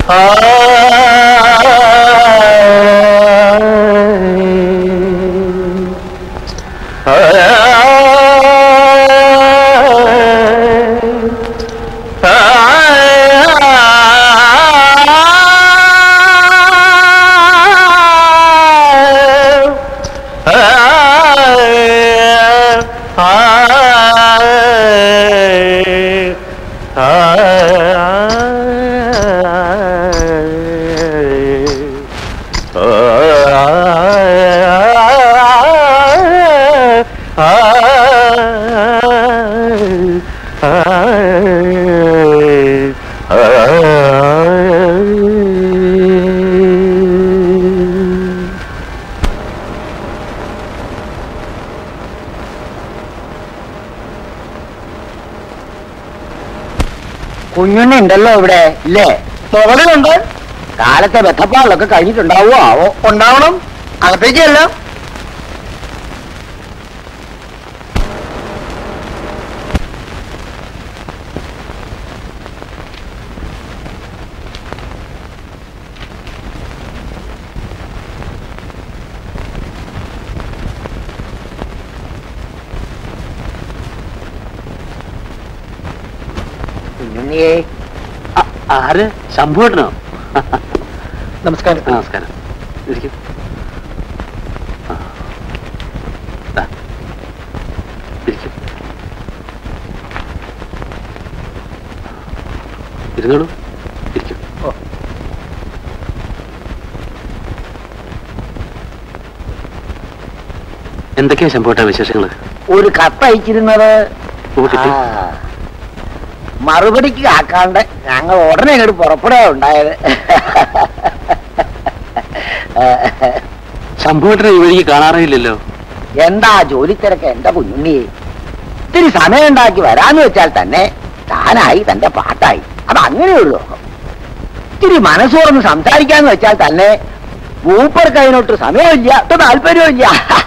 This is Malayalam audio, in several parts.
കുഞ്ഞുണ്ണി ഉണ്ടല്ലോ ഇവിടെ ഇല്ലേ മുകളിലുണ്ട് കാലത്തെ വെത്തപ്പാടിലൊക്കെ കഴിഞ്ഞിട്ടുണ്ടാവോ ആവോ ഉണ്ടാവണം അകത്തേക്കല്ല കുഞ്ഞുണ്ണിയെ ആര് ശംഭുവേട്ടനോ നമസ്കാരം നമസ്കാരം ഇരിക്കും ഇരിക്കും ഇരുന്നോളൂ ഇരിക്കും എന്തൊക്കെയാ ശംഭുവേട്ട വിശേഷങ്ങള് ഒരു കത്തയച്ചിരുന്നത് കൂട്ടിട്ട് ആ, മറുപടിക്ക് ആക്കാണ്ട് ഞങ്ങൾ ഉടനെ ഇങ്ങോട്ട് പുറപ്പെടുക ഉണ്ടായത് ശംഭുവേട്ടനെ ഈ വഴിക്ക് കാണാറില്ലല്ലോ എന്താ ജോലി തിരക്ക് എന്റെ കുഞ്ഞുണ്ണിയെ ഇത്തിരി സമയം ഉണ്ടാക്കി വരാന്ന് വെച്ചാൽ തന്നെ താനായി തന്റെ പാട്ടായി അത് അങ്ങനെയുള്ളൂ ഇത്തിരി മനസ്സോർന്ന് സംസാരിക്കാന്ന് വെച്ചാൽ തന്നെ മൂപ്പർക്ക് അതിനൊട്ട് സമയമില്ല ഒട്ട് താല്പര്യമില്ല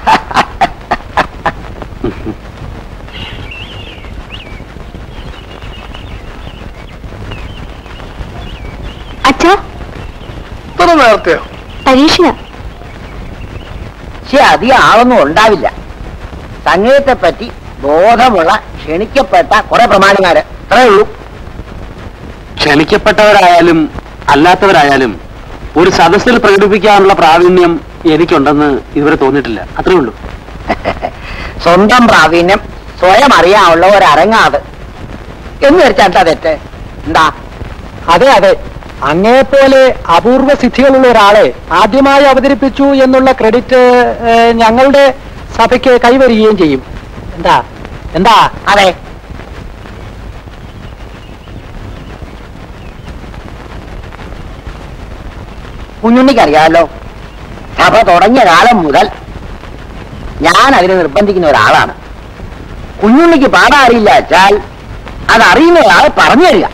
അച്ഛാ ഇത്ര നേരത്തെയോ പരീക്ഷയാ പക്ഷെ അധികം ആളൊന്നും ഉണ്ടാവില്ല സംഗീതത്തെ പറ്റി ബോധമുള്ള ക്ഷണിക്കപ്പെട്ട കുറെ പ്രമാണിമാര് അത്രേ ഉള്ളൂ ക്ഷണിക്കപ്പെട്ടവരായാലും അല്ലാത്തവരായാലും ഒരു സദസ്സിൽ പ്രകടിപ്പിക്കാനുള്ള പ്രാവീണ്യം എനിക്കുണ്ടെന്ന് ഇതുവരെ തോന്നിയിട്ടില്ല അത്രേ ഉള്ളൂ സ്വന്തം പ്രാവീണ്യം സ്വയം അറിയാനുള്ള ഒരു അരങ്ങാത് എന്ന് വെച്ചാൽ എന്താ തെറ്റ് എന്താ അതെ അതെ അങ്ങേപ്പോലെ അപൂർവ സിദ്ധികളുള്ള ഒരാളെ ആദ്യമായി അവതരിപ്പിച്ചു എന്നുള്ള ക്രെഡിറ്റ് ഏഹ്, ഞങ്ങളുടെ സഭയ്ക്ക് കൈവരികയും ചെയ്യും എന്താ എന്താ അതെ കുഞ്ഞുണ്ണിക്കറിയാമല്ലോ സഭ തുടങ്ങിയ കാലം മുതൽ ഞാൻ അതിനെ നിർബന്ധിക്കുന്ന ഒരാളാണ് കുഞ്ഞുണ്ണിക്ക് പാടാൻ അറിയില്ല വെച്ചാൽ അതറിയുന്ന ഒരാൾ പറഞ്ഞു തരിക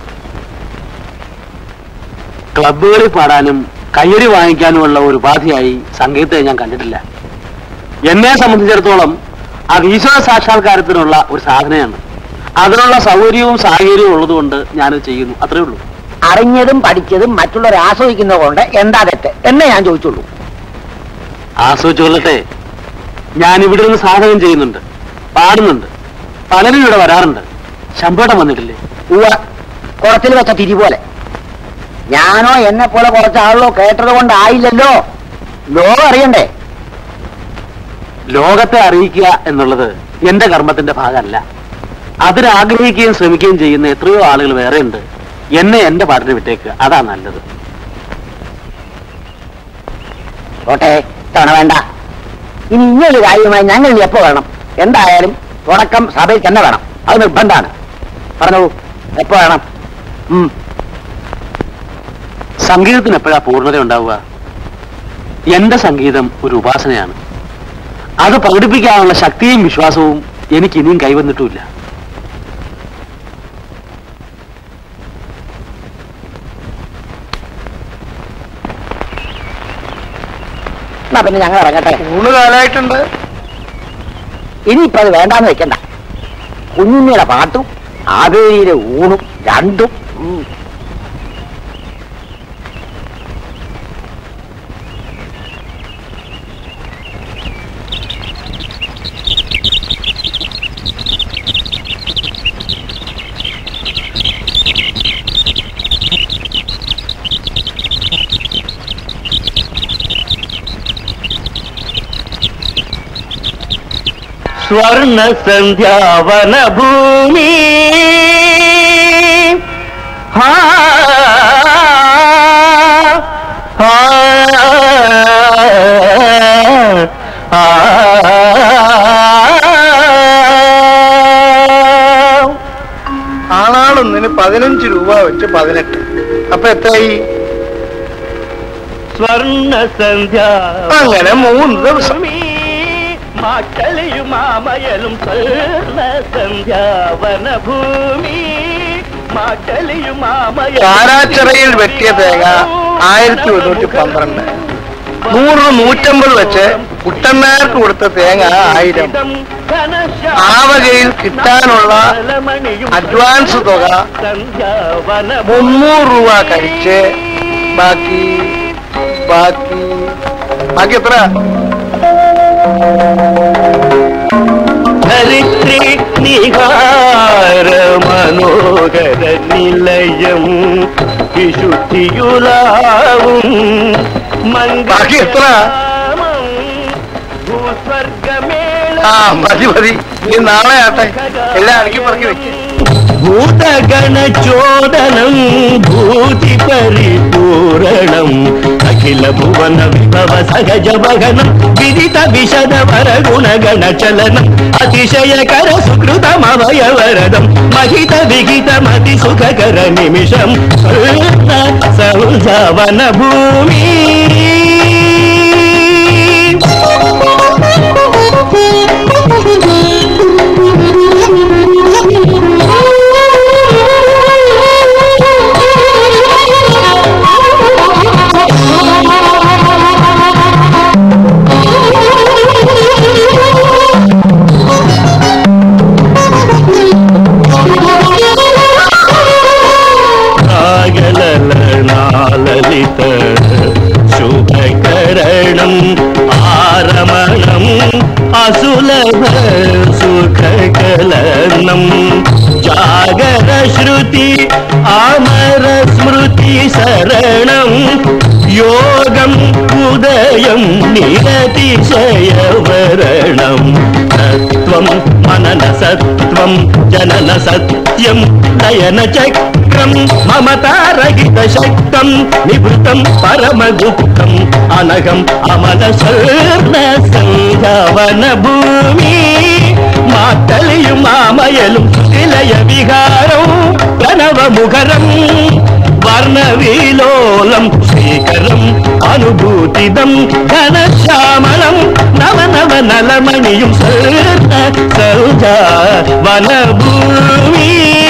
ക്ലബുകളിൽ പാടാനും കയ്യടി വാങ്ങിക്കാനുമുള്ള ഒരു ഉപാധിയായി സംഗീതത്തെ ഞാൻ കണ്ടിട്ടില്ല എന്നെ സംബന്ധിച്ചിടത്തോളം അത് ഈശ്വര സാക്ഷാത്കാരത്തിനുള്ള ഒരു സാധനയാണ് അതിനുള്ള സൗകര്യവും സാഹചര്യവും ഉള്ളതുകൊണ്ട് ഞാനത് ചെയ്യുന്നു അത്രേ ഉള്ളൂ അറിഞ്ഞതും പഠിച്ചതും മറ്റുള്ളവരെ ആസ്വദിക്കുന്നത് കൊണ്ട് എന്താ തെറ്റ് എന്നെ ഞാൻ ചോദിച്ചുള്ളൂ ആസ്വദിച്ചു കൊള്ളട്ടെ ഞാൻ ഇവിടെ നിന്ന് സാധകം ചെയ്യുന്നുണ്ട് പാടുന്നുണ്ട് പലരും ഇവിടെ വരാറുണ്ട് ശമ്പളം വന്നിട്ടില്ലേ ഉവ്വ കുളത്തിൽ വെച്ച തിരി പോലെ ഞാനോ എന്നെ പോലെ കുറച്ച് ആളുകളോ കേട്ടത് കൊണ്ടായില്ലല്ലോ ലോകം അറിയണ്ടേ ലോകത്തെ അറിയിക്കുക എന്നുള്ളത് എന്റെ കർമ്മത്തിന്റെ ഭാഗമല്ല അതിനാഗ്രഹിക്കുകയും ശ്രമിക്കുകയും ചെയ്യുന്ന എത്രയോ ആളുകൾ വേറെ ഉണ്ട് എന്നെ എന്റെ പാട്ടിന് വിട്ടേക്ക് അതാ നല്ലത് കോട്ടെ തവണ വേണ്ട ഇനി ഇങ്ങനൊരു കാര്യമായി ഞങ്ങൾ ഇനി എപ്പോ വേണം എന്തായാലും തുടക്കം സഭയിൽ തന്നെ വേണം അത് നിർബന്ധമാണ് പറഞ്ഞോളൂ എപ്പോ വേണം ഉം. സംഗീതത്തിന് എപ്പോഴാ പൂർണ്ണത ഉണ്ടാവുക എന്റെ സംഗീതം ഒരു ഉപാസനയാണ് അത് പ്രകടിപ്പിക്കാനുള്ള ശക്തിയും വിശ്വാസവും എനിക്ക് ഇനിയും കൈവന്നിട്ടുമില്ല എന്നാ പിന്നെ ഞങ്ങൾ ഇറങ്ങട്ടെ മൂന്ന് കാലമായിട്ടുണ്ട് ഇനിയിപ്പോ അത് വേണ്ടാന്ന് വെക്കണ്ട കുഞ്ഞുണ്ണിയുടെ പാട്ടും ആവേരിയിലെ ഊണും രണ്ടും ഉം. സ്വർണ സന്ധ്യാവന ഭൂമി ഹാ ആ, ആ, ആളാളൊന്നിന് പതിനഞ്ച് രൂപ വെച്ച് പതിനെട്ട് അപ്പൊ എത്രയായി സ്വർണ സന്ധ്യ അങ്ങനെ മൂന്ന് ദിവസം മാക്കളിയും മാമയലും സ്വർണ സന്ധ്യാവന ഭൂമി മാക്കളിയും മാമയലും കാരാച്ചിറയിൽ വെട്ടിയ തേങ്ങ ആയിരത്തി ഒരുന്നൂറ്റി പന്ത്രണ്ട് നൂറ് നൂറ്റമ്പത് വെച്ച് കുട്ടന്മാർക്ക് കൊടുത്ത തേങ്ങ ആയിരം ആവകയിൽ കിട്ടാനുള്ള അഡ്വാൻസ് തുക മുന്നൂറ് രൂപ കഴിച്ച് ബാക്കി ബാക്കി ബാക്കി എത്ര ധരിത്രി നിഹാര മനോഹര നിലയം വിശുദ്ധിയുലാവും ബാക്കി എത്ര? ഭൂസ്വർഗമേള ആ മതി മതി ഇനി നാളെ ആട്ടെ എല്ലാം അടുക്കി പറക്കി വെക്കും ഭൂതഗണചോദനം ഭൂതി പരിപൂരണം അഖില ഭുവന വിഭവ സഹജ വഹനം വിദിത വിശദ വര ഗുണഗണ ചലനം അതിശയകര സുകൃതമവയവരദം മഹിത വിഹിത മതി സുഖകര നിമിഷം സൗജവന ഭൂമി നാഗലലനാലലിത ശുഭകരണം ആരമണം അസുലഭ സുഖകലനം ജാഗര ശ്രുതി അമര സ്മൃതി ശരണം യോഗം ഉദയം നിരതിശയവരണം സത്വം മനന സത്വം ജനന സത്യം നയന ചക്രം മമതാരഹിത ശക്തം നിവൃത്തം പരമഗുപ്തം അനഘം അമല ശർണ സംഘവന ഭൂമി മാത്തലിയും മാമയലും തിലയ വിഹാരം പ്രണവമുഖരം വർണ്ണവിലോലം ശ്രീകരം അനുഭൂതിദം ഘനശ്യാമളം നവ നവ നലമണിയും സർണ സൗജ വനഭൂമി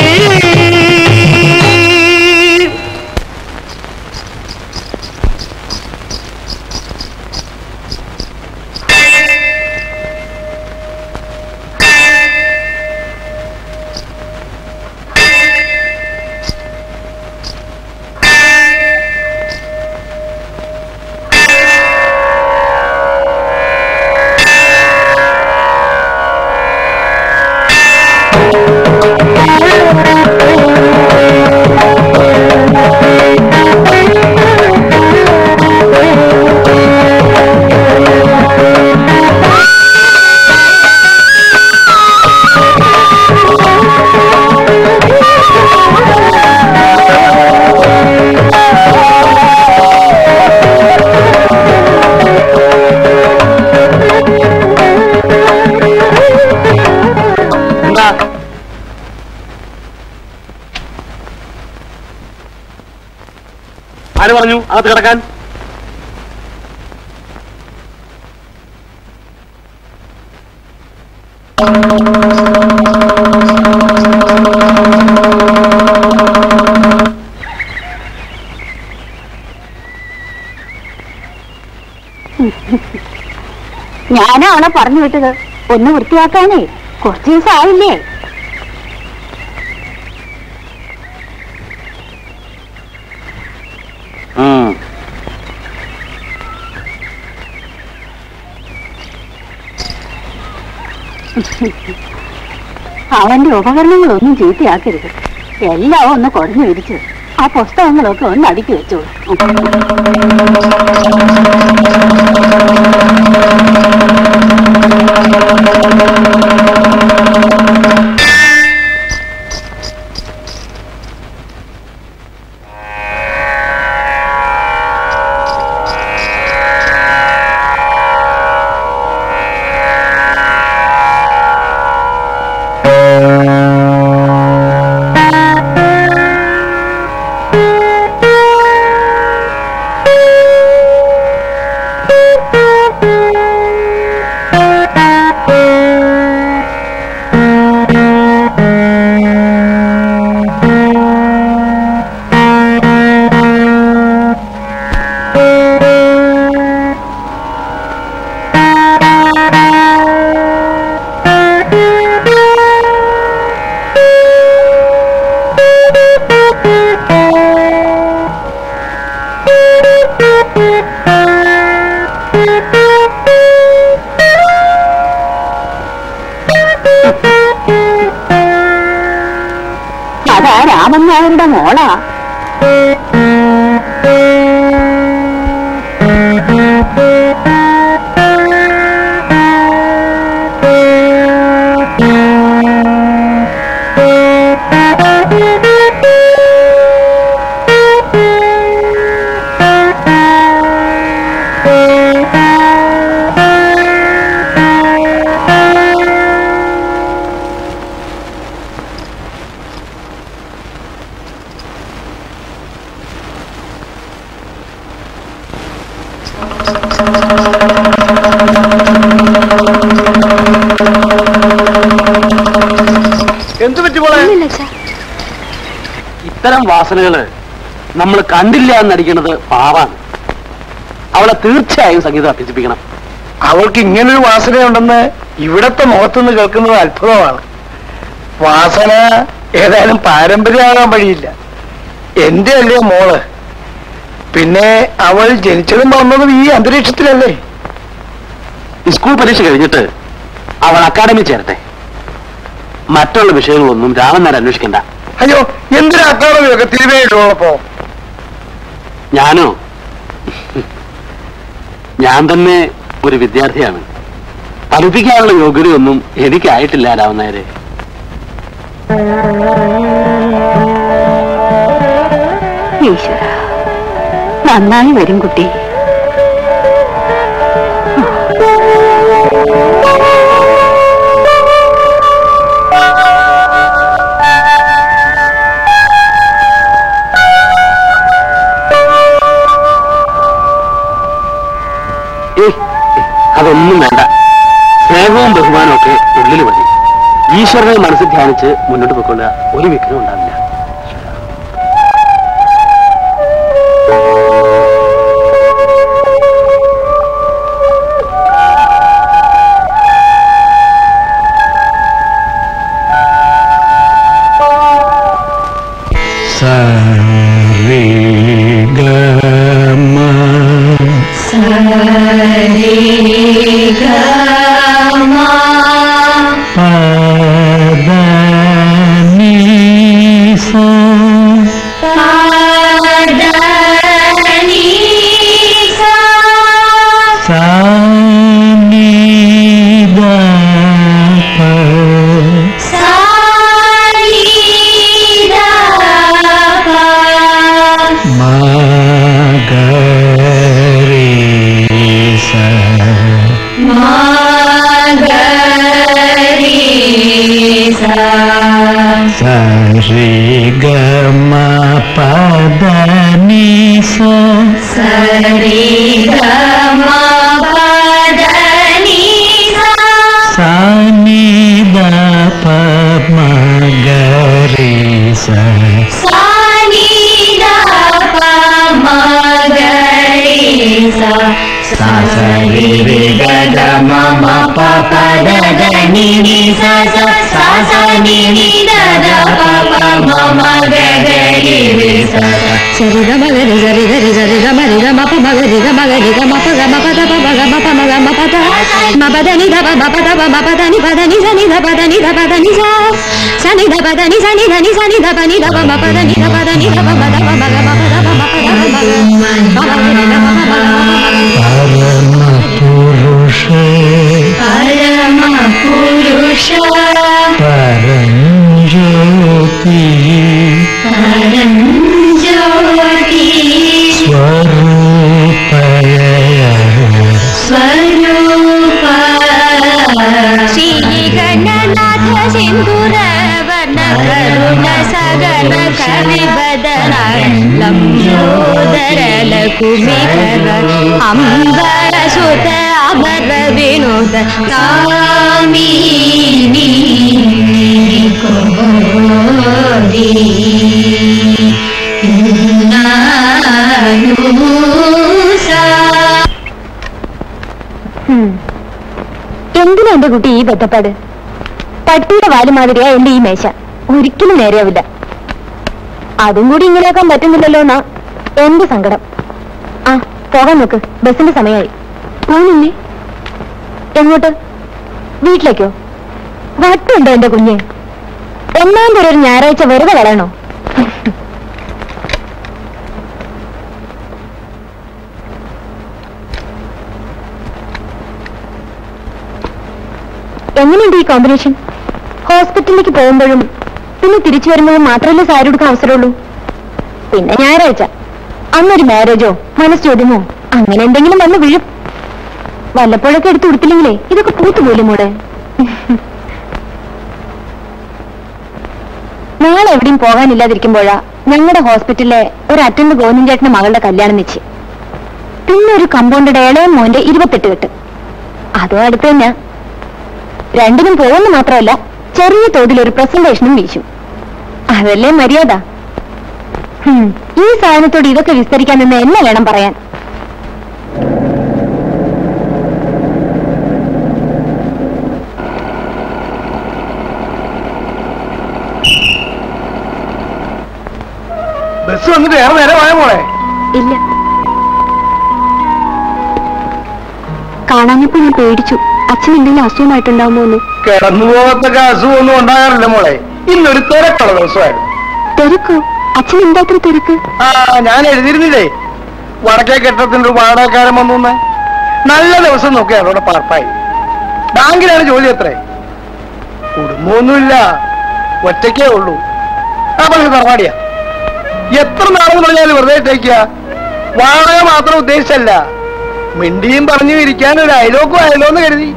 എന്താ ആര് പറഞ്ഞു അകത്ത് കിടക്കാൻ ഞാനാ അവളെ പറഞ്ഞു വിട്ടത് ഒന്ന് വൃത്തിയാക്കാനേ കുറച്ച് ദിവസം ആയില്ലേ അവന്റെ ഉപകരണങ്ങളൊന്നും ചീത്തയാക്കരുത് എല്ലാം ഒന്ന് കുഴഞ്ഞു വിരിച്ച് ആ പുസ്തകങ്ങളൊക്കെ ഒന്ന് അടുക്കി വെച്ചോളൂ ആ അതാ രാമൻ നായരുടെ മോളാ എന്ത് പറ്റി മോളെ ഇത്തരം വാസനകള് നമ്മൾ കണ്ടില്ല എന്നടിക്കുന്നത് പാവാണ് അവളെ തീർച്ചയായും സംഗീതം അഭ്യസിപ്പിക്കണം അവൾക്ക് ഇങ്ങനൊരു വാസനയുണ്ടെന്ന് ഇവിടത്തെ മുഖത്തുനിന്ന് കേൾക്കുന്നത് അത്ഭുതമാണ് വാസന ഏതായാലും പാരമ്പര്യമാകാൻ വഴിയില്ല എന്റെ അല്ലേ മോള് പിന്നെ അവൾ ജനിച്ചതും വന്നതും ഈ അന്തരീക്ഷത്തിലല്ലേ സ്കൂൾ പരീക്ഷ കഴിഞ്ഞിട്ട് അവൾ അക്കാഡമി ചേരട്ടെ മറ്റുള്ള വിഷയങ്ങളൊന്നും രാമൻ നേരം അന്വേഷിക്കണ്ട അയ്യോ എന്തിനാ അക്കാദമിയൊക്കെ തിരുവേണ്ടുള്ളപ്പോ ഞാനോ ഞാൻ തന്നെ ഒരു വിദ്യാർത്ഥിയാണ് പഠിപ്പിക്കാനുള്ള യോഗ്യതയൊന്നും എനിക്കായിട്ടില്ല രാമൻ നേരെ ഈശ്വര നന്നായി വരും കുട്ടി ഏയ് അതൊന്നും വേണ്ട സ്നേഹവും ബഹുമാനവും ഒക്കെ ഉള്ളിൽ മതി ഈശ്വരനെ മനസ്സിൽ ധ്യാനിച്ച് മുന്നോട്ട് പോയിക്കൊള്ളുക ഒരു വിഘ്നം ഉണ്ടാവില്ല సరి గ మగరి సరి గరి సరి గ మరి గ మప మగరి గ మగరి గ మప గ మప ద ప గ మప మగ మప ద మ పద ని ద ప మ ప ద ప మ పద ని పద ని స ని ద పద ని ద పద ని స స ని ద పద ని స ని ద ని స ని ద ప ని ద ప మ పద ని ద పద ని ద ప మ ద ప మ గ మ ప ద ప మ ప ద ప మ గ మ మగరి ద ప మ మ గ మ ప ద పరమ పురుష പരഞ്ജ്യോതി സ്വരൂപയ ശ്രീഗണനാഥ സിന്ദൂര വർണ്ണ കരുണ സഗന കവിബദന ലംബോദര ലകുമികര അംബര സുത അമര വിനോദ കാമിനി കോരി എന്തിനാ എന്റെ കുട്ടി ഈ ബന്ധപ്പാട് പട്ടിയുടെ വാല് മാതിരിയാ എന്റെ ഈ മേശ ഒരിക്കലും നേരെയാവില്ല അതും കൂടി ഇങ്ങനെയാക്കാൻ പറ്റുന്നില്ലല്ലോ എന്നാ എന്റെ സങ്കടം ആ പോകാൻ നോക്ക് ബസിന്റെ സമയമായി പോണില്ലേ എങ്ങോട്ട് വീട്ടിലേക്കോ വട്ടുണ്ടോ എന്റെ കുഞ്ഞ് ഒന്നാം തരം ഒരു ഞായറാഴ്ച വെറുതെ കളയണോ എങ്ങനെയുണ്ട് ഈ കോമ്പിനേഷൻ ഹോസ്പിറ്റലിലേക്ക് പോകുമ്പോഴും പിന്നെ തിരിച്ചു വരുമ്പോഴും മാത്രമല്ലേ സാരി എടുക്കാൻ അവസരമുള്ളൂ പിന്നെ ഞായറാഴ്ച അന്നൊരു മാരേജോ മനസ്സോദ്യമോ അങ്ങനെ എന്തെങ്കിലും വന്ന് വീഴും വല്ലപ്പോഴൊക്കെ എടുത്ത് കൊടുത്തില്ലെങ്കിലേ ഇതൊക്കെ പൂത്തുപോലും മോടെ നാളെ എവിടെയും പോകാനില്ലാതിരിക്കുമ്പോഴാ ഞങ്ങളുടെ ഹോസ്പിറ്റലിലെ ഒരു അറ്റൻഡ് ഗോവിന്ദൻ ചേട്ടന്റെ മകളുടെ കല്യാണം നിശ്ചയം പിന്നെ ഒരു കമ്പൗണ്ടഡ് ഏളയം മോന്റെ ഇരുപത്തെട്ട് കെട്ട് അതും അടുത്ത് തന്നെ രണ്ടിനും പോകുന്നു മാത്രമല്ല ചെറിയ തോതിൽ ഒരു പ്രസന്റേഷനും വീശും അതല്ലേ മര്യാദ ഹും, ഈ സാധനത്തോട് ഇതൊക്കെ വിസ്തരിക്കാൻ നിന്ന് എന്നെ വേണം പറയാൻ ബസ് വന്നിട്ട് ഏറെ നേരം ആയ മോളെ ഇല്ല കാണാഞ്ഞപ്പോ ഞാൻ പേടിച്ചു അച്ഛൻ എന്തെങ്കിലും അസുഖമായിട്ടുണ്ടാവുമോ എന്ന് കിടന്നു പോകത്തൊക്കെ അസുഖമൊന്നും ഉണ്ടാകാറില്ല മോളെ ഇന്നൊരു തിരക്കുള്ള ദിവസമായിരുന്നു തിരക്കോ അച്ഛൻ എന്താത്ര തിരക്ക് ആ ഞാൻ എഴുതിയിരുന്നില്ലേ വടക്കേ കെട്ടത്തിന്റെ ഒരു വാടകക്കാരൻ വന്നു നല്ല ദിവസം നോക്കി അവരുടെ പാർപ്പായി ബാങ്കിലാണ് ജോലി എത്രേ കുടുംബമൊന്നുമില്ല ഒറ്റയ്ക്കേ ഉള്ളൂ ആ പറഞ്ഞ തറവാടിയാ എത്ര നാളെന്ന് പറഞ്ഞാൽ വെറുതെ ഇട്ടേക്കുക വാടക മാത്രം ഉദ്ദേശിച്ചല്ല മിണ്ടിയും പറഞ്ഞു ഇരിക്കാൻ ഒരു അയലോക്കും ആയല്ലോ എന്ന് കരുതി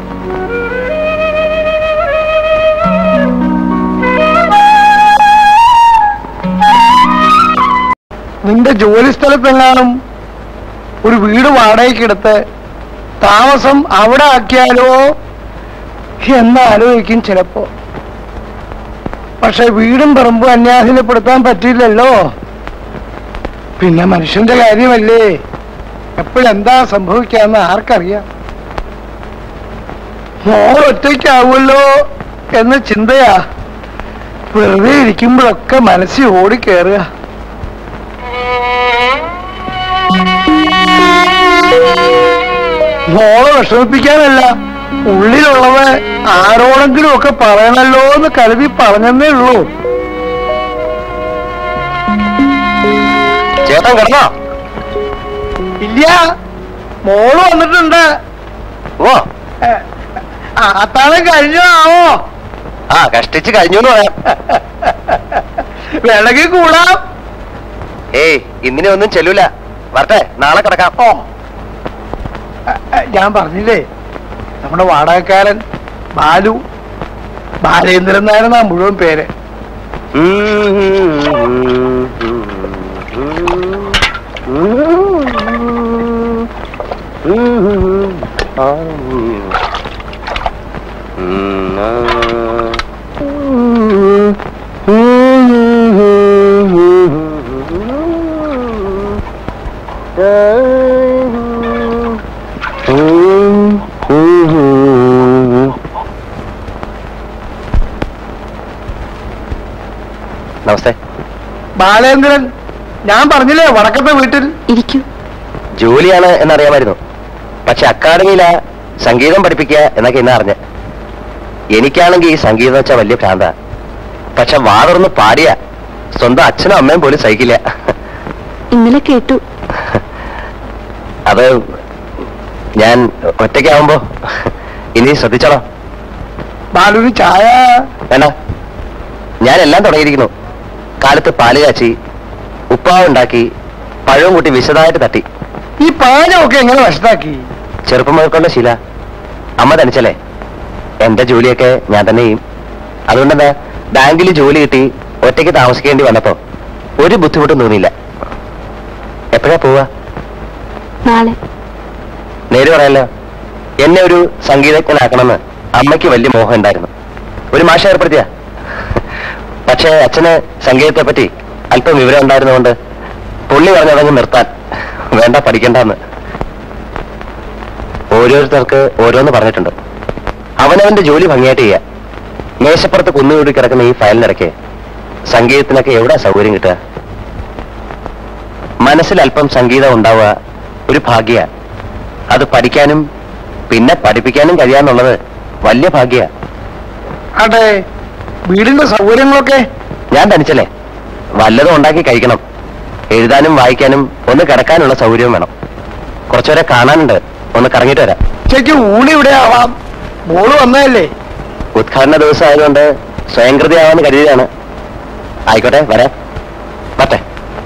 നിന്റെ ജോലി സ്ഥലത്തെങ്ങാനും ഒരു വീട് വാടകയ്ക്ക് എടുത്ത് താമസം അവിടെ ആക്കിയാലോ എന്ന് ആലോചിക്കും ചിലപ്പോ പക്ഷെ വീടും പറമ്പും അന്യാധീനപ്പെടുത്താൻ പറ്റില്ലല്ലോ പിന്നെ മനുഷ്യന്റെ കാര്യമല്ലേ എപ്പോഴെന്താ സംഭവിക്കാന്ന് ആർക്കറിയാം മോൾ ഒറ്റയ്ക്കാവുമല്ലോ എന്ന ചിന്തയാ വെറുതെ ഇരിക്കുമ്പോഴൊക്കെ മനസ്സിൽ ഓടിക്കേറുക മോളെ വിഷമിപ്പിക്കാനല്ല ഉള്ളിലുള്ളത് ആരോടെങ്കിലും ഒക്കെ പറയണല്ലോ എന്ന് കരുതി പറഞ്ഞെന്നേ ഉള്ളൂ ചേട്ടൻ കിടന്നോ ഇല്ല മോള് വന്നിട്ടുണ്ട് ഓ അത്താഴം കഴിഞ്ഞോ ആവോ ആ കഷ്ടിച്ച് കഴിഞ്ഞു എന്ന് പറയാം വേണമെങ്കിൽ കൂടാം ഏയ് ഇന്നിനെ ഒന്നും ചെല്ലൂല വരട്ടെ നാളെ കിടക്കാം ഓ ഞാൻ പറഞ്ഞില്ലേ നമ്മുടെ വാടകക്കാരൻ ബാലു ബാലേന്ദ്രൻ നായരെന്നാ മുഴുവൻ പേര് നമസ്തേ ബാലേന്ദ്രൻ ഞാൻ പറഞ്ഞില്ലേ വടക്കത്തെ വീട്ടിൽ ഇരിക്കൂ ജോലിയാണ് എന്നറിയാമായിരുന്നു പക്ഷെ അക്കാഡമിയിലാ സംഗീതം പഠിപ്പിക്കുക എന്നൊക്കെ ഇന്ന് അറിഞ്ഞ് എനിക്കാണെങ്കിൽ ഈ സംഗീതം വെച്ചാൽ വലിയ ഭ്രാന്ത പക്ഷെ വാതുറന്ന് പാടിയ സ്വന്തം അച്ഛനും അമ്മയും പോലും സഹിക്കില്ല ഇന്നലെ കേട്ടു അത് ഞാൻ ഒറ്റയ്ക്കാവുമ്പോ ഇനി ശ്രദ്ധിച്ചോളാം ബാലുവിന് ചായ വേണ്ട ഞാൻ എല്ലാം തുടങ്ങിയിരിക്കുന്നു കാലത്ത് പാല് കാച്ചി ഉപ്പാവ് ഉണ്ടാക്കി പഴവും കൂട്ടി വിശദമായിട്ട് തട്ടി ഈ പാചകമൊക്കെ എങ്ങനെ വശത്താക്കി ചെറുപ്പം മുതൽക്കൊണ്ട ശീല അമ്മ തനിച്ചല്ലേ എന്റെ ജോലിയൊക്കെ ഞാൻ തന്നെ ചെയ്യും അതുകൊണ്ടെന്താ ബാങ്കിൽ ജോലി കിട്ടി ഒറ്റയ്ക്ക് താമസിക്കേണ്ടി വന്നപ്പോ ഒരു ബുദ്ധിമുട്ടും തോന്നിയില്ല എപ്പോഴാ പോവാ നാളെ നേര് പറയാലോ എന്നെ ഒരു സംഗീതജ്ഞനാക്കണമെന്ന് അമ്മയ്ക്ക് വലിയ മോഹം ഉണ്ടായിരുന്നു ഒരു മാഷ ഏർപ്പെടുത്തിയ പക്ഷേ അച്ഛന് സംഗീതത്തെ പറ്റി അല്പം വിവരം ഉണ്ടായിരുന്നുകൊണ്ട് പുള്ളി പറഞ്ഞതങ്ങ് നിർത്താൻ വേണ്ട പഠിക്കണ്ടെന്ന് ഓരോരുത്തർക്ക് ഓരോന്ന് പറഞ്ഞിട്ടുണ്ട് അവനവന്റെ ജോലി ഭംഗിയായിട്ട് ചെയ്യാം മേശപ്പുറത്ത് കുന്നുകൂടി കിടക്കുന്ന ഈ ഫയലിനിടയ്ക്ക് സംഗീതത്തിനൊക്കെ എവിടെ സൗകര്യം കിട്ടുക മനസ്സിൽ അല്പം സംഗീതം ഉണ്ടാവുക ഒരു ഭാഗ്യ അത് പഠിക്കാനും പിന്നെ പഠിപ്പിക്കാനും കഴിയാന്നുള്ളത് വലിയ ഭാഗ്യ ആട്ടെ വീടിന്റെ സൗകര്യങ്ങളൊക്കെ ഞാൻ തനിച്ചല്ലേ വല്ലതും ഉണ്ടാക്കി കഴിക്കണം എഴുതാനും വായിക്കാനും ഒന്ന് കിടക്കാനുള്ള സൗകര്യവും വേണം കുറച്ചുപേരെ കാണാനുണ്ട് ഒന്ന് കറങ്ങിയിട്ട് വരാം ഉച്ചയ്ക്ക് ഊണ് ഇവിടെ ആവാം മോള് വന്നതല്ലേ ഉദ്ഘാടന ദിവസം ആയതുകൊണ്ട് സ്വയംകൃതിയാവാന്ന് കരുതിയതാണ് ആയിക്കോട്ടെ വരാം പറ്റേ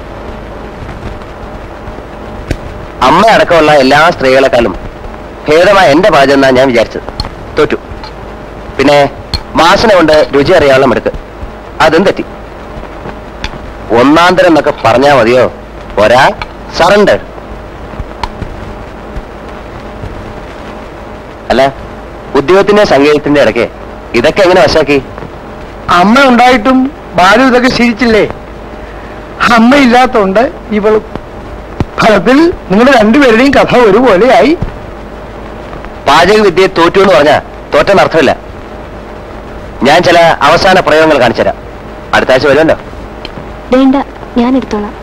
അമ്മ അടക്കമുള്ള എല്ലാ സ്ത്രീകളെക്കാളും ഭേദമായ എന്റെ പാചകം എന്നാ ഞാൻ വിചാരിച്ചത് തോറ്റു പിന്നെ വാസന കൊണ്ട് രുചി അറിയാനുള്ള മെടുക്ക് അതും തെറ്റി ഒന്നാന്തരം എന്നൊക്കെ പറഞ്ഞാ മതിയോ ഒരാ സറണ്ടർ അല്ല ഉദ്യോഗത്തിന്റെ സംഗീതത്തിന്റെ ഇടയ്ക്ക് ഇതൊക്കെ എങ്ങനെ വശാക്കി അമ്മ ഉണ്ടായിട്ടും ബാലു ഇതൊക്കെ ശീലിച്ചില്ലേ അമ്മ ഇല്ലാത്തോണ്ട് ഇവൾ ഫലത്തിൽ നിങ്ങളുടെ രണ്ടുപേരുടെയും കഥ ഒരുപോലെയായി പാചക വിദ്യയെ തോറ്റു എന്ന് പറഞ്ഞാ തോറ്റെന്ന് അർത്ഥമില്ല ഞാൻ ചില അവസാന പ്രയോഗങ്ങൾ കാണിച്ചുതരാം അടുത്ത ആഴ്ച വരുമല്ലോ വേണ്ട ഞാൻ എടുത്തോളാം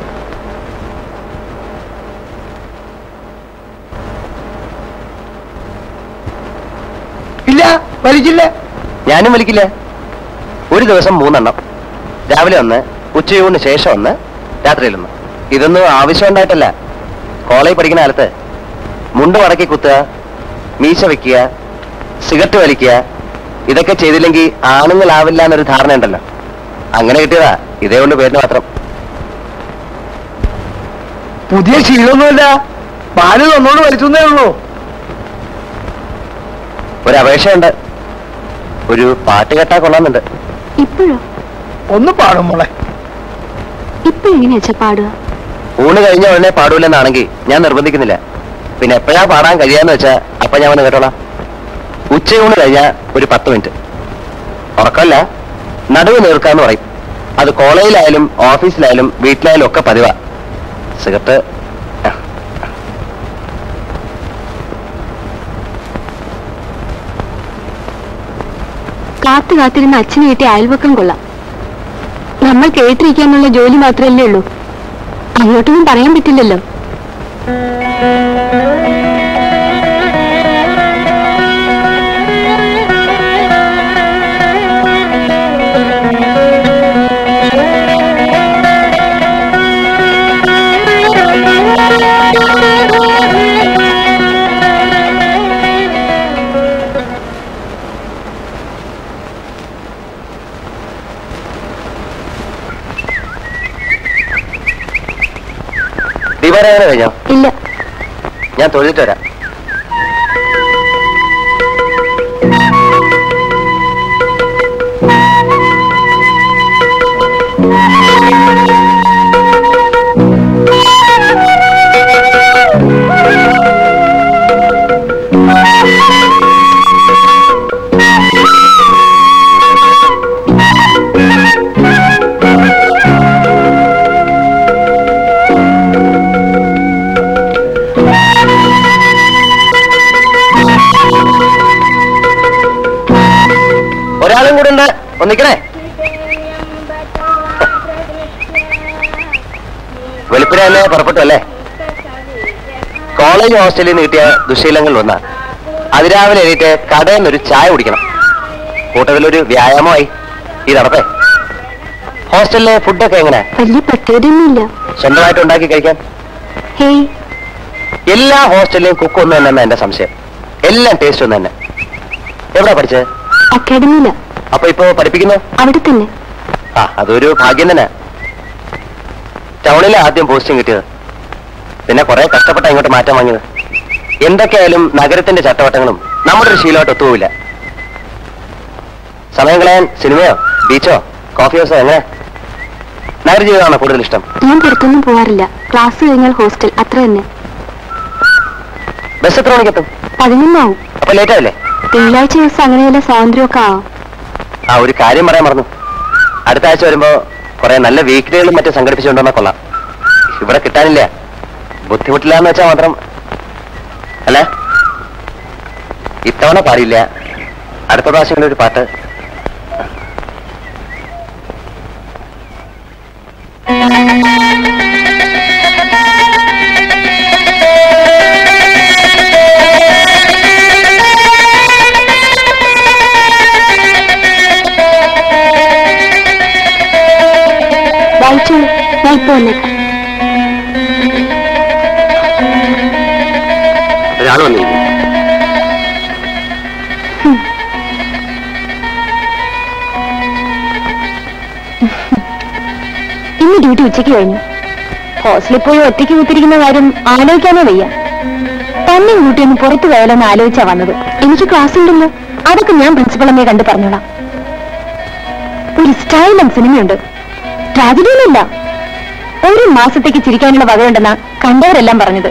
ഇല്ല വലിച്ചില്ല ഞാനും വലിക്കില്ല ഒരു ദിവസം മൂന്നെണ്ണം രാവിലെ ഒന്ന് ഉച്ചയൂണിന് ശേഷം ഒന്ന് രാത്രിയിലൊന്ന് ഇതൊന്നും ആവശ്യമുണ്ടായിട്ടല്ല കോളേജ് പഠിക്കുന്ന കാലത്ത് മുണ്ട് മടക്കി കുത്തുക മീശ വെക്കുക സിഗരറ്റ് വലിക്കുക ഇതൊക്കെ ചെയ്തില്ലെങ്കിൽ ആണുങ്ങളാവില്ല എന്നൊരു ധാരണ ഉണ്ടല്ലോ അങ്ങനെ കിട്ടിയതാ ഇതേ കൊണ്ട് പേരിന് മാത്രം പുതിയ ശീലമൊന്നുമില്ല ബാലു തന്നോട് വലിച്ചേ ഉള്ളൂ ഒരു അപേക്ഷയുണ്ട് ഒരു പാട്ട് കേട്ടാ കൊള്ളാമെന്നുണ്ട് ഇപ്പോഴോ ഒന്ന് പാടും മോളെ ഇപ്പോഴെങ്ങനെയാ അച്ഛാ പാടുക ഊണ് കഴിഞ്ഞ ഉടനെ പാടൂലെന്നാണെങ്കിൽ ഞാൻ നിർബന്ധിക്കുന്നില്ല പിന്നെ എപ്പോഴാ പാടാൻ കഴിയാന്ന് വെച്ചാ അപ്പൊ ഞാൻ വന്ന് കേട്ടോളാം ഉച്ചയൂണ് കഴിഞ്ഞാ ഒരു പത്ത് മിനിറ്റ് ഉറക്കമല്ല നടുവ് നീർക്കാന്ന് പറയും അത് കോളേജിലായാലും ഓഫീസിലായാലും വീട്ടിലായാലും ഒക്കെ പതിവാ സിഗരറ്റ് കാത്തു കാത്തിരുന്ന അച്ഛന് കിട്ടിയ അയൽവക്കം കൊള്ളാം നമ്മൾ കേട്ടിരിക്കാനുള്ള ജോലി മാത്രമല്ലേ ഉള്ളൂ അങ്ങോട്ടൊന്നും പറയാൻ പറ്റില്ലല്ലോ ദീപാരാധന കഴിഞ്ഞോ ഇല്ല ഞാൻ തൊഴുതിട്ട് വരാം ഒരാളും കൂടെ ഉണ്ട് ഒന്നിക്കണേ വെളുപ്പിനെ തന്നെ പുറപ്പെട്ടു അല്ലേ കോളേജ് ഹോസ്റ്റലിൽ നിന്ന് കിട്ടിയ ദുശീലങ്ങൾ ഒന്നാ അതിരാവിലെ എണീറ്റ് കടയിൽ നിന്നൊരു ചായ കുടിക്കണം കൂട്ടത്തിലൊരു വ്യായാമമായി ഈ നടപ്പേ ഹോസ്റ്റലിലെ ഫുഡൊക്കെ എങ്ങനെ വലിയ പ്രത്യേകതയൊന്നുമില്ല സ്വന്തമായിട്ട് ഉണ്ടാക്കി കഴിക്കാൻ ഹേയ് എല്ലാ ഹോസ്റ്റലിലെയും കുക്ക് ഒന്ന് തന്നെ എന്റെ സംശയം എല്ലാം ടേസ്റ്റ് ഒന്ന് തന്നെ എവിടെ പഠിച്ചത് അക്കാഡമിയില അപ്പൊ ഇപ്പൊ പഠിപ്പിക്കുന്നു അവിടെ തന്നെ ആ അതൊരു ഭാഗ്യം തന്നെ ടൗണിലെ ആദ്യം പോസ്റ്റിംഗ് കിട്ടിയത് പിന്നെ കുറെ കഷ്ടപ്പെട്ട ഇങ്ങോട്ട് മാറ്റം വാങ്ങിയത് എന്തൊക്കെയായാലും നഗരത്തിന്റെ ചട്ടവട്ടങ്ങളും നമ്മുടെ ഒരു ശീലമായിട്ട് ഒത്തുപോവില്ല സമയം കളയാൻ സിനിമയോ ബീച്ചോ കോഫി ഹൗസോ എങ്ങനെ നഗരജീവിതമാണോ കൂടുതൽ ഇഷ്ടം ഞാൻ പുറത്തൊന്നും പോവാറില്ല ക്ലാസ് കഴിഞ്ഞാൽ ഹോസ്റ്റൽ അത്ര തന്നെ ബസ് എത്ര മണിക്കെത്തും പതിനൊന്നാവും അപ്പൊ ലേറ്റ് ആയില്ലേ തിങ്കളാഴ്ച ദിവസം അങ്ങനെയുള്ള സ്വാതന്ത്ര്യമൊക്കെ ആവും ആ ഒരു കാര്യം പറയാൻ മറന്നു അടുത്ത ആഴ്ച വരുമ്പോ കുറെ നല്ല വീക്കിലികളും മറ്റും സംഘടിപ്പിച്ചുകൊണ്ടുവന്നാ കൊള്ളാം ഇവിടെ കിട്ടാനില്ല ബുദ്ധിമുട്ടില്ല എന്ന് വെച്ചാൽ മാത്രം അല്ല ഇത്തവണ പാടില്ല അടുത്ത പ്രാവശ്യം ഒരു പാട്ട് വായിച്ചോളൂ ഞാൻ ഇപ്പൊ വന്നേക്കാം ഒരാൾ വന്നിരിക്കും ഇന്ന് ഡ്യൂട്ടി ഉച്ചയ്ക്ക് കഴിഞ്ഞു ഹോസ്റ്റലിൽ പോയി ഒറ്റയ്ക്ക് കുത്തിരിക്കുന്ന കാര്യം ആലോചിക്കാനേ വയ്യ തന്നെ കൂട്ടി ഒന്ന് പുറത്തു പോയാലോന്ന് ആലോചിച്ചാ വന്നത് എനിക്ക് ക്ലാസ് ഉണ്ടല്ലോ അതൊക്കെ ഞാൻ പ്രിൻസിപ്പളമ്മയെ കണ്ട് പറഞ്ഞോളാം ഒരു സ്റ്റൈലും സിനിമയുണ്ട് ട്രാജഡിയൊന്നുമില്ല ഒരു മാസത്തേക്ക് ചിരിക്കാനുള്ള വകയുണ്ടെന്നാ കണ്ടവരെല്ലാം പറഞ്ഞത്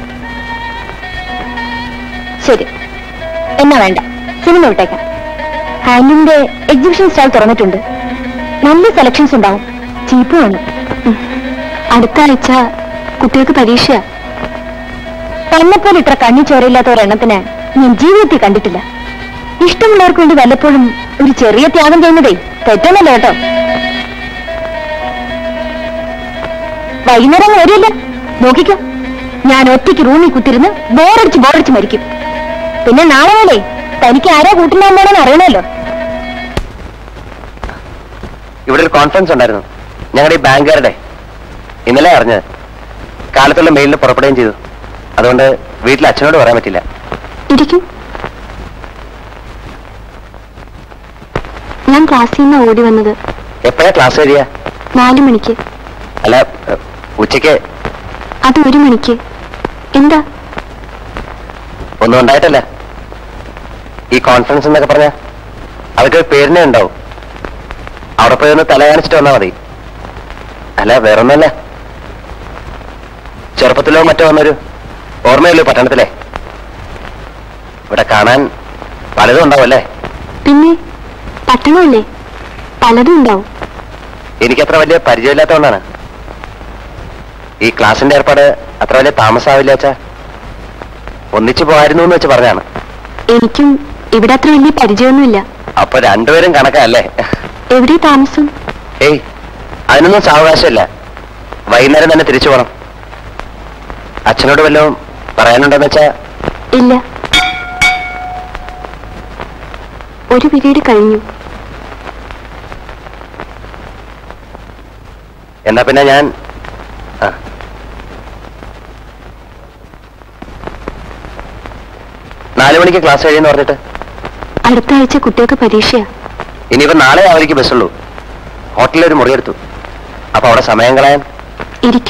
ശരി എന്നാ വേണ്ട സിനിമ വിട്ടേക്കാം ഹാൻഡിന്റെ എക്സിബിഷൻ സ്റ്റാൾ തുറന്നിട്ടുണ്ട് നല്ല സെലക്ഷൻസ് ഉണ്ടാവും ചീപ്പുമാണ് അടുത്ത ആഴ്ച കുട്ടികൾക്ക് പരീക്ഷ തന്നെപ്പോലെ ഇത്ര കണ്ണി ചോരയില്ലാത്ത ഒരെണ്ണത്തിന് ഞാൻ ജീവിതത്തിൽ കണ്ടിട്ടില്ല ഇഷ്ടമുള്ളവർക്ക് വേണ്ടി വല്ലപ്പോഴും ഒരു ചെറിയ ത്യാഗം ചെയ്യുന്നതേ തെറ്റൊന്നല്ല കേട്ടോ വൈകുന്നേരം അങ്ങ് വരില്ല നോക്കിക്കോ ഞാൻ ഒറ്റയ്ക്ക് റൂമിൽ കുത്തിരുന്ന് ബോറടിച്ച് ബോറടിച്ച് മരിക്കും പിന്നെ നാളെ പോലെ തനിക്ക് ആരാ കൂട്ടുന്നതെന്നാണെന്ന് അറിയണമല്ലോ ഇവിടെ ഒരു കോൺഫറൻസ് ഉണ്ടായിരുന്നു ഞങ്ങളുടെ ഈ ബാങ്കുകാരുടെ ഇന്നലെ അറിഞ്ഞത് കാലത്തുള്ള മെയിലിൽ പുറപ്പെടുകയും ചെയ്തു അതുകൊണ്ട് വീട്ടിൽ അച്ഛനോട് പറയാൻ പറ്റില്ല ഇരിക്കും ഞാൻ ക്ലാസ്സിൽ നിന്ന് ഓടി വന്നത് എപ്പോഴാ ക്ലാസ് കഴിയാ നാലു മണിക്ക് അല്ല ഏഹ്, ഉച്ചയ്ക്ക് അത് ഒരു മണിക്ക് എന്താ ഒന്നും ഉണ്ടായിട്ടല്ല ഈ കോൺഫറൻസ് എന്നൊക്കെ പറഞ്ഞ അതൊക്കെ ഒരു പേരിനെ ഉണ്ടാവും അവിടെ പോയി ഒന്ന് തല കാണിച്ചിട്ട് വന്നാൽ മതി അല്ല വേറൊന്നല്ല ചെറുപ്പത്തിലോ മറ്റോ വന്നൊരു ഓർമ്മയല്ലോ പട്ടണത്തിലെ ഇവിടെ കാണാൻ പലതും ഉണ്ടാവും അല്ലേ പിന്നെ പട്ടണമല്ലേ പലതും ഉണ്ടാവും എനിക്കത്ര വലിയ പരിചയമില്ലാത്തതുകൊണ്ടാണ് ഈ ക്ലാസിന്റെ ഏർപ്പാട് അത്ര വലിയ താമസാവില്ല അച്ഛാ ഒന്നിച്ചു പോകായിരുന്നു എന്ന് വെച്ച് പറഞ്ഞാണ് എനിക്കും ഇവിടെ അത്ര വലിയ പരിചയമൊന്നുമില്ല അപ്പൊ രണ്ടുപേരും കണക്കല്ലേ എവിടെ താമസം ഏയ് അതിനൊന്നും സാവകാശമില്ല വൈകുന്നേരം തന്നെ തിരിച്ചു പോണം അച്ഛനോട് വല്ലതും പറയാനുണ്ടെന്ന് വെച്ചാ ഇല്ല ഒരു പീരീഡ് കഴിഞ്ഞു എന്നാ പിന്നെ ഞാൻ ആ. നാല് മണിക്ക് ക്ലാസ് കഴിയുമെന്ന് പറഞ്ഞിട്ട് അടുത്ത ആഴ്ച കുട്ടികൾക്ക് പരീക്ഷയാ ഇനിയിപ്പോ നാളെ രാവിലേക്ക് ബസ്സുള്ളൂ ഹോട്ടലിൽ ഒരു മുറിയെടുത്തു അപ്പൊ അവിടെ സമയം കളയാൻ ഇരിക്കൂ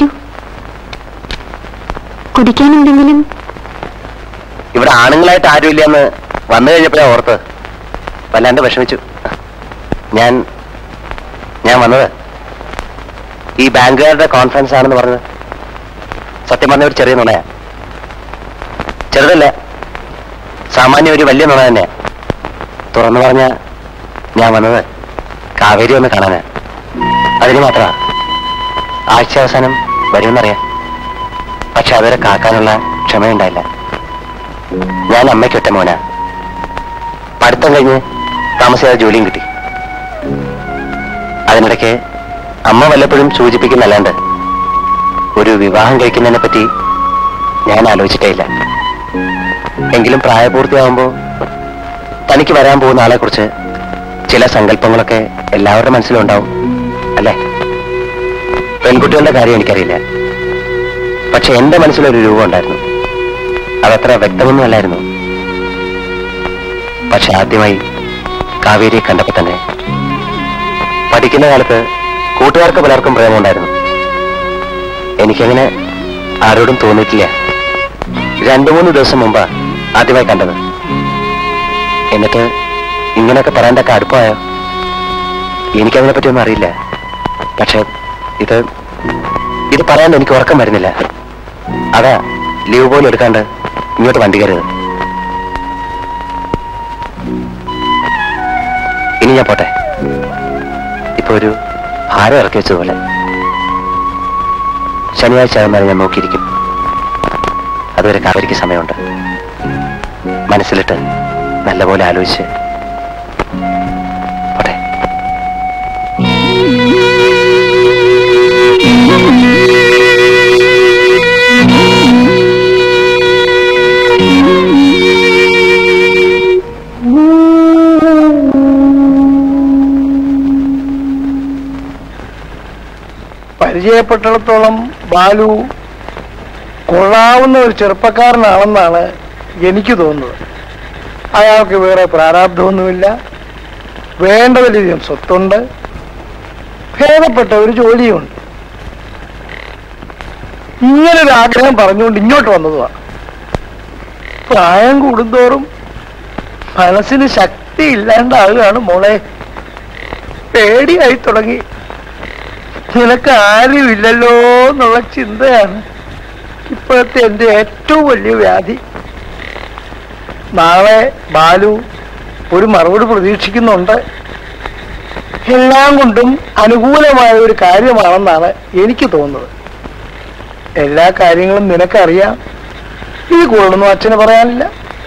കുടിക്കാൻ എന്തെങ്കിലും ഇവിടെ ആണുങ്ങളായിട്ട് ആരുമില്ല എന്ന് വന്നു കഴിഞ്ഞപ്പോഴാ ഓർത്ത് വല്ലാണ്ട് വിഷമിച്ചു ഞാൻ ഞാൻ വന്നത് ഈ ബാങ്കുകാരുടെ കോൺഫറൻസ് ആണെന്ന് പറഞ്ഞത് സത്യം പറഞ്ഞ ഒരു ചെറിയ നുണയാ ചെറുതല്ല സാമാന്യ ഒരു വലിയ നുണ തന്നെയാ തുറന്നു പറഞ്ഞ ഞാൻ വന്നത് കാവേരി ഒന്ന് കാണാനാ അതിന് മാത്രമാ ആഴ്ച അവസാനം വരുമെന്നറിയാം പക്ഷെ അതുവരെ കാക്കാനുള്ള ക്ഷമയുണ്ടായില്ല ഞാൻ അമ്മയ്ക്ക് ഒറ്റ മോനാ പഠിത്തം കഴിഞ്ഞ് താമസിയാതെ ജോലിയും കിട്ടി അതിനിടയ്ക്ക് അമ്മ വല്ലപ്പോഴും സൂചിപ്പിക്കുന്നല്ലാണ്ട് ഒരു വിവാഹം കഴിക്കുന്നതിനെ പറ്റി ഞാൻ ആലോചിച്ചിട്ടേ ഇല്ല എങ്കിലും പ്രായപൂർത്തിയാവുമ്പോ തനിക്ക് വരാൻ പോകുന്ന ആളെ കുറിച്ച് ചില സങ്കല്പങ്ങളൊക്കെ എല്ലാവരുടെ മനസ്സിലും ഉണ്ടാവും അല്ലേ പെൺകുട്ടികളുടെ കാര്യം എനിക്കറിയില്ല പക്ഷെ എന്റെ മനസ്സിലൊരു രൂപം ഉണ്ടായിരുന്നു അതത്ര വ്യക്തമൊന്നും അല്ലായിരുന്നു പക്ഷെ ആദ്യമായി കാവേരിയെ കണ്ടപ്പോ തന്നെ പഠിക്കുന്ന കാലത്ത് കൂട്ടുകാർക്ക് പലർക്കും പ്രേമമുണ്ടായിരുന്നു എനിക്കങ്ങനെ ആരോടും തോന്നിയിട്ടില്ല രണ്ടു മൂന്ന് ദിവസം മുമ്പാ ആദ്യമായി കണ്ടത് എന്നിട്ട് ഇങ്ങനെയൊക്കെ പറയാണ്ടൊക്കെ അടുപ്പമായോ എനിക്കതിനെ പറ്റിയൊന്നും അറിയില്ല പക്ഷെ ഇത് ഇത് പറയാൻ എനിക്ക് ഉറക്കം വരുന്നില്ല അതാ ലീവ് പോലും എടുക്കാണ്ട് ഇങ്ങോട്ട് വണ്ടി കയറിയത് ഇനി ഞാൻ പോട്ടെ ഇപ്പൊ ഒരു ഭാരം ഇറക്കി വെച്ചതുപോലെ ശനിയാഴ്ച ആകുമ്പോൾ ഞാൻ നോക്കിയിരിക്കും അതുവരെ കാവേരിക്ക് സമയമുണ്ട് മനസ്സിലിട്ട് നല്ലപോലെ ആലോചിച്ച് പോട്ടെ പരിചയപ്പെട്ടിടത്തോളം ബാലു കൊള്ളാവുന്ന ഒരു ചെറുപ്പക്കാരനാണെന്നാണ് എനിക്ക് തോന്നുന്നത് അയാൾക്ക് വേറെ പ്രാരാബ്ധമൊന്നുമില്ല വേണ്ടതിലധികം സ്വത്തുണ്ട് ഭേദപ്പെട്ട ഒരു ജോലിയുണ്ട് ഇങ്ങനൊരു ആഗ്രഹം പറഞ്ഞുകൊണ്ട് ഇങ്ങോട്ട് വന്നതുമാണ് പ്രായം കൂടുന്തോറും മനസ്സിന് ശക്തി ഇല്ലാണ്ടാവുകയാണ് മോളെ പേടിയായി തുടങ്ങി നിനക്ക് ആരുമില്ലല്ലോ എന്നുള്ള ചിന്തയാണ് ഇപ്പോഴത്തെ എന്റെ ഏറ്റവും വലിയ വ്യാധി നാളെ ബാലു ഒരു മറുപടി പ്രതീക്ഷിക്കുന്നുണ്ട് എല്ലാം കൊണ്ടും അനുകൂലമായ ഒരു കാര്യമാണെന്നാണ് എനിക്ക് തോന്നുന്നത് എല്ലാ കാര്യങ്ങളും നിനക്കറിയാം ഈ കൂടുതലൊന്നും അച്ഛന് പറയാനില്ല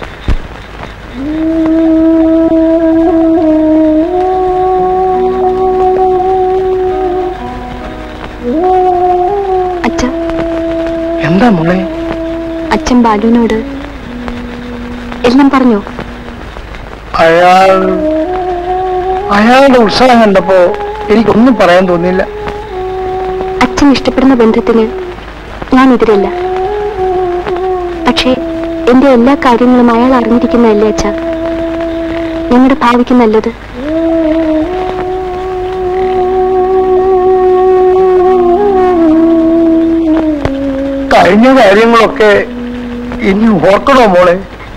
അച്ഛ എന്താ മോളെ അച്ഛൻ ബാലുവിനോട് എല്ലാം പറഞ്ഞോ അയാൾ അയാളുടെ ഉത്സാഹം കണ്ടപ്പോ എനിക്കൊന്നും പറയാൻ തോന്നിയില്ല അച്ഛൻ ഇഷ്ടപ്പെടുന്ന ബന്ധത്തിന് ഞാൻ എതിരല്ല പക്ഷേ എന്റെ എല്ലാ കാര്യങ്ങളും അയാൾ അറിഞ്ഞിരിക്കുന്നതല്ലേ അച്ഛ ഞങ്ങളുടെ ഭാവിക്ക് നല്ലത് കഴിഞ്ഞ കാര്യങ്ങളൊക്കെ ഇനി ഓർക്കണോ മോളെ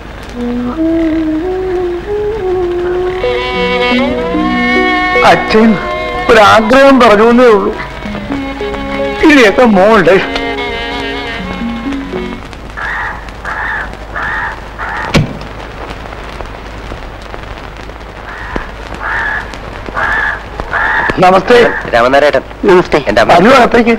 അച്ഛൻ ഒരാഗ്രഹം പറഞ്ഞു എന്നേ ഉള്ളൂ ഇനിയൊക്കെ മോളുടെ നമസ്തേ രാമനാരേട്ടൻ നമസ്തേ എന്റെ അമ്മ വരൂ അകത്തേക്ക്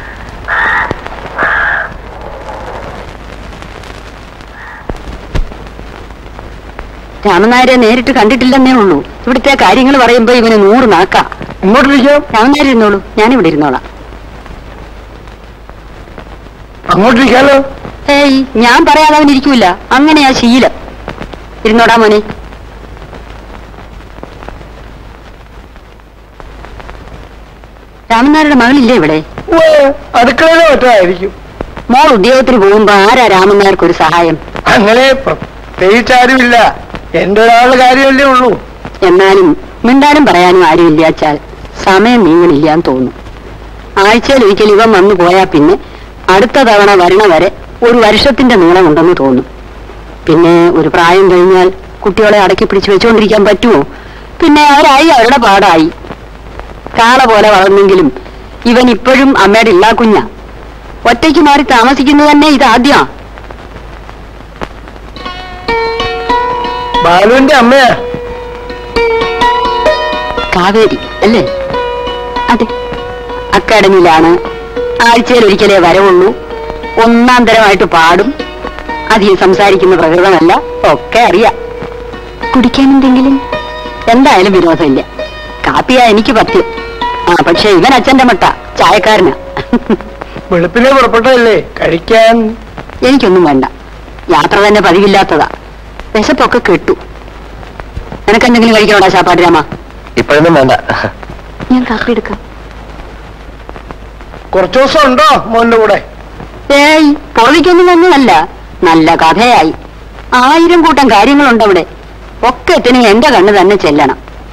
രാമനായരെ നേരിട്ട് കണ്ടിട്ടില്ലെന്നേ ഉള്ളൂ ഇവിടുത്തെ കാര്യങ്ങൾ പറയുമ്പോ ഇവന് നൂറ് നാക്ക ഇങ്ങോട്ടിരിക്കാം രാമനായർ ഇരുന്നോളൂ ഞാനിവിടെ ഇരുന്നോളാം അങ്ങോട്ടിരിക്കാലോ ഏയ് ഞാൻ പറയാതെ അവൻ ഇരിക്കൂല അങ്ങനെയാ ശീലം ഇരുന്നോടാ മോനെ രാമനായരുടെ മകളില്ലേ ഇവിടെ ഉവ്വ്, അടുക്കളയിലോ മറ്റായിരിക്കും മോൾ ഉദ്യോഗത്തിന് പോകുമ്പോ ആരാ രാമനായർക്ക് ഒരു സഹായം അങ്ങനെ പ്രത്യേകിച്ച് ആരുമില്ല എന്റെ ഒരാളുടെ കാര്യമല്ലേ ഉള്ളൂ എന്നാലും മിണ്ടാനും പറയാനും ആരുമില്ല അച്ചാൽ സമയം നീങ്ങണില്ലാന്ന് തോന്നുന്നു ആഴ്ചയിൽ ഒരിക്കൽ ഇവൻ വന്നു പോയാ പിന്നെ അടുത്ത തവണ വരണ വരെ ഒരു വർഷത്തിന്റെ നീളമുണ്ടെന്ന് തോന്നും പിന്നെ ഒരു പ്രായം കഴിഞ്ഞാൽ കുട്ടികളെ അടക്കി പിടിച്ചു വെച്ചുകൊണ്ടിരിക്കാൻ പറ്റുമോ പിന്നെ അവരായി അവരുടെ പാടായി കാള പോലെ വളർന്നെങ്കിലും ഇവൻ ഇപ്പോഴും അമ്മയുടെ ഇല്ലാ കുഞ്ഞ ഒറ്റയ്ക്ക് മാറി താമസിക്കുന്നത് തന്നെ ഇതാദ്യമാ ബാലുവിന്റെ അമ്മയാ കാവേരി അല്ലേ അതെ അക്കാഡമിയിലാണ് ആഴ്ചയിൽ ഒരിക്കലേ വരവുള്ളൂ ഒന്നാം തരമായിട്ട് പാടും അധികം സംസാരിക്കുന്ന പ്രകൃതമല്ല ഒക്കെ അറിയാം കുടിക്കാൻ എന്തെങ്കിലും എന്തായാലും വിരോധമില്ല കാപ്പിയാ എനിക്ക് പത്യം ആ പക്ഷെ ഇവൻ അച്ഛന്റെ മട്ട ചായക്കാരനാ വെളുപ്പിനെ പുറപ്പെട്ടതല്ലേ കഴിക്കാൻ എനിക്കൊന്നും വേണ്ട യാത്ര തന്നെ പതിവില്ലാത്തതാ വിശപ്പൊക്കെ കെട്ടു നിനക്കെന്തെങ്കിലും കഴിക്കണോടാ ശാപ്പാട്ട് രാമ ഇപ്പോഴൊന്നും വേണ്ട ഞാൻ കാപ്പി എടുക്കാം കുറച്ചു ദിവസം ഉണ്ടോ മോന്റെ കൂടെ ഏയ് പൊളിക്കൊന്നും ഒന്നുമല്ല നല്ല കഥയായി ആയിരം കൂട്ടം കാര്യങ്ങളുണ്ട് അവിടെ ഒക്കെ എത്തണി എന്റെ കണ്ണ് തന്നെ ചെല്ലണം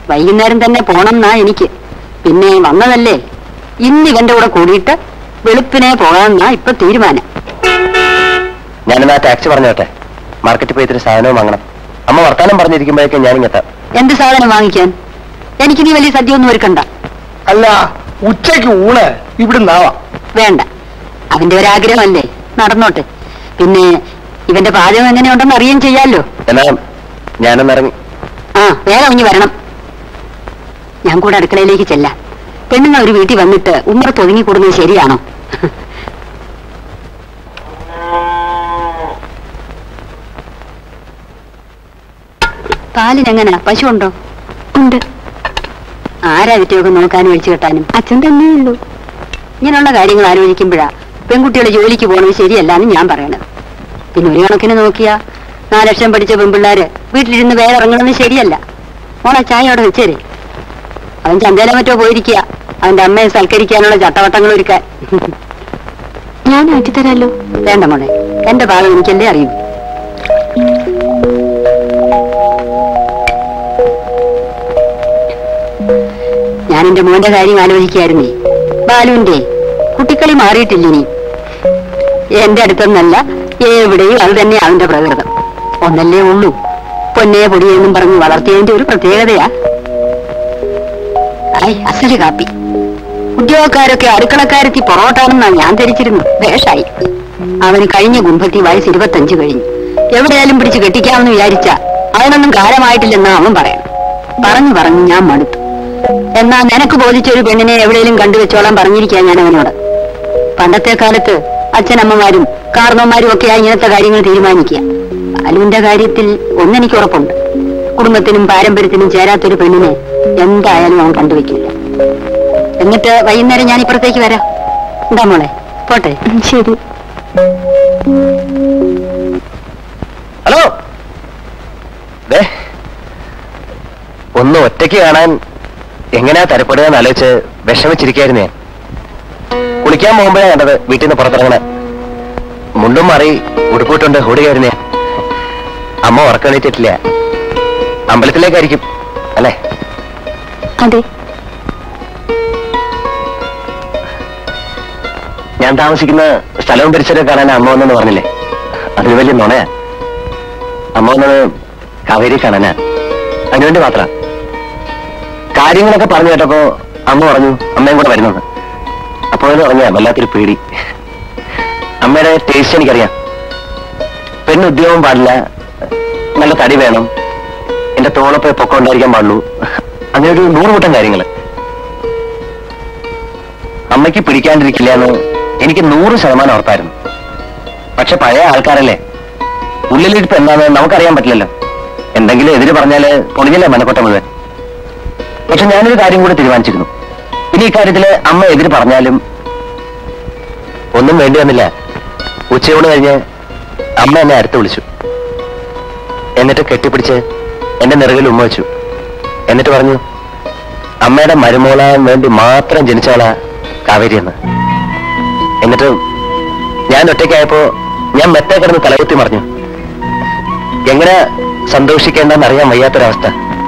വൈകുന്നേരം തന്നെ പോണമെന്നാ എനിക്ക് പിന്നെ വന്നതല്ലേ ഇന്ന് ഇവന്റെ കൂടെ കൂടിയിട്ട് വെളുപ്പിനെ പോകാമെന്നാ ഇപ്പൊ തീരുമാനം ഞാനിന്ന് ആ ടാക്സി പറഞ്ഞോട്ടെ മാർക്കറ്റിൽ പോയി ഇത്തിരി സാധനവും വാങ്ങണം അമ്മ വർത്താനം പറഞ്ഞിരിക്കുമ്പോഴേക്കും ഞാനിങ്ങെത്താം എന്ത് സാധനം വാങ്ങിക്കാൻ എനിക്ക് നീ വലിയ സദ്യ ഒന്നും ഒരുക്കണ്ട അല്ല ഉച്ചയ്ക്ക് ഊണ് ഇവിടുന്നാവാം വേണ്ട അവന്റെ ഒരാഗ്രഹമല്ലേ നടന്നോട്ടെ പിന്നെ ഇവന്റെ പാചകം എങ്ങനെയുണ്ടെന്ന് അറിയുകയും ചെയ്യാലോ എന്നാ ഞാനൊന്ന് ഇറങ്ങി ആ വേഗം ഇനി വരണം ഞാൻ കൂടെ അടുക്കളയിലേക്ക് ചെല്ലാം പെണ്ണുങ്ങൾ ഒരു വീട്ടിൽ വന്നിട്ട് ഉമ്മറത്ത് ഒതുങ്ങി കൂടുന്നത് ശരിയാണോ പാലിനെങ്ങനെ പശു ഉണ്ടോ ഉണ്ട് ആരാ വിറ്റയൊക്കെ നോക്കാനും ഒഴിച്ചു കെട്ടാനും അച്ഛൻ തന്നെയുള്ളൂ ഇങ്ങനെയുള്ള കാര്യങ്ങൾ ആലോചിക്കുമ്പോഴാ പെൺകുട്ടികൾ ജോലിക്ക് പോകുന്നത് ശരിയല്ല എന്ന് ഞാൻ പറയണത് പിന്നെ ഒരു കണക്കിന് നോക്കിയാ നാല് ലക്ഷം പഠിച്ച പെൺപിള്ളാര് വീട്ടിലിരുന്ന് വേറെ ഇറങ്ങണമെന്ന് ശരിയല്ല മോളെ ചായ അവിടെ വെച്ചേരെ അവൻ ചന്തയിലെ മറ്റോ പോയിരിക്കുക അവന്റെ അമ്മയെ സൽക്കരിക്കാനുള്ള ചട്ടവട്ടങ്ങൾ ഒരുക്കാൻ ഞാൻ ആറ്റിത്തരാലോ വേണ്ട മോളെ എന്റെ ഭാഗം എനിക്കല്ലേ അറിയൂ ഞാൻ എന്റെ മോന്റെ കാര്യം ആലോചിക്കായിരുന്നേ ബാലുവിന്റെ കുട്ടിക്കളി മാറിയിട്ടില്ല ഇനി എന്റെ അടുത്തൊന്നല്ല എവിടെയും അത് തന്നെ അവന്റെ പ്രകൃതം ഒന്നല്ലേ ഉള്ളൂ പൊന്നേ പൊടിയെന്നും പറഞ്ഞ് വളർത്തിയതിന്റെ ഒരു പ്രത്യേകതയാ ഐ അസല് കാപ്പി ഉദ്യോഗക്കാരൊക്കെ അടുക്കളക്കാരെത്തി പൊറോട്ടാണെന്നാ ഞാൻ ധരിച്ചിരുന്നു വേഷായി അവന് കഴിഞ്ഞ കുംഭത്തി വയസ്സ് ഇരുപത്തഞ്ച് കഴിഞ്ഞു എവിടെയാലും പിടിച്ച് കെട്ടിക്കാമെന്ന് വിചാരിച്ച അവനൊന്നും കാലമായിട്ടില്ലെന്നാ അവൻ പറയണം പറഞ്ഞു പറഞ്ഞു ഞാൻ മടുത്തു എന്നാ നിനക്ക് ബോധിച്ച ഒരു പെണ്ണിനെ എവിടെയെങ്കിലും കണ്ടുവെച്ചോളാൻ പറഞ്ഞിരിക്കാൻ ഞാൻ അവനോട് പണ്ടത്തെ കാലത്ത് അച്ഛനമ്മമാരും കാർന്നോമാരും ഒക്കെയാ ഇങ്ങനത്തെ കാര്യങ്ങൾ തീരുമാനിക്കുക അലുവിന്റെ കാര്യത്തിൽ ഒന്നെനിക്ക് ഉറപ്പുണ്ട് കുടുംബത്തിനും പാരമ്പര്യത്തിനും ചേരാത്തൊരു പെണ്ണിനെ എന്തായാലും അവൻ കണ്ടുവെക്കില്ല എന്നിട്ട് വൈകുന്നേരം ഞാൻ ഇപ്പുറത്തേക്ക് വരാം എന്താ മോളെ പോട്ടെ ശരി ഹലോ ദേ ഒന്ന് ഒറ്റയ്ക്ക് കാണാൻ എങ്ങനെയാ തരപ്പെടുക എന്ന് ആലോചിച്ച് വിഷമിച്ചിരിക്കായിരുന്നു ഞാൻ കുളിക്കാൻ പോകുമ്പോഴാ കണ്ടത് വീട്ടിൽ നിന്ന് പുറത്തിറങ്ങണ മുണ്ടും മാറി ഉടുപ്പിട്ടുണ്ട് ഓടുകയായിരുന്നു ഞാൻ അമ്മ ഉറക്കണിട്ടിട്ടില്ല അമ്പലത്തിലേക്കായിരിക്കും അല്ലേ അതെ ഞാൻ താമസിക്കുന്ന സ്ഥലവും പരിസരവും കാണാൻ അമ്മ വന്നെന്ന് പറഞ്ഞില്ലേ അതൊരു വലിയ നുണയാ അമ്മ വന്നത് കാവേരി കാണാനാ അതിനുവേണ്ടി മാത്ര കാര്യങ്ങളൊക്കെ പറഞ്ഞു കേട്ടപ്പോ അമ്മ പറഞ്ഞു അമ്മയും കൂടെ വരുന്നത് അപ്പൊ അതിന് പറഞ്ഞ വല്ലാത്തൊരു പേടി അമ്മയുടെ ടേസ്റ്റ് എനിക്കറിയാം പെണ്ണ് ഉദ്യോഗം പാടില്ല നല്ല തടി വേണം എന്റെ തോളപ്പ് പൊക്കം ഉണ്ടായിരിക്കാൻ പാടുള്ളൂ അങ്ങനെ ഒരു നൂറ് കൂട്ടം കാര്യങ്ങള് അമ്മയ്ക്ക് പിടിക്കാണ്ടിരിക്കില്ല എന്ന് എനിക്ക് നൂറ് ശതമാനം ഉറപ്പായിരുന്നു പക്ഷെ പഴയ ആൾക്കാരല്ലേ ഉള്ളിലിരിപ്പ് എന്താണെന്ന് നമുക്കറിയാൻ പറ്റില്ലല്ലോ എന്തെങ്കിലും എതിര് പറഞ്ഞാല് പൊളിഞ്ഞല്ലേ മനക്കൊട്ട മുഴുവൻ പക്ഷെ ഞാനൊരു കാര്യം കൂടി തീരുമാനിച്ചിരുന്നു ഇനി ഇക്കാര്യത്തില് അമ്മ എതിര് പറഞ്ഞാലും ഒന്നും വേണ്ടി വന്നില്ല ഉച്ചയോട് കഴിഞ്ഞ് അമ്മ എന്നെ അടുത്ത് വിളിച്ചു എന്നിട്ട് കെട്ടിപ്പിടിച്ച് എന്റെ നിറകിൽ ഉമ്മ വെച്ചു എന്നിട്ട് പറഞ്ഞു അമ്മയുടെ മരുമോളാൻ വേണ്ടി മാത്രം ജനിച്ചവളാ കാവേരി എന്ന് എന്നിട്ട് ഞാൻ ഒറ്റയ്ക്കായപ്പോ ഞാൻ മെത്തേ കിടന്ന് തലകുത്തി മറിഞ്ഞു എങ്ങനെ സന്തോഷിക്കേണ്ടെന്ന് അറിയാൻ വയ്യാത്തൊരവസ്ഥ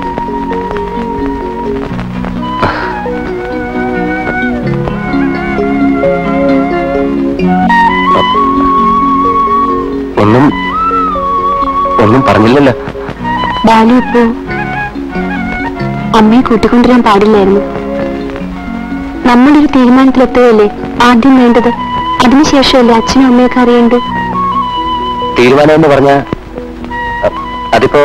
ഒന്നും ഒന്നും പറഞ്ഞില്ലല്ലോ ബാലു ഇപ്പോ അമ്മയെ കൂട്ടിക്കൊണ്ടുവരാൻ പാടില്ലായിരുന്നു നമ്മളൊരു തീരുമാനത്തിലെത്തുകയല്ലേ ആദ്യം വേണ്ടത് അതിനുശേഷമല്ലേ അച്ഛനും അമ്മയൊക്കെ അറിയേണ്ടത് തീരുമാനം എന്ന് പറഞ്ഞ അതിപ്പോ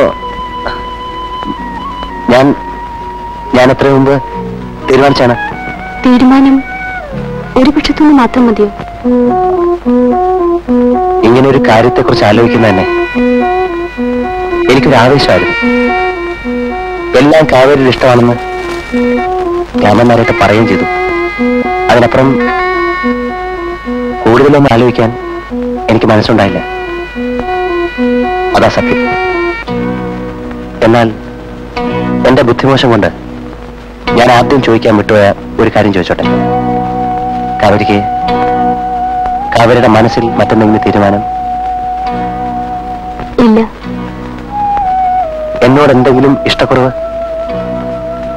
ഞാൻ ഞാൻ എത്ര മുമ്പ് തീരുമാനിച്ചാണ് തീരുമാനം ഒരു പക്ഷത്തുനിന്ന് മാത്രം മതിയോ ഇങ്ങനെ ഒരു കാര്യത്തെക്കുറിച്ച് ആലോചിക്കുന്ന തന്നെ എനിക്കൊരു ആവേശമായിരുന്നു എല്ലാം കാവേരിയുടെ ഇഷ്ടമാണെന്ന് രാമന്മാരായിട്ട് പറയുകയും ചെയ്തു അതിനപ്പുറം കൂടുതലൊന്നും ആലോചിക്കാൻ എനിക്ക് മനസ്സുണ്ടായില്ല അതാ സത്യം എന്നാൽ എന്റെ ബുദ്ധിമോശം കൊണ്ട് ഞാൻ ആദ്യം ചോദിക്കാൻ വിട്ടുപോയ ഒരു കാര്യം ചോദിച്ചോട്ടെ കാവേരിക്ക് കാവേരിയുടെ മനസ്സിൽ മറ്റെന്തെങ്കിലും തീരുമാനം ഇല്ല എന്നോട് എന്തെങ്കിലും ഇഷ്ടക്കുറവ്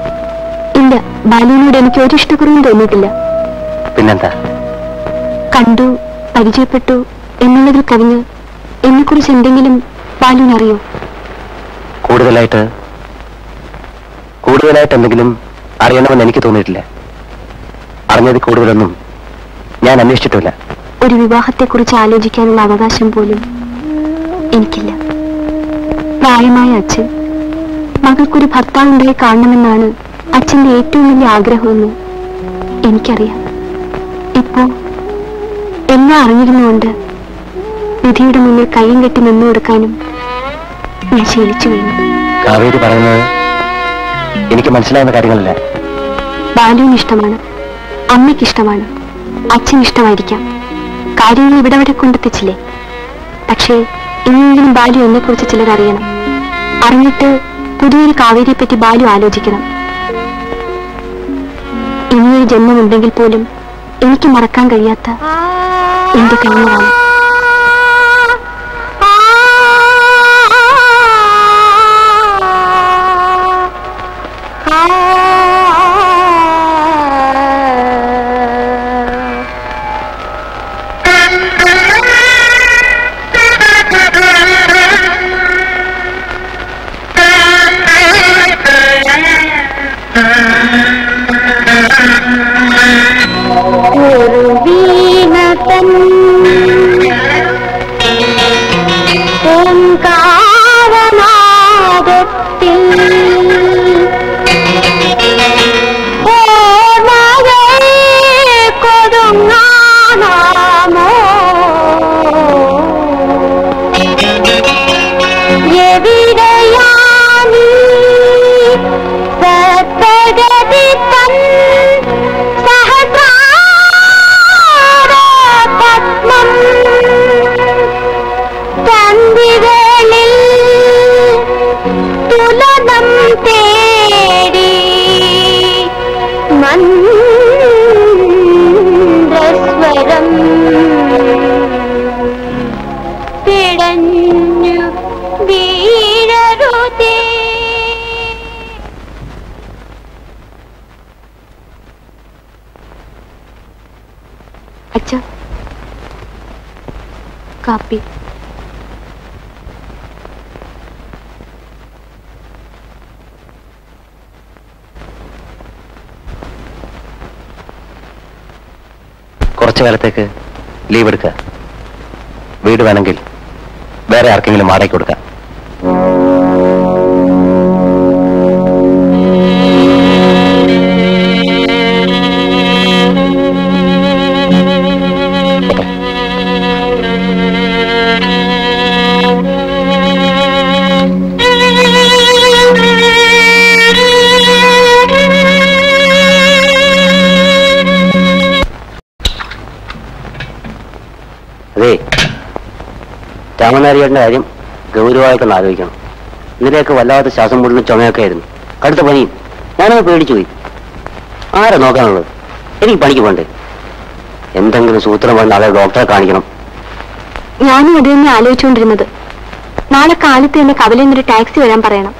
ബാലുവിനോട് എനിക്ക് ഒരു ഇഷ്ടക്കുറവും തോന്നിയിട്ടില്ല പിന്നെന്താ കണ്ടു പരിചയപ്പെട്ടു എന്നുള്ളതിൽ കവിഞ്ഞ് എന്നെക്കുറിച്ച് എന്തെങ്കിലും ബാലുവിനറിയോ കൂടുതലായിട്ട് കൂടുതലായിട്ട് എന്തെങ്കിലും അറിയണമെന്ന് എനിക്ക് തോന്നിയിട്ടില്ല അറിഞ്ഞതിൽ കൂടുതലൊന്നും ഞാൻ അന്വേഷിച്ചിട്ടില്ല ഒരു വിവാഹത്തെക്കുറിച്ച് ആലോചിക്കാനുള്ള അവകാശം പോലും എനിക്കില്ല പ്രായമായ അച്ഛൻ മകൾക്കൊരു ഭർത്താവുണ്ടായി കാണണമെന്നാണ് അച്ഛന്റെ ഏറ്റവും വലിയ ആഗ്രഹമെന്ന് എനിക്കറിയാം ഇപ്പോ എല്ലാം അറിഞ്ഞിരുന്നുകൊണ്ട് വിധിയുടെ മുന്നിൽ കൈയും കെട്ടി നിന്നു കൊടുക്കാനും ഞാൻ ശീലിച്ചു കഴിഞ്ഞു കാവേരി പറയുന്നത് എനിക്ക് മനസ്സിലാവുന്ന കാര്യങ്ങളല്ല ബാലുവിന് ഇഷ്ടമാണ് അമ്മയ്ക്ക് ഇഷ്ടമാണ് അച്ഛൻ ഇഷ്ടമായിരിക്കാം കാര്യങ്ങൾ ഇവിടെ വരെ കൊണ്ടെത്തിച്ചില്ലേ പക്ഷേ ഇനിയെങ്കിലും ബാലു എന്നെ കുറിച്ച് ചിലർ അറിയണം അറിഞ്ഞിട്ട് പുതിയൊരു കാവേരിയെ പറ്റി ബാലു ആലോചിക്കണം ഇനിയൊരു ജന്മമുണ്ടെങ്കിൽ പോലും എനിക്ക് മറക്കാൻ കഴിയാത്ത എന്റെ കണ്ണുമാണ് ഒരു വീണതൻ ഓങ്കാരനാദത്തിൽ ഓർമ്മകൾ കൊടുങ്ങാനാമോ എവിടെയാണീ സത്പഗതി തൻ സഹസ്രാരപത്മം തന്തികളിൽ തുലനം തേടി മന്ത്രസ്വരം പിടഞ്ഞു വീഴരുതേ അച്ഛ കാപ്പി കുറച്ചു കാലത്തേക്ക് ലീവ് എടുക്കുക വീട് വേണമെങ്കിൽ വേറെ ആർക്കെങ്കിലും വാടകയ്ക്ക് കൊടുക്കാം അതെ രാമനാരിയുടെ കാര്യം ഗൗരവമായിട്ടൊന്ന് ആലോചിക്കണം ഇന്നലെയൊക്കെ വല്ലാത്ത ശ്വാസം മുഴുവൻ ചുമയൊക്കെ ആയിരുന്നു കടുത്ത പനിയും ഞാനത് പേടിച്ചു പോയി ആരാ നോക്കാനുള്ളത് എനിക്ക് പണിക്ക് പോണ്ടേ എന്തെങ്കിലും സൂത്രം വന്ന് അവരെ ഡോക്ടറെ കാണിക്കണം ഞാനും അത് തന്നെ ആലോചിച്ചുകൊണ്ടിരുന്നത് നാളെ കാലത്ത് തന്നെ കവലയിൽ നിന്നൊരു ടാക്സി വരാൻ പറയണം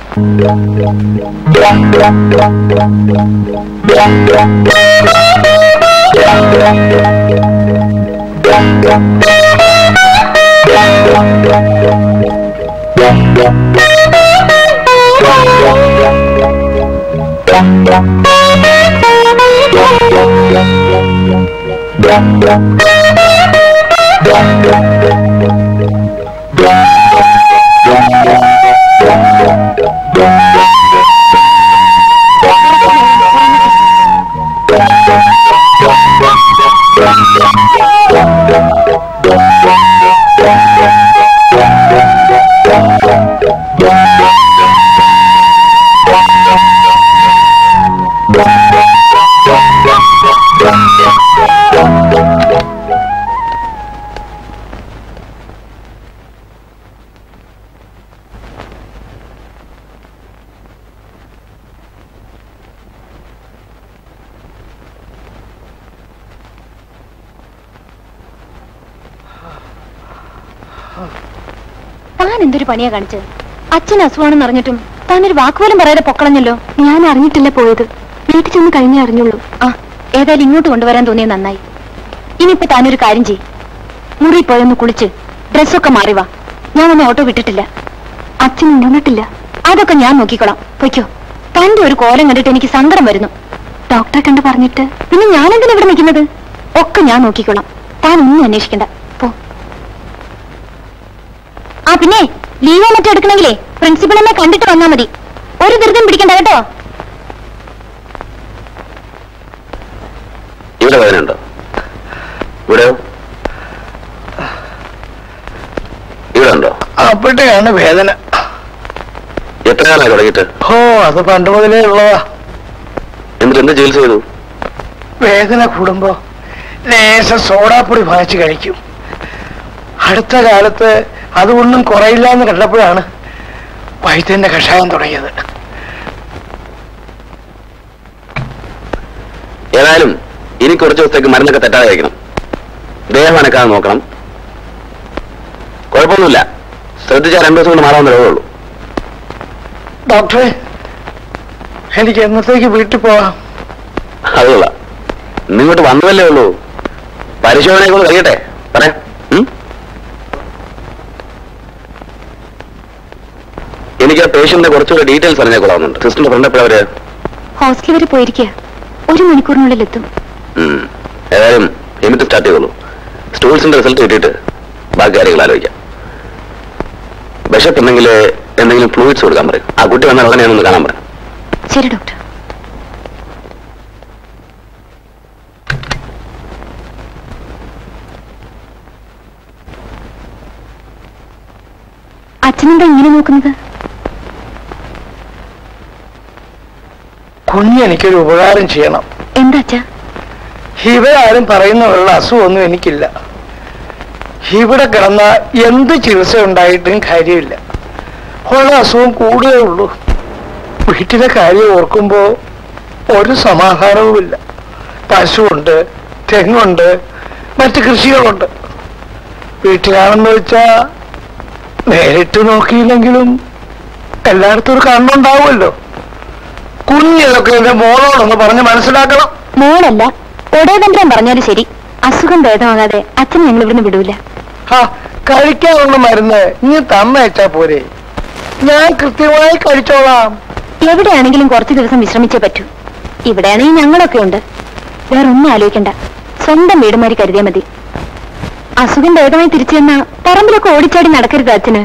താൻ എന്തൊരു പണിയാ കാണിച്ചത് അച്ഛൻ അസുഖമാണെന്ന് അറിഞ്ഞിട്ടും താൻ ഒരു വാക്കുപോലും പറയാതെ പൊക്കളഞ്ഞല്ലോ ഞാൻ അറിഞ്ഞിട്ടില്ല പോയത് വീട്ടിൽ ചെന്ന് കഴിഞ്ഞേ അറിഞ്ഞുള്ളൂ ആ ഏതായാലും ഇങ്ങോട്ട് കൊണ്ടുവരാൻ തോന്നിയത് നന്നായി ഇനിയിപ്പോ താനൊരു കാര്യം ചെയ് മുറി പോയൊന്ന് കുളിച്ച് ഡ്രസ്സൊക്കെ മാറി വാ ഞാൻ ഒന്ന് ഓട്ടോ വിട്ടിട്ടില്ല അച്ഛൻ ഉണർന്നിട്ടില്ല അതൊക്കെ ഞാൻ നോക്കിക്കോളാം പൊയ്ക്കോ തന്റെ ഒരു കോലം കണ്ടിട്ട് എനിക്ക് സങ്കടം വരുന്നു ഡോക്ടറെ കണ്ട് പറഞ്ഞിട്ട് പിന്നെ ഞാൻ എന്തിനാ ഇവിടെ നിൽക്കുന്നത് ഒക്കെ ഞാൻ നോക്കിക്കോളാം താൻ ഒന്നും അന്വേഷിക്കണ്ട പോ ആ പിന്നെ ലീവോ മറ്റോ എടുക്കണമെങ്കിലേ പ്രിൻസിപ്പളിനെ കണ്ടിട്ട് വന്നാ മതി ഒരു ധൃതം പിടിക്കണ്ട കേട്ടോ ഇവിടെ വേദന ഉണ്ടോ ഇവിടെയോ ഇവിടെ ഉണ്ടോ അവിടെയാണ് വേദന എത്ര കാലമായി തുടങ്ങിയിട്ട് ഓ അത് പണ്ട് മുതലേ ഉള്ളതാ എന്നിട്ട് എന്ത് ചികിത്സ ചെയ്തു വേദന കൂടുമ്പോ ലേശ സോഡാപ്പൊടി വാങ്ങിച്ച് കഴിക്കും അടുത്ത കാലത്ത് അതൊന്നും കുറയില്ല എന്ന് കണ്ടപ്പോഴാണ് വൈദ്യന്റെ കഷായം തുടങ്ങിയത് ഏതായാലും ഇനി കുറച്ച് ദിവസത്തേക്ക് മരുന്നൊക്കെ തെറ്റാതെ കഴിക്കണം ദേഹം അനക്കാതെ നോക്കണം കുഴപ്പമൊന്നുമില്ല ശ്രദ്ധിച്ചാൽ രണ്ടു ദിവസം കൊണ്ട് മാറാവുന്ന രോഗമുള്ളൂ ഡോക്ടറെ എനിക്ക് എന്നത്തേക്ക് വീട്ടിൽ പോവാം അതുകൊള്ള നിങ്ങോട്ട് വന്നതല്ലേ ഉള്ളൂ പരിശോധനയൊക്കെ ഒന്ന് കഴിയട്ടെ പറയാം ഉം? എനിക്ക് ആ പേഷ്യന്റിന്റെ കുറച്ചുകൂടെ ഡീറ്റെയിൽസ് അറിഞ്ഞേക്കൊള്ളാവുന്നുണ്ട് സിസ്റ്ററിന്റെ ഫ്രണ്ട് എപ്പോഴവര് ഹോസ്റ്റൽ വരെ പോയിരിക്കുക ഒരു മണിക്കൂറിനുള്ളിൽ എത്തും ഉം. ഏതായാലും എമിറ്റ് സ്റ്റാർട്ട് ചെയ്തോളൂ സ്റ്റൂൾസിന്റെ റിസൾട്ട് കിട്ടിയിട്ട് ബാക്കി കാര്യങ്ങൾ ആലോചിക്കാം വിശപ്പുണ്ടെങ്കിൽ എന്തെങ്കിലും ഫ്ലൂയിഡ്സ് കൊടുക്കാൻ പറയും ആ കുട്ടി വന്നാൽ ഉടനെ ഒന്ന് കാണാൻ പറയും ശരി ഡോക്ടർ അച്ഛനെന്താ ഇങ്ങനെ നോക്കുന്നത് കുഞ്ഞെനിക്കൊരു ഉപകാരം ചെയ്യണം എന്താ അച്ഛാ ഇവരാരും പറയുന്നവരുടെ അസുഖമൊന്നും എനിക്കില്ല ഇവിടെ കിടന്ന എന്ത് ചികിത്സ ഉണ്ടായിട്ടും കാര്യമില്ല ഉള്ള അസുഖം കൂടുകയേ ഉള്ളൂ വീട്ടിലെ കാര്യം ഓർക്കുമ്പോ ഒരു സമാധാനവുമില്ല പശുവുണ്ട് തെങ്ങുണ്ട് മറ്റ് കൃഷികളുണ്ട് വീട്ടിലാണെന്ന് വെച്ചാ നേരിട്ട് നോക്കിയില്ലെങ്കിലും എല്ലായിടത്തും ഒരു കണ്ണുണ്ടാവുമല്ലോ കുഞ്ഞിതൊക്കെ എന്റെ മോളോടൊന്ന് പറഞ്ഞ് മനസ്സിലാക്കണം മോളല്ല ഒടേതന്ത്രം പറഞ്ഞാലും ശരി അസുഖം ഭേദമാകാതെ അച്ഛൻ ഞങ്ങൾ ഇവിടുന്ന് വിടൂല ഹാ കഴിക്കാനുള്ള മരുന്ന് നീ തന്നയച്ചാ പോരെ ഞാൻ കൃത്യമായി കഴിച്ചോളാം എവിടെയാണെങ്കിലും കുറച്ചു ദിവസം വിശ്രമിച്ചേ പറ്റൂ ഇവിടെയാണെങ്കിൽ ഞങ്ങളൊക്കെ ഉണ്ട് വേറെ ഒന്നും ആലോചിക്കണ്ട സ്വന്തം വീടുമാരി കരുതിയാൽ മതി അസുഖം ഭേദമായി തിരിച്ചു ചെന്നാ പറമ്പിലൊക്കെ ഓടിച്ചാടി നടക്കരുത് അച്ഛന്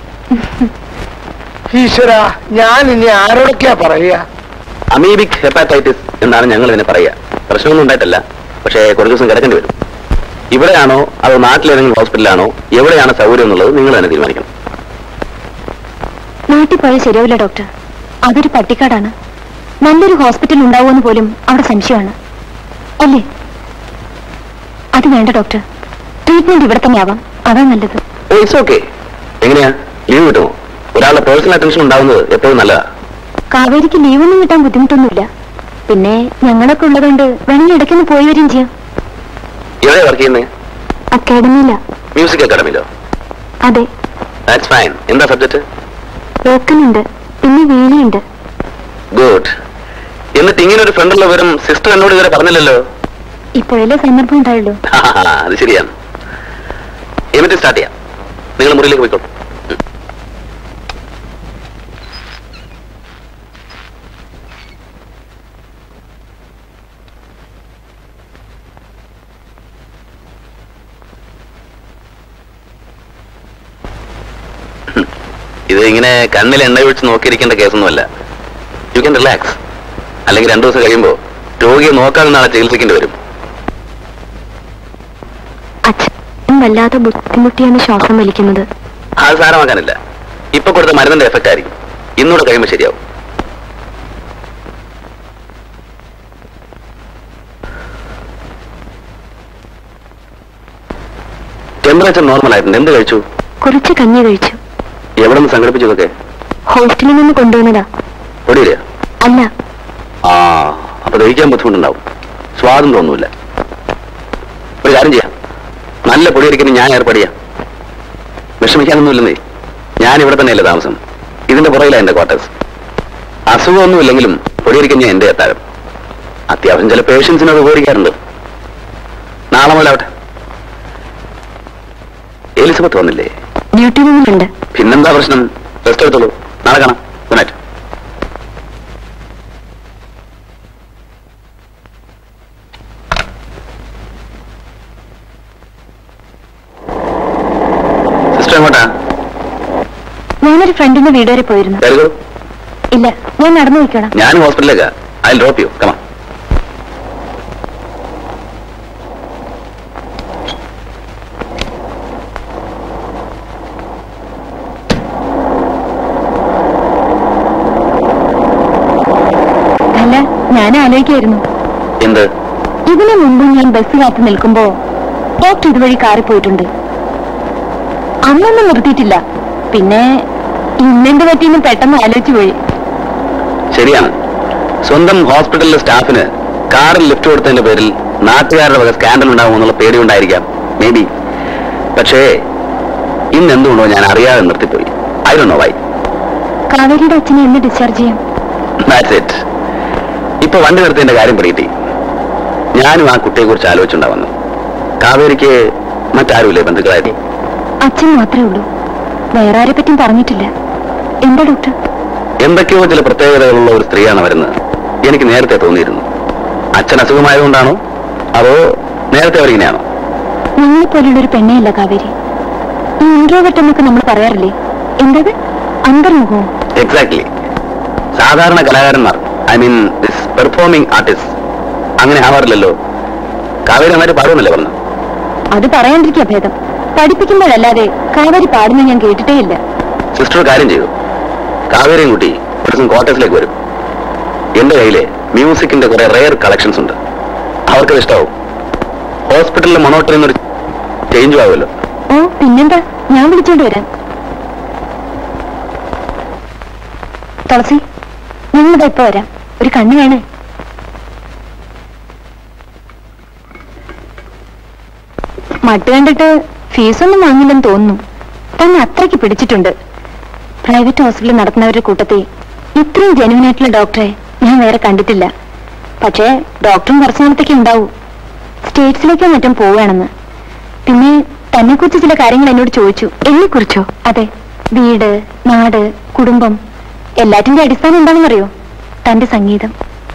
ഈശ്വര ഞാൻ ഇനി ആരോടൊക്കെയാ പറയുക അമീബിക് ഹെപ്പാറ്റൈറ്റിസ് എന്നാണ് ഞങ്ങൾ ഇതിനെ പറയുക പ്രശ്നമൊന്നും ഉണ്ടായിട്ടല്ല പക്ഷേ കുറച്ച് ദിവസം കിടക്കേണ്ടി വരും ഇവിടെയാണോ അതോ നാട്ടിലേതെങ്കിലും ഹോസ്പിറ്റലാണോ എവിടെയാണ് സൗകര്യം എന്നുള്ളത് നിങ്ങൾ തന്നെ തീരുമാനിക്കണം നാട്ടിൽ പോയാൽ ശരിയാവില്ല ഡോക്ടർ അതൊരു പട്ടിക്കാടാണ് നല്ലൊരു ഹോസ്പിറ്റൽ ഉണ്ടാവുമെന്ന് പോലും അവിടെ സംശയമാണ് അല്ലേ അത് വേണ്ട ഡോക്ടർ ട്രീറ്റ്മെന്റ് ഇവിടെ തന്നെ ആവാം അതാ നല്ലത് ഓ ഇറ്റ്സ് ഓക്കെ എങ്ങനെയാ ലീവ് കിട്ടുമോ ഒരാളുടെ പേഴ്സണൽ അറ്റൻഷൻ ഉണ്ടാവുന്നത് എപ്പോഴും നല്ലതാ കാവേരിക്ക് ലീവൊന്നും കിട്ടാൻ ബുദ്ധിമുട്ടൊന്നുമില്ല പിന്നെ ഞങ്ങളൊക്കെ ഉള്ളതുകൊണ്ട് വേണമെങ്കിൽ ഇടയ്ക്കൊന്ന് പോയി വരികയും ചെയ്യാം എവിടെ വർക്ക് ചെയ്യുന്നത് അക്കാഡമിയില മ്യൂസിക് അക്കാഡമിയിലോ അതെ ദാറ്റ്സ് ഫൈൻ എന്താ സബ്ജക്ട് ഓക്കനുണ്ട് പിന്നെ വീണയുണ്ട് ഗുഡ് എന്നിട്ട് ഇങ്ങനെ ഒരു ഫ്രണ്ട് ഉള്ളവരും സിസ്റ്റർ എന്നോട് ഇതുവരെ പറഞ്ഞില്ലല്ലോ ഇപ്പോഴല്ലേ സന്ദർഭം ഉണ്ടായുള്ളൂ അത് ശരിയാണ് എന്നിട്ട് സ്റ്റാർട്ട് ചെയ്യാം നിങ്ങൾ മുറിയിലേക്ക് പോയിക്കോളൂ ഉം. ഉം. ഇത് ഇങ്ങനെ കണ്ണിൽ എണ്ണ ഒഴിച്ച് നോക്കിയിരിക്കേണ്ട കേസൊന്നുമല്ല യു ക്യാൻ റിലാക്സ് അല്ലെങ്കിൽ രണ്ടു ദിവസം കഴിയുമ്പോൾ രോഗിയെ നോക്കാതെ നാളെ ചികിത്സിക്കേണ്ടി വരും അച്ഛൻ വല്ലാതെ ബുദ്ധിമുട്ടിയാണ് ശ്വാസം വലിക്കുന്നത് അത് സാരമാക്കാനില്ല ഇപ്പൊ കൊടുത്ത മരുന്നിന്റെ എഫക്റ്റ് ആയിരിക്കും ഇന്നൂടെ കഴിയുമ്പോൾ ശരിയാവും ടെമ്പറേച്ചർ നോർമൽ ആയിട്ടുണ്ട് എന്ത് കഴിച്ചു കുറച്ച് കഞ്ഞി കഴിച്ചു എവിടെ നിന്ന് സംഘടിപ്പിച്ചതൊക്കെ ഹോസ്റ്റലിൽ നിന്ന് കൊണ്ടുവന്നതാ പൊടിയില്ല അല്ല ആ അപ്പൊ ദഹിക്കാൻ ബുദ്ധിമുട്ടുണ്ടാവും സ്വാദം തോന്നൂല ഒരു കാര്യം ചെയ്യാം നല്ല പൊടിയരിക്കുന്ന ഞാൻ ഏർപ്പാട് ചെയ്യാം വിഷമിക്കാനൊന്നുമില്ലെന്നേ ഞാൻ ഇവിടെ തന്നെയല്ലേ താമസം ഇതിന്റെ പുറകിലാണ് എന്റെ ക്വാർട്ടേഴ്സ് അസുഖമൊന്നുമില്ലെങ്കിലും പൊടിയരിക്കുന്ന എന്റെ എത്താരം അത്യാവശ്യം ചില പേഷ്യൻസിന് അത് ഉപകരിക്കാറുണ്ട് നാളെ മുതലാവട്ടെ എലിസബത്ത് വന്നില്ലേ ഡ്യൂട്ടി റൂമിലുണ്ട് പിന്നെന്താ പ്രശ്നം റെസ്റ്റ് എടുത്തോളൂ നാളെ കാണാം ഗുഡ് നൈറ്റ് സിസ്റ്റർ എങ്ങോട്ടാ ഞാനൊരു ഫ്രണ്ടിന്റെ വീട് വരെ പോയിരുന്നു വെരി ഗുഡ് ഇല്ല ഞാൻ നടന്നു പോയിക്കോളാം ഞാൻ ഹോസ്പിറ്റലിലേക്കാ ഐ ഡ്രോപ്പ് യു കമാ അല്ല ഞാൻ ആലോചിക്കായിരുന്നു എന്ത് ഇതിനു മുമ്പ് ഞാൻ ബസ് കാത്തു നിൽക്കുമ്പോ ഡോക്ടർ ഇതുവഴി കാറിൽ പോയിട്ടുണ്ട് അന്നൊന്നും നിർത്തിയിട്ടില്ല പിന്നെ ഇന്നെന്ത് പറ്റിയെന്ന് പെട്ടെന്ന് ആലോചിച്ചു പോയി ശരിയാണ് സ്വന്തം ഹോസ്പിറ്റലിലെ സ്റ്റാഫിന് കാറിൽ ലിഫ്റ്റ് കൊടുത്തതിന്റെ പേരിൽ നാട്ടുകാരുടെ വക സ്കാൻഡൽ ഉണ്ടാവും എന്നുള്ള പേടി ഉണ്ടായിരിക്കാം മേ ബി പക്ഷേ ഇന്ന് എന്തുകൊണ്ടോ ഞാൻ അറിയാതെ നിർത്തിപ്പോയി ഐ ഡോ നോ വൈ കാവേരിയുടെ അച്ഛനെ എന്ന് ഡിസ്ചാർജ് ചെയ്യാം ദാറ്റ്സ് ഇറ്റ് ഇപ്പൊ വണ്ടി നിർത്തിയതിന്റെ കാര്യം പിടികിട്ടി ഞാനും ആ കുട്ടിയെ കുറിച്ച് ആലോചിച്ചുണ്ടാവുന്നു കാവേരിക്ക് മറ്റാരുമില്ലേ ബന്ധുക്കളായിട്ട് അച്ഛൻ മാത്രമേ ഉള്ളൂ വേറെ ആരെ പറ്റിയും പറഞ്ഞിട്ടില്ല എന്താ ഡോക്ടർ എന്തൊക്കെയോ ചില പ്രത്യേകതകളുള്ള ഒരു സ്ത്രീയാണ് വരുന്നത് എനിക്ക് നേരത്തെ തോന്നിയിരുന്നു അച്ഛൻ അസുഖമായതുകൊണ്ടാണോ അതോ നേരത്തെ അവരിങ്ങനെയാണോ ഞങ്ങളെ പോലെയുള്ള ഒരു പെണ്ണയല്ല കാവേരി ഈ ഇൻട്രോവെട്ട് എന്നൊക്കെ നമ്മൾ പറയാറില്ലേ എന്തത് അന്തർമുഖവും എക്സാക്ട്ലി സാധാരണ കലാകാരന്മാർ I mean this performing artist അങ്ങനെ ആവാറില്ലല്ലോ കാവേരി നന്നായിട്ട് പാടുമെന്നല്ലേ പറഞ്ഞു അത് പറയാണ്ടിരിക്കുക ഭേദം പഠിപ്പിക്കുമ്പോഴല്ലാതെ കാവേരി പാടുന്ന ഞാൻ കേട്ടിട്ടേ ഇല്ല സിസ്റ്റർ ഒരു കാര്യം ചെയ്തു കാവേരിയും കുട്ടി ഒരു ദിവസം ക്വാർട്ടേഴ്സിലേക്ക് വരും എന്റെ കയ്യില് മ്യൂസിക്കിന്റെ കുറെ റെയർ കളക്ഷൻസ് ഉണ്ട് അവർക്കത് ഇഷ്ടാവും ഹോസ്പിറ്റലിലെ മൊണോട്ടറിൽ നിന്നൊരു ചേഞ്ച് ആവുമല്ലോ ഓ പിന്നെന്താ ഞാൻ വിളിച്ചോണ്ട് വരാം തുളസി ഞങ്ങളിതാ ഇപ്പൊ വരാം ഒരു കണ്ണ് വേണേ മട്ട് കണ്ടിട്ട് ഫീസൊന്നും വാങ്ങില്ലെന്ന് തോന്നുന്നു തന്നെ അത്രയ്ക്ക് പിടിച്ചിട്ടുണ്ട് പ്രൈവറ്റ് ഹോസ്പിറ്റൽ നടത്തുന്നവരുടെ കൂട്ടത്തിൽ ഇത്രയും ജെനുവിൻ ആയിട്ടുള്ള ഡോക്ടറെ ഞാൻ വേറെ കണ്ടിട്ടില്ല പക്ഷേ ഡോക്ടറും കുറച്ചു നാളത്തേക്ക് ഉണ്ടാവൂ സ്റ്റേറ്റ്സിലേക്കോ മറ്റും പോവുകയാണെന്ന് പിന്നെ തന്നെ കുറിച്ച് ചില കാര്യങ്ങൾ എന്നോട് ചോദിച്ചു എന്നെ കുറിച്ചോ അതെ വീട് നാട് കുടുംബം എല്ലാറ്റിന്റെ അടിസ്ഥാനം എന്താണെന്നറിയോ തന്റെ സംഗീതം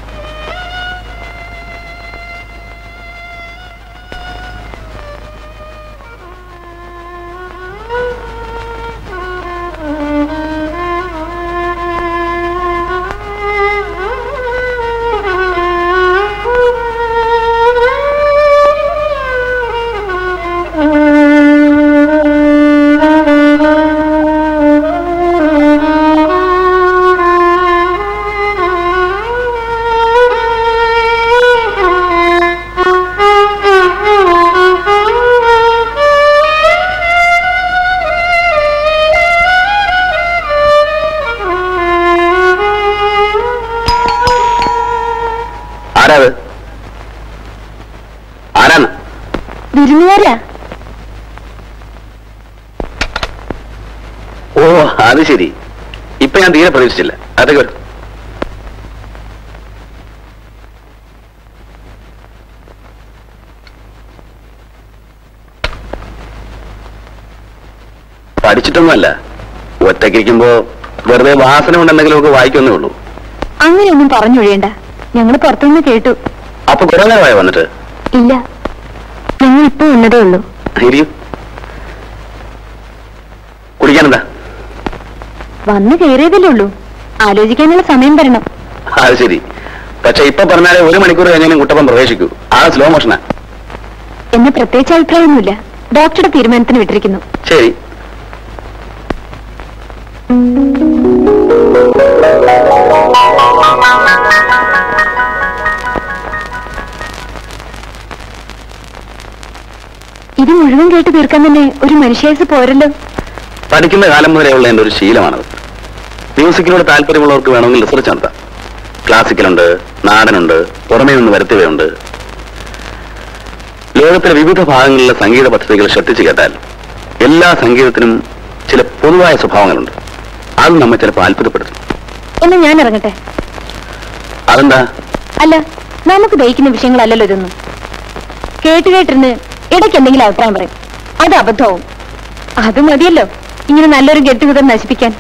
ആരാത് ആരാണ് വിരുന്നുകാരാ ഓ അത് ശരി ഇപ്പൊ ഞാൻ തീരെ പ്രതീക്ഷിച്ചില്ല അതൊക്കെ വരും പഠിച്ചിട്ടൊന്നുമല്ല ഒറ്റയ്ക്കിരിക്കുമ്പോ വെറുതെ വാസന കൊണ്ട് എന്തെങ്കിലുമൊക്കെ വായിക്കുന്നേ ഉള്ളൂ അങ്ങനെയൊന്നും പറഞ്ഞൊഴിയണ്ട ഞങ്ങൾ പുറത്തുനിന്ന് കേട്ടു അപ്പൊ കുറെ നേരമായി വന്നിട്ട് ഇല്ല ഞങ്ങൾ ഇപ്പൊ വന്നതേ ഉള്ളൂ ഇരിക്കും കുടിക്കാനെന്താ വന്ന് കയറിയതല്ലേ ഉള്ളൂ ആലോചിക്കാനുള്ള സമയം തരണം അത് ശരി പക്ഷെ ഇപ്പൊ പറഞ്ഞാലേ ഒരു മണിക്കൂർ കഴിഞ്ഞാലും കുട്ടപ്പൻ പ്രവേശിക്കൂ ആ സ്ലോ മോഷനാ എന്നെ പ്രത്യേകിച്ച് അഭിപ്രായമൊന്നുമില്ല ഡോക്ടറുടെ തീരുമാനത്തിന് വിട്ടിരിക്കുന്നു ശരി ഇത് മുഴുവൻ കേട്ട് തീർക്കാൻ തന്നെ ഒരു മനുഷ്യായുസ് പോരല്ലോ പഠിക്കുന്ന കാലം മുതലെയുള്ള എൻ്റെ ഒരു ശീലമാണത് മ്യൂസിക്കിനോട് താല്പര്യമുള്ളവർക്ക് വേണമെങ്കിൽ റിസർച്ച് നടത്താം ക്ലാസിക്കലുണ്ട് നാടനുണ്ട് പുറമേ നിന്ന് വരുത്തിയവയുണ്ട് ലോകത്തിലെ വിവിധ ഭാഗങ്ങളിലെ സംഗീത പദ്ധതികൾ ശ്രദ്ധിച്ചു കേട്ടാൽ എല്ലാ സംഗീതത്തിനും ചില പൊതുവായ സ്വഭാവങ്ങളുണ്ട് അത് നമ്മെ ചിലപ്പോൾ അത്ഭുതപ്പെടുത്തും എന്നാ ഞാൻ ഇറങ്ങട്ടെ അതെന്താ അല്ല നമുക്ക് ദഹിക്കുന്ന വിഷയങ്ങളല്ലല്ലോ ഇതൊന്നും കേട്ട് കേട്ടിരുന്ന് ഇടയ്ക്ക് എന്തെങ്കിലും അഭിപ്രായം പറയും അത് അബദ്ധവും അത് മതിയല്ലോ ഇങ്ങനെ നല്ലൊരു ഗെറ്റുഗതർ നശിപ്പിക്കാൻ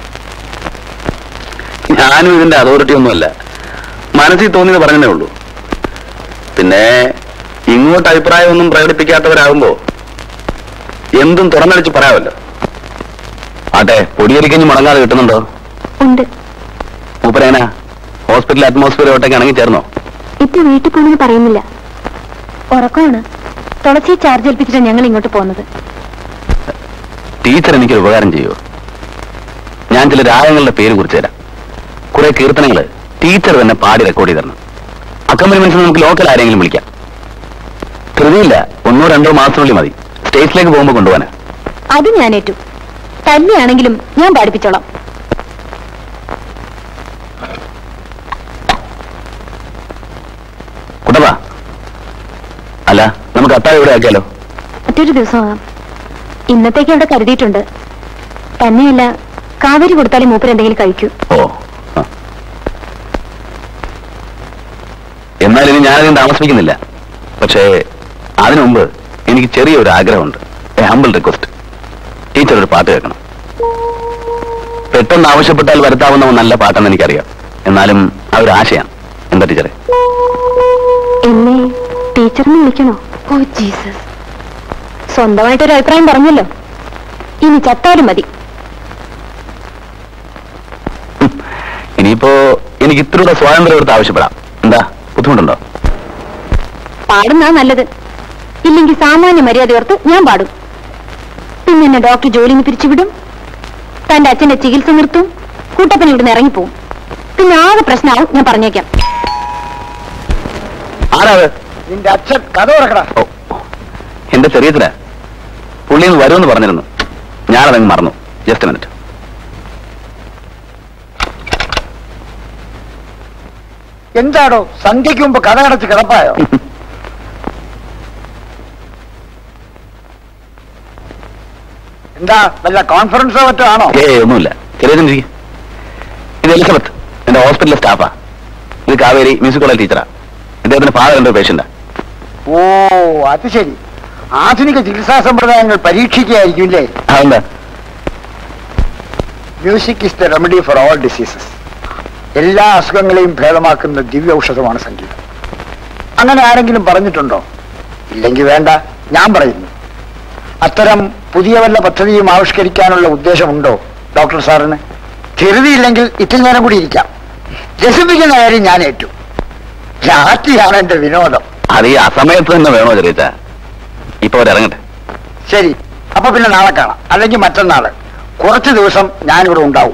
ഞാനും ഇതിന്റെ അതോറിറ്റി ഒന്നുമല്ല മനസ്സിൽ തോന്നിയത് പറഞ്ഞതേ ഉള്ളൂ പിന്നെ ഇങ്ങോട്ട് അഭിപ്രായമൊന്നും പ്രകടിപ്പിക്കാത്തവരാകുമ്പോ എന്തും തുറന്നടിച്ച് പറയാമല്ലോ ആട്ടെ പൊടിയരിക്കഞ്ഞ് മുടങ്ങാതെ കിട്ടുന്നുണ്ടോ ഉണ്ട് മൂപ്പരേന ഹോസ്പിറ്റൽ അറ്റ്മോസ്ഫിയറോട്ടൊക്കെ ഇണങ്ങി ചേർന്നോ ഇപ്പൊ വീട്ടിൽ പോണെന്ന് പറയുന്നില്ല ഉറക്കമാണ് തുളസി ചാർജ് ഏൽപ്പിച്ചിട്ടാണ് ഞങ്ങൾ ഇങ്ങോട്ട് പോകുന്നത് ടീച്ചർ എനിക്കൊരു ഉപകാരം ചെയ്യുമോ ഞാൻ ചില രാഗങ്ങളുടെ പേര് കുറിച്ച് തരാം കുറെ കീർത്തനങ്ങള് ടീച്ചർ തന്നെ പാടി റെക്കോർഡ് ചെയ്ത് തരണം അക്കമ്പനിമെന്റ്സ് നമുക്ക് ലോക്കൽ ആരെങ്കിലും വിളിക്കാം ധൃതിയില്ല ഒന്നോ രണ്ടോ മാസത്തിനുള്ളിൽ മതി സ്റ്റേജിലേക്ക് പോകുമ്പോൾ കൊണ്ടുപോകാനാ അത് ഞാൻ ഏറ്റു തന്നെയാണെങ്കിലും ഞാൻ പാടിപ്പിച്ചോളാം കുട്ടപ്പാ അല്ല നമുക്ക് അത്താഴം ഇവിടെ ആക്കിയാലോ മറ്റൊരു ദിവസമാകാം ഇന്നത്തേക്ക് അവിടെ കരുതിയിട്ടുണ്ട് തന്നെയല്ല കാവേരി കൊടുത്താലേ മൂപ്പർ എന്തെങ്കിലും കഴിക്കൂ ഓ ആ. എന്നാൽ ഇനി ഞാനധികം താമസിപ്പിക്കുന്നില്ല പക്ഷേ അതിനു മുമ്പ് എനിക്ക് ചെറിയൊരു ആഗ്രഹമുണ്ട് എ ഹമ്പിൾ റിക്വസ്റ്റ് ടീച്ചർ ഒരു പാട്ട് കേൾക്കണം പെട്ടെന്ന് ആവശ്യപ്പെട്ടാൽ വരുത്താവുന്ന ഒരു നല്ല പാട്ടെന്ന് എനിക്കറിയാം എന്നാലും ആ ഒരു ആശയാണ് എന്താ ടീച്ചറെ എന്നെ ടീച്ചറിനെ വിളിക്കണോ ഓ ജീസസ് സ്വന്തമായിട്ടൊരു അഭിപ്രായം പറഞ്ഞല്ലോ ഇനി ചത്താലും മതി ഇനിയിപ്പോ എനിക്ക് ഇത്രയുടെ സ്വാതന്ത്ര്യം എടുത്ത് ആവശ്യപ്പെടാം എന്താ ബുദ്ധിമുട്ടുണ്ടോ പാടുന്നാ നല്ലത് ഇല്ലെങ്കിൽ സാമാന്യ മര്യാദ ഓർത്ത് ഞാൻ പാടും പിന്നെ എന്നെ ഡോക്ടർ ജോലിന്ന് പിരിച്ചുവിടും തന്റെ അച്ഛന്റെ ചികിത്സ നിർത്തും കൂട്ടപ്പൻ ഇവിടുന്ന് ഇറങ്ങിപ്പോവും പിന്നെ ആകെ പ്രശ്നമാവും ഞാൻ പറഞ്ഞേക്കാം ആരാ അത് നിന്റെ അച്ഛൻ കഥ തുറക്കടാ ഓ എന്റെ ചെറിയത്തില പുള്ളി ഒന്ന് വരുമെന്ന് പറഞ്ഞിരുന്നു ഞാനതങ്ങ് മറന്നു ജസ്റ്റ് മിനിറ്റ് എന്താടോ സന്ധ്യയ്ക്ക് മുമ്പ് കഥ അടച്ച് കിടപ്പായോ എന്താ വല്ല കോൺഫറൻസോ മറ്റോ ആണോ ഏ ഒന്നുമില്ല ചെറിയ ഇത് എലിസബത്ത് എന്റെ ഹോസ്പിറ്റലിലെ സ്റ്റാഫാ ഇത് കാവേരി മ്യൂസിക് കോളേജ് ടീച്ചറാ ഇദ്ദേഹത്തിന്റെ ഫാദർ എന്റെ പേഷ്യന്റാ ഓ അത് ശരി ആധുനിക ചികിത്സാ സമ്പ്രദായങ്ങൾ പരീക്ഷിക്കുകയായിരിക്കും അല്ലേ അതെന്താ music is the remedy for all diseases എല്ലാ അസുഖങ്ങളെയും ഭേദമാക്കുന്ന ദിവ്യ ഔഷധമാണ് സംഗീതം അങ്ങനെ ആരെങ്കിലും പറഞ്ഞിട്ടുണ്ടോ ഇല്ലെങ്കിൽ വേണ്ട ഞാൻ പറയുന്നു അത്തരം പുതിയ വല്ല പദ്ധതിയും ആവിഷ്കരിക്കാനുള്ള ഉദ്ദേശമുണ്ടോ ഡോക്ടർ സാറിന് ധൃതിയില്ലെങ്കിൽ ഇത്തിരി നേരം കൂടി ഇരിക്കാം രസിപ്പിക്കുന്ന കാര്യം ഞാൻ ഏറ്റു രാത്രിയാണ് എന്റെ വിനോദം അത് ഈ അസമയത്ത് തന്നെ വേണോ ചെറിയച്ച ഇപ്പൊ അവരിറങ്ങട്ടെ ശരി അപ്പൊ പിന്നെ നാളെ കാണാം അല്ലെങ്കിൽ മറ്റന്നാള് കുറച്ച് ദിവസം ഞാനിവിടെ ഉണ്ടാവും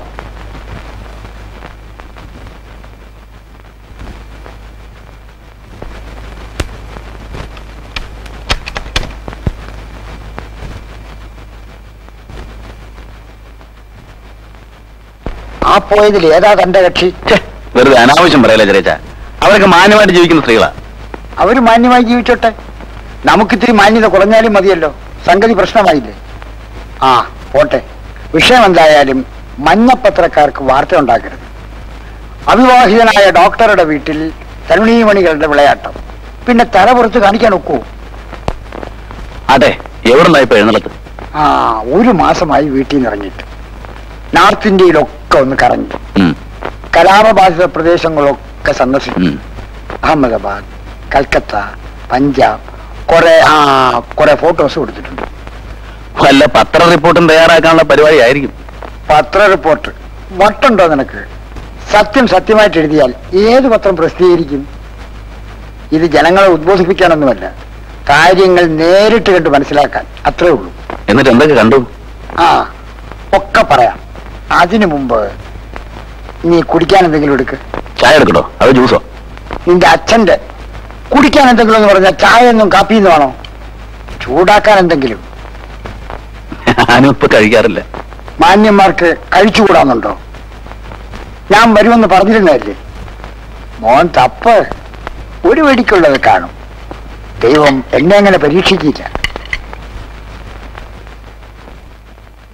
ആ പോയതിൽ ഏതാ തന്റെ കക്ഷി ഛെ, വെറുതെ അനാവശ്യം പറയല്ലേ ചെറിയച്ച അവരൊക്കെ മാന്യമായിട്ട് ജീവിക്കുന്ന സ്ത്രീകളാ അവര് മാന്യമായി ജീവിച്ചോട്ടെ നമുക്കിത്തിരി മാന്യത കുറഞ്ഞാലും മതിയല്ലോ സംഗതി പ്രശ്നമായില്ലേ ആ പോട്ടെ വിഷയം എന്തായാലും മഞ്ഞപ്പത്രക്കാർക്ക് വാർത്ത ഉണ്ടാക്കരുത് അവിവാഹിതനായ ഡോക്ടറുടെ വീട്ടിൽ തരുണീമണികളുടെ വിളയാട്ടം പിന്നെ തല പുറത്ത് കാണിക്കാൻ ഒക്കുവോ അതെ എവിടെ ഇപ്പൊ എഴുന്നള്ളത്ത് ആ ഒരു മാസമായി വീട്ടിൽ നിന്ന് ഇറങ്ങിയിട്ട് നോർത്ത് ഇന്ത്യയിലൊക്കെ ഒന്ന് കറങ്ങി ഉം, കലാപബാധിത പ്രദേശങ്ങളൊക്കെ സന്ദർശിച്ചു ഉം. അഹമ്മദാബാദ് കൽക്കത്ത പഞ്ചാബ് കുറെ ആ കുറെ ഫോട്ടോസ് കൊടുത്തിട്ടുണ്ട് വല്ല പത്ര റിപ്പോർട്ടും തയ്യാറാക്കാനുള്ള പരിപാടി ആയിരിക്കും പത്ര റിപ്പോർട്ട് വട്ടുണ്ടോ നിനക്ക് സത്യം സത്യമായിട്ട് എഴുതിയാൽ ഏത് പത്രം പ്രസിദ്ധീകരിക്കും ഇത് ജനങ്ങളെ ഉദ്ബോധിപ്പിക്കാനൊന്നുമല്ല കാര്യങ്ങൾ നേരിട്ട് കണ്ട് മനസ്സിലാക്കാൻ അത്രേ ഉള്ളൂ എന്നിട്ട് എന്തൊക്കെ കണ്ടു ആ ഒക്കെ പറയാം അതിനു മുമ്പ് നീ കുടിക്കാൻ എന്തെങ്കിലും എടുക്ക് ചായ എടുക്കട്ടോ അത് ജ്യൂസോ നിന്റെ അച്ഛന്റെ കുടിക്കാൻ എന്തെങ്കിലും എന്ന് പറഞ്ഞാൽ ചായയൊന്നും കാപ്പിയൊന്നും ആണോ ചൂടാക്കാൻ എന്തെങ്കിലും ഞാനും ഇപ്പൊ കഴിക്കാറില്ല മാന്യന്മാർക്ക് കഴിച്ചുകൂടാന്നുണ്ടോ ഞാൻ വരുമെന്ന് പറഞ്ഞിരുന്നതല്ലേ മോൻ തപ്പ് ഒരു വെടിക്കുള്ളത് കാണും ദൈവം എന്നെ അങ്ങനെ പരീക്ഷിക്കില്ല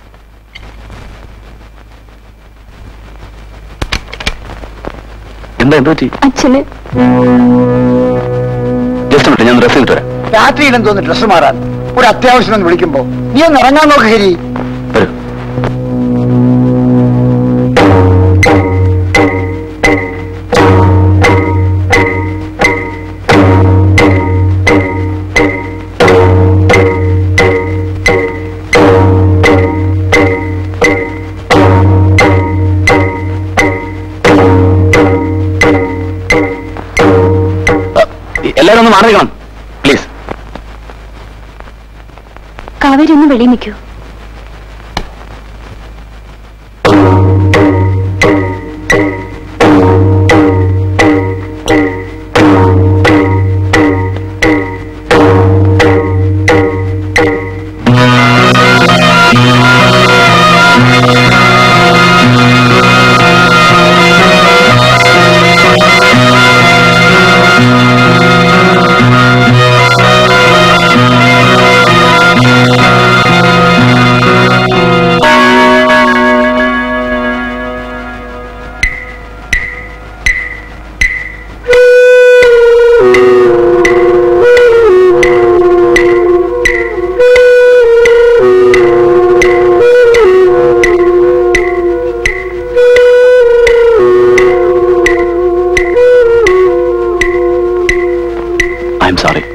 എന്താ എന്താ എന്ത് പറ്റി അച്ഛന് ജസ്റ്റ് വിട്ട് ഞാൻ ഡ്രസ് ചെയ്തിട്ട് വരാം രാത്രിയിൽ എന്തോന്ന് ഡ്രസ് മാറാൻ ഒരു അത്യാവശ്യം ഒന്ന് വിളിക്കുമ്പോ നീ ഒന്ന് ഇറങ്ങാൻ നോക്ക് ഹരി വരൂ എല്ലാവരും ഒന്ന് മാറി നിൽക്കണം പ്ലീസ് കാവേരി ഒന്ന് വെളിയിൽ നിൽക്കൂ ഐ എം സോറി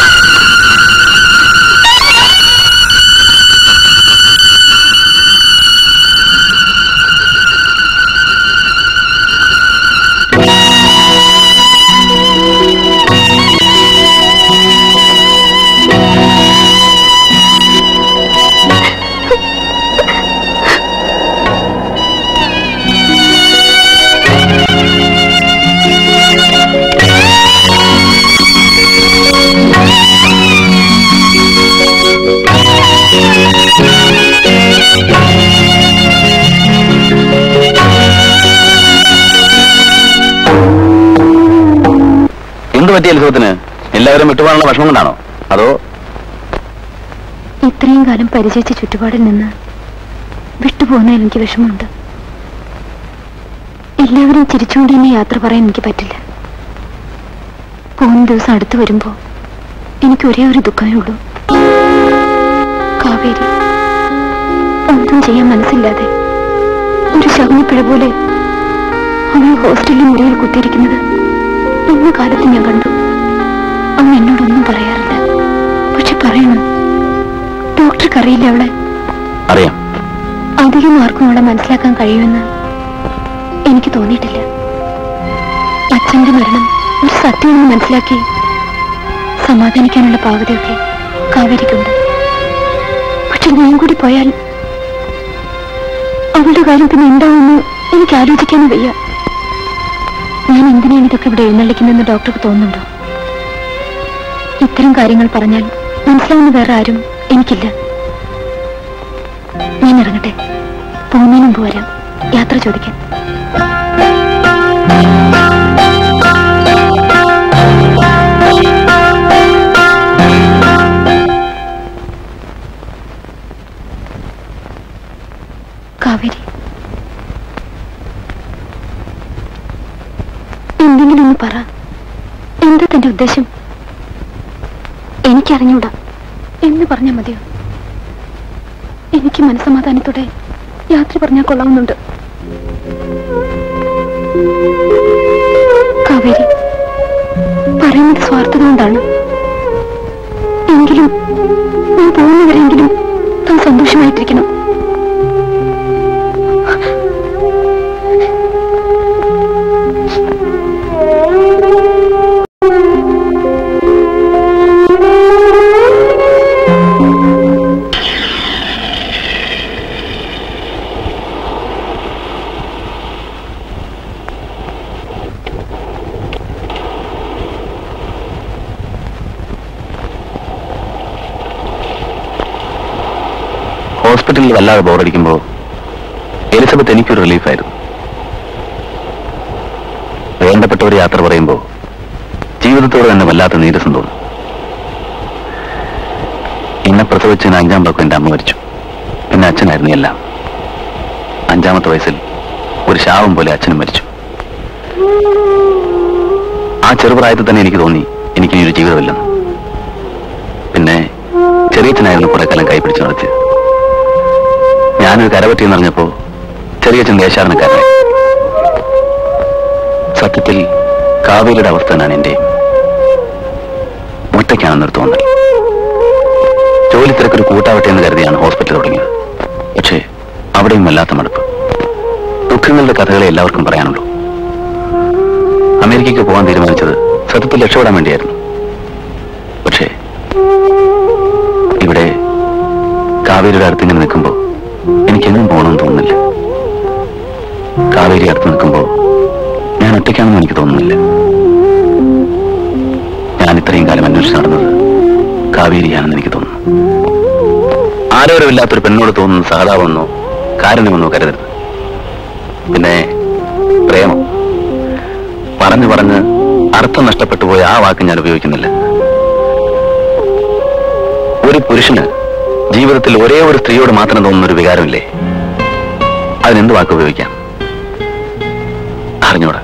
എന്ത് പറ്റിയ അത്ഭുതത്തിന് എല്ലാവരും വിട്ടുപോകാനുള്ള ഭക്ഷണം കൊണ്ടാണോ അതോ ഇത്രയും കാലം പരിചയിച്ച ചുറ്റുപാടിൽ നിന്ന് വിട്ടുപോകുന്നതിൽ എനിക്ക് വിഷമമുണ്ട് എല്ലാവരും ചിരിച്ചുകൊണ്ട് തന്നെ യാത്ര പറയാൻ എനിക്ക് പറ്റില്ല പോകുന്ന ദിവസം അടുത്ത് വരുമ്പോ എനിക്ക് ഒരേ ഒരു ദുഃഖമേ ഉള്ളൂ കാവേരി ഒന്നും ചെയ്യാൻ മനസ്സില്ലാതെ ഒരു ശകുനിപ്പിഴ പോലെ അവൾ ഹോസ്റ്റലിൽ മുറിയിൽ കുത്തിയിരിക്കുന്നത് ഇന്ന കാലത്ത് ഞാൻ കണ്ടു അവൻ എന്നോടൊന്നും പറയാറില്ല പക്ഷെ പറയണം ഡോക്ടർക്ക് അറിയില്ല അവളെ അറിയാം അധികം ആർക്കും അവളെ മനസ്സിലാക്കാൻ കഴിയുമെന്ന് എനിക്ക് തോന്നിയിട്ടില്ല അച്ഛന്റെ മരണം ഒരു സത്യമെന്ന് മനസ്സിലാക്കി സമാധാനിക്കാനുള്ള പാകതയൊക്കെ കാവേരിക്കുണ്ട് പക്ഷെ ഞാൻ കൂടി പോയാൽ അവളുടെ കാര്യം പിന്നെ എന്താവുമെന്ന് എനിക്ക് ആലോചിക്കാനും വയ്യ ഞാൻ എന്തിനാണ് ഇതൊക്കെ ഇവിടെ എഴുന്നള്ളിക്കുന്നതെന്ന് ഡോക്ടർക്ക് തോന്നുന്നുണ്ടോ ഇത്തരം കാര്യങ്ങൾ പറഞ്ഞാൽ മനസ്സിലാവുന്ന വേറെ ആരും എനിക്കില്ല ഞാൻ ഇറങ്ങട്ടെ പോകുന്നതിന് മുമ്പ് വരാം യാത്ര ചോദിക്കാൻ കാവേരി എന്തെങ്കിലും ഒന്ന് പറ എന്താ തന്റെ ഉദ്ദേശം എനിക്കറിഞ്ഞൂടാ എന്ന് പറഞ്ഞാൽ മതിയോ എനിക്ക് മനസ്സമാധാനത്തോടെ യാത്ര പറഞ്ഞാൽ കൊള്ളാവുന്നുണ്ട് കാവേരി പറയുന്നത് സ്വാർത്ഥത കൊണ്ടാണ് എങ്കിലും ഞാൻ പോകുന്നവരെങ്കിലും താൻ സന്തോഷമായിട്ടിരിക്കണം ഹോസ്പിറ്റലിൽ വല്ലാതെ ബോറടിക്കുമ്പോൾ എലിസബത്ത് എനിക്കൊരു റിലീഫായിരുന്നു വേണ്ടപ്പെട്ടവർ യാത്ര പറയുമ്പോൾ ജീവിതത്തോട് തന്നെ വല്ലാത്ത നീരസം തോന്നും എന്നെ പ്രസവിച്ചതിന് അഞ്ചാം പക്കം എൻ്റെ അമ്മ മരിച്ചു പിന്നെ അച്ഛനായിരുന്നു എല്ലാം അഞ്ചാമത്തെ വയസ്സിൽ ഒരു ശാപം പോലെ അച്ഛനും മരിച്ചു ആ ചെറുപ്രായത്തിൽ തന്നെ എനിക്ക് തോന്നി എനിക്ക് ഇനി ഒരു ജീവിതമില്ലെന്ന് പിന്നെ ചെറിയച്ഛനായിരുന്നു കുറെ കാലം കൈപിടിച്ച് നടത്തിയത് ഞാനൊരു കരപറ്റിയെന്ന് അറിഞ്ഞപ്പോ ചെറിയച്ഛൻ ദേശാടനക്കാരനായി സത്യത്തിൽ കാവേരിയുടെ അവസ്ഥ ഞാൻ എന്റെ ഒറ്റയ്ക്കാണെന്നൊരു തോന്നൽ ജോലി തിരക്കൊരു കൂട്ടാവട്ടെ എന്ന് കരുതിയാണ് ഹോസ്പിറ്റൽ തുടങ്ങിയത് പക്ഷേ അവിടെയും വല്ലാത്ത മടുപ്പ് ദുഃഖങ്ങളുടെ കഥകളെ എല്ലാവർക്കും പറയാനുള്ളൂ അമേരിക്കയ്ക്ക് പോകാൻ തീരുമാനിച്ചത് സത്യത്തിൽ രക്ഷപ്പെടാൻ വേണ്ടിയായിരുന്നു പക്ഷേ ഇവിടെ കാവേരിയുടെ അടുത്ത് ഇങ്ങനെ നിൽക്കുമ്പോൾ എനിക്കെങ്ങും പോകണമെന്ന് തോന്നുന്നില്ല കാവേരി അടുത്ത് നിൽക്കുമ്പോൾ ഞാൻ ഒറ്റയ്ക്കാണെന്ന് എനിക്ക് തോന്നുന്നില്ല ഞാൻ ഇത്രയും കാലം അന്വേഷിച്ച് നടന്നത് കാവേരിയാണെന്ന് എനിക്ക് തോന്നുന്നു ആരോരമില്ലാത്തൊരു പെണ്ണോട് തോന്നുന്ന സഹതാപമെന്നോ കാരണമെന്നോ കരുതരുത് പിന്നെ പ്രേമം പറഞ്ഞു പറഞ്ഞ് അർത്ഥം നഷ്ടപ്പെട്ടു പോയ ആ വാക്ക് ഞാൻ ഉപയോഗിക്കുന്നില്ല ഒരു പുരുഷന് ജീവിതത്തിൽ ഒരേ ഒരു സ്ത്രീയോട് മാത്രം തോന്നുന്ന ഒരു വികാരമില്ലേ അതിനെന്ത് വാക്ക് ഉപയോഗിക്കാം അറിഞ്ഞൂടാ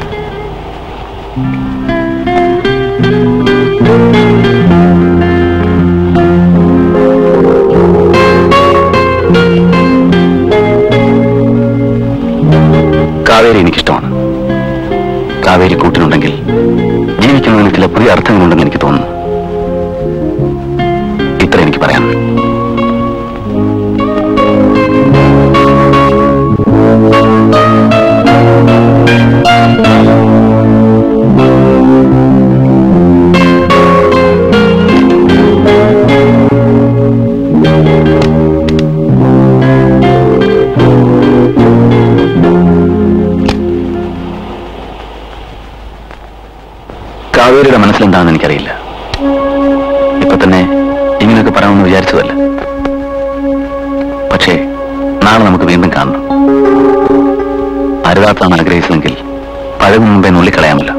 കാവേരി എനിക്കിഷ്ടമാണ് കാവേരി കൂട്ടിനുണ്ടെങ്കിൽ ജീവിക്കുന്നതിന് ചില പുതിയ അർത്ഥങ്ങളുണ്ടെന്ന് എനിക്ക് തോന്നുന്നു ഇത്ര എനിക്ക് പറയാം കാവേരിയുടെ മനസ്സിലെന്താണെന്ന് എനിക്കറിയില്ല ഇപ്പൊ തന്നെ ഇങ്ങനെയൊക്കെ പറയാമെന്ന് വിചാരിച്ചതല്ല പക്ഷേ നാളെ നമുക്ക് വീണ്ടും കാണണം അരുതാത്താണ് ആഗ്രഹിച്ചതെങ്കിൽ പഴകും മുമ്പേ നുള്ളിക്കളയാമല്ലോ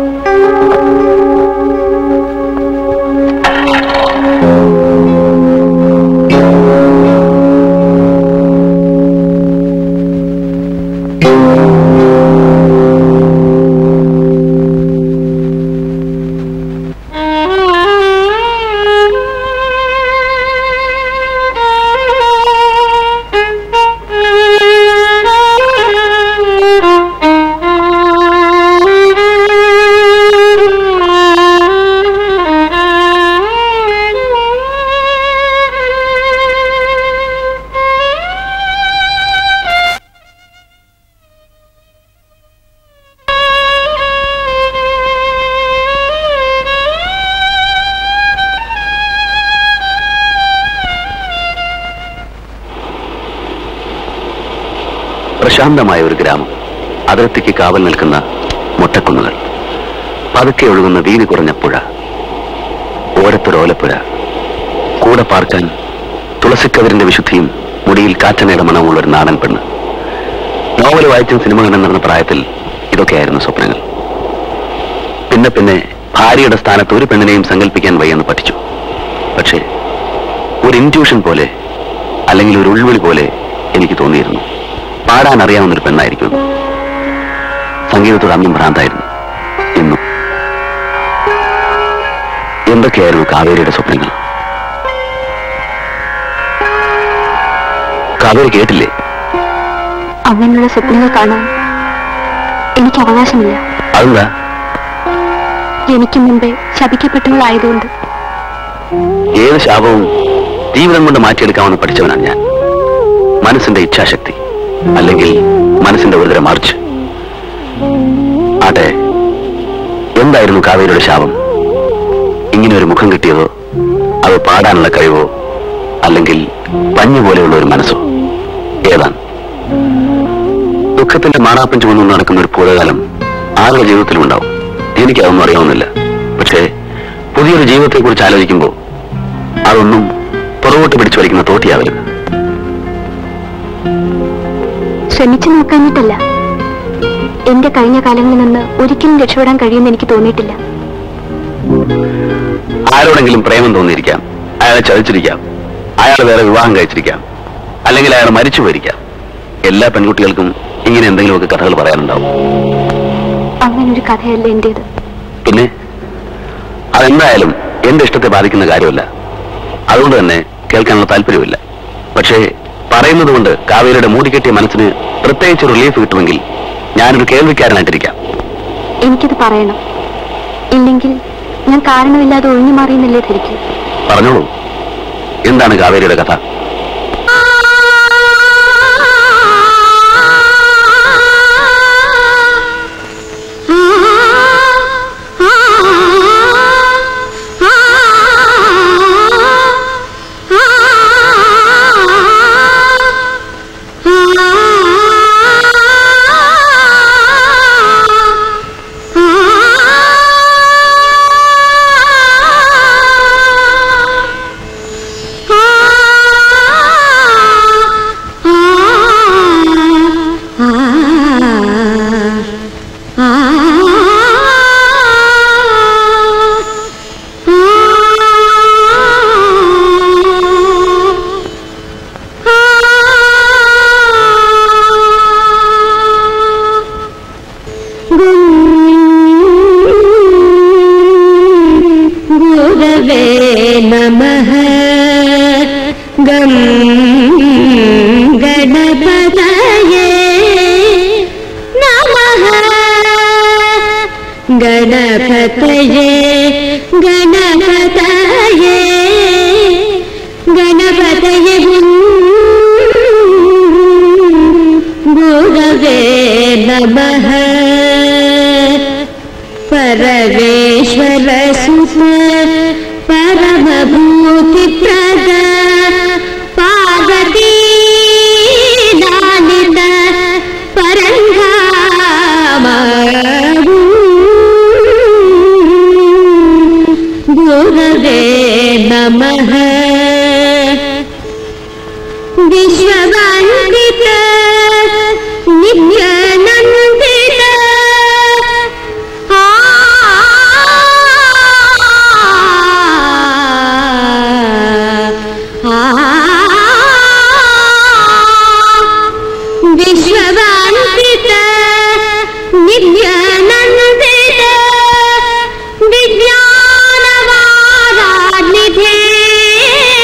പ്രശാന്തമായ ഒരു ഗ്രാമം അതിർത്തിക്ക് കാവൽ നിൽക്കുന്ന മുട്ടക്കുന്നുകൾ പതുക്കെ ഒഴുകുന്ന വീതി കുറഞ്ഞ പുഴ ഓരത്തൊരോലപ്പുഴ കൂടെ പാർക്കാൻ തുളസിക്കതിരിന്റെ വിശുദ്ധിയും മുടിയിൽ കാറ്റനയുടെ മണമുള്ള ഒരു നാടൻ പെണ്ണ് നോവൽ വായിച്ചും സിനിമ കണ്ടും നടന്ന പ്രായത്തിൽ ഇതൊക്കെയായിരുന്നു സ്വപ്നങ്ങൾ പിന്നെ പിന്നെ ഭാര്യയുടെ സ്ഥാനത്ത് ഒരു പെണ്ണിനെയും സങ്കല്പിക്കാൻ വയ്യെന്ന് പഠിച്ചു പക്ഷേ ഒരു ഇൻറ്റ്യൂഷൻ പോലെ അല്ലെങ്കിൽ ഒരു ഉൾവിളി പോലെ എനിക്ക് തോന്നിയിരുന്നു പാടാൻ അറിയാവുന്ന ഒരു പെണ്ണായിരിക്കും സംഗീതത്തോട് അന്നും ഭ്രാന്തായിരുന്നു ഇന്നും എന്തൊക്കെയായിരുന്നു കാവേരിയുടെ സ്വപ്നങ്ങൾ കാവേരി കേട്ടില്ലേ അങ്ങനെയുള്ള സ്വപ്നങ്ങൾ കാണാൻ എനിക്ക് അവകാശമില്ല അതെന്താ എനിക്ക് മുമ്പേ ശപിക്കപ്പെട്ടവളായതുകൊണ്ട് ഏത് ശാപവും ജീവിതം കൊണ്ട് മാറ്റിയെടുക്കാമെന്ന് പഠിച്ചവനാണ് ഞാൻ മനസ്സിന്റെ ഇച്ഛാശക്തി അല്ലെങ്കിൽ മനസ്സിന്റെ ഒരുതരം മറിച്ച് ആട്ടെ എന്തായിരുന്നു കാവേരിയുടെ ശാപം ഇങ്ങനെ ഒരു മുഖം കിട്ടിയതോ അത് പാടാനുള്ള കഴിവോ അല്ലെങ്കിൽ പഞ്ഞു പോലെയുള്ള ഒരു മനസ്സോ ഏതാണ് ദുഃഖത്തിന്റെ മാറാപ്പൻ ചുമന്നു നടക്കുന്ന ഒരു പൂരകാലം ആരുടെ ജീവിതത്തിലും ഉണ്ടാവും എനിക്കതൊന്നും അറിയാവുന്നില്ല പക്ഷേ പുതിയൊരു ജീവിതത്തെക്കുറിച്ച് ആലോചിക്കുമ്പോൾ അതൊന്നും പുറകോട്ട് പിടിച്ചു വലിക്കുന്ന തോട്ടിയാവരുത് ശ്രമിച്ചു നോക്കാഞ്ഞിട്ടല്ല എന്റെ കഴിഞ്ഞ കാലങ്ങളിൽ നിന്ന് ഒരിക്കലും രക്ഷപ്പെടാൻ കഴിയുമെന്ന് എനിക്ക് തോന്നിയിട്ടില്ല ആരോടെങ്കിലും പ്രേമം തോന്നിയിരിക്കാം അയാളെ ചതിച്ചിരിക്കാം അയാൾ വേറെ വിവാഹം കഴിച്ചിരിക്കാം അല്ലെങ്കിൽ അയാൾ മരിച്ചു പോയിരിക്കാം എല്ലാ പെൺകുട്ടികൾക്കും ഇങ്ങനെ എന്തെങ്കിലുമൊക്കെ കഥകൾ പറയാനുണ്ടാവും അങ്ങനൊരു കഥയല്ല എന്റേത് പിന്നെ അതെന്തായാലും എന്റെ ഇഷ്ടത്തെ ബാധിക്കുന്ന കാര്യമല്ല അതുകൊണ്ട് തന്നെ കേൾക്കാനുള്ള താല്പര്യമില്ല പക്ഷേ പറയുന്നത് കൊണ്ട് കാവേരിയുടെ മൂടിക്കെട്ടിയ മനസ്സിന് പ്രത്യേകിച്ച് റിലീഫ് കിട്ടുമെങ്കിൽ ഞാനൊരു കേൾവിക്കാരനായിട്ടിരിക്കാം എനിക്കിത് പറയണം ഇല്ലെങ്കിൽ ഞാൻ കാരണമില്ലാതെ ഒഴിഞ്ഞു മാറിയെന്നല്ലേ ധരിക്കൂ പറഞ്ഞോളൂ എന്താണ് കാവേരിയുടെ കഥ ഗുരവേ നമഃ ഗം ഗണപതയേ നമഃ ഗണപതയേ ഗണപതയേ ഗണപതയേ ഗുരവേ നമഃ परमेश्वर सुत परमभूति प्रद पार्वती लालित परङ्गाम गुरवे नमः विश्ववन्दित नित्यानन्दित വിശ്വവാന്തിത നിത്യാനന്ദിത വിജ്ഞാനവാരാനിധേ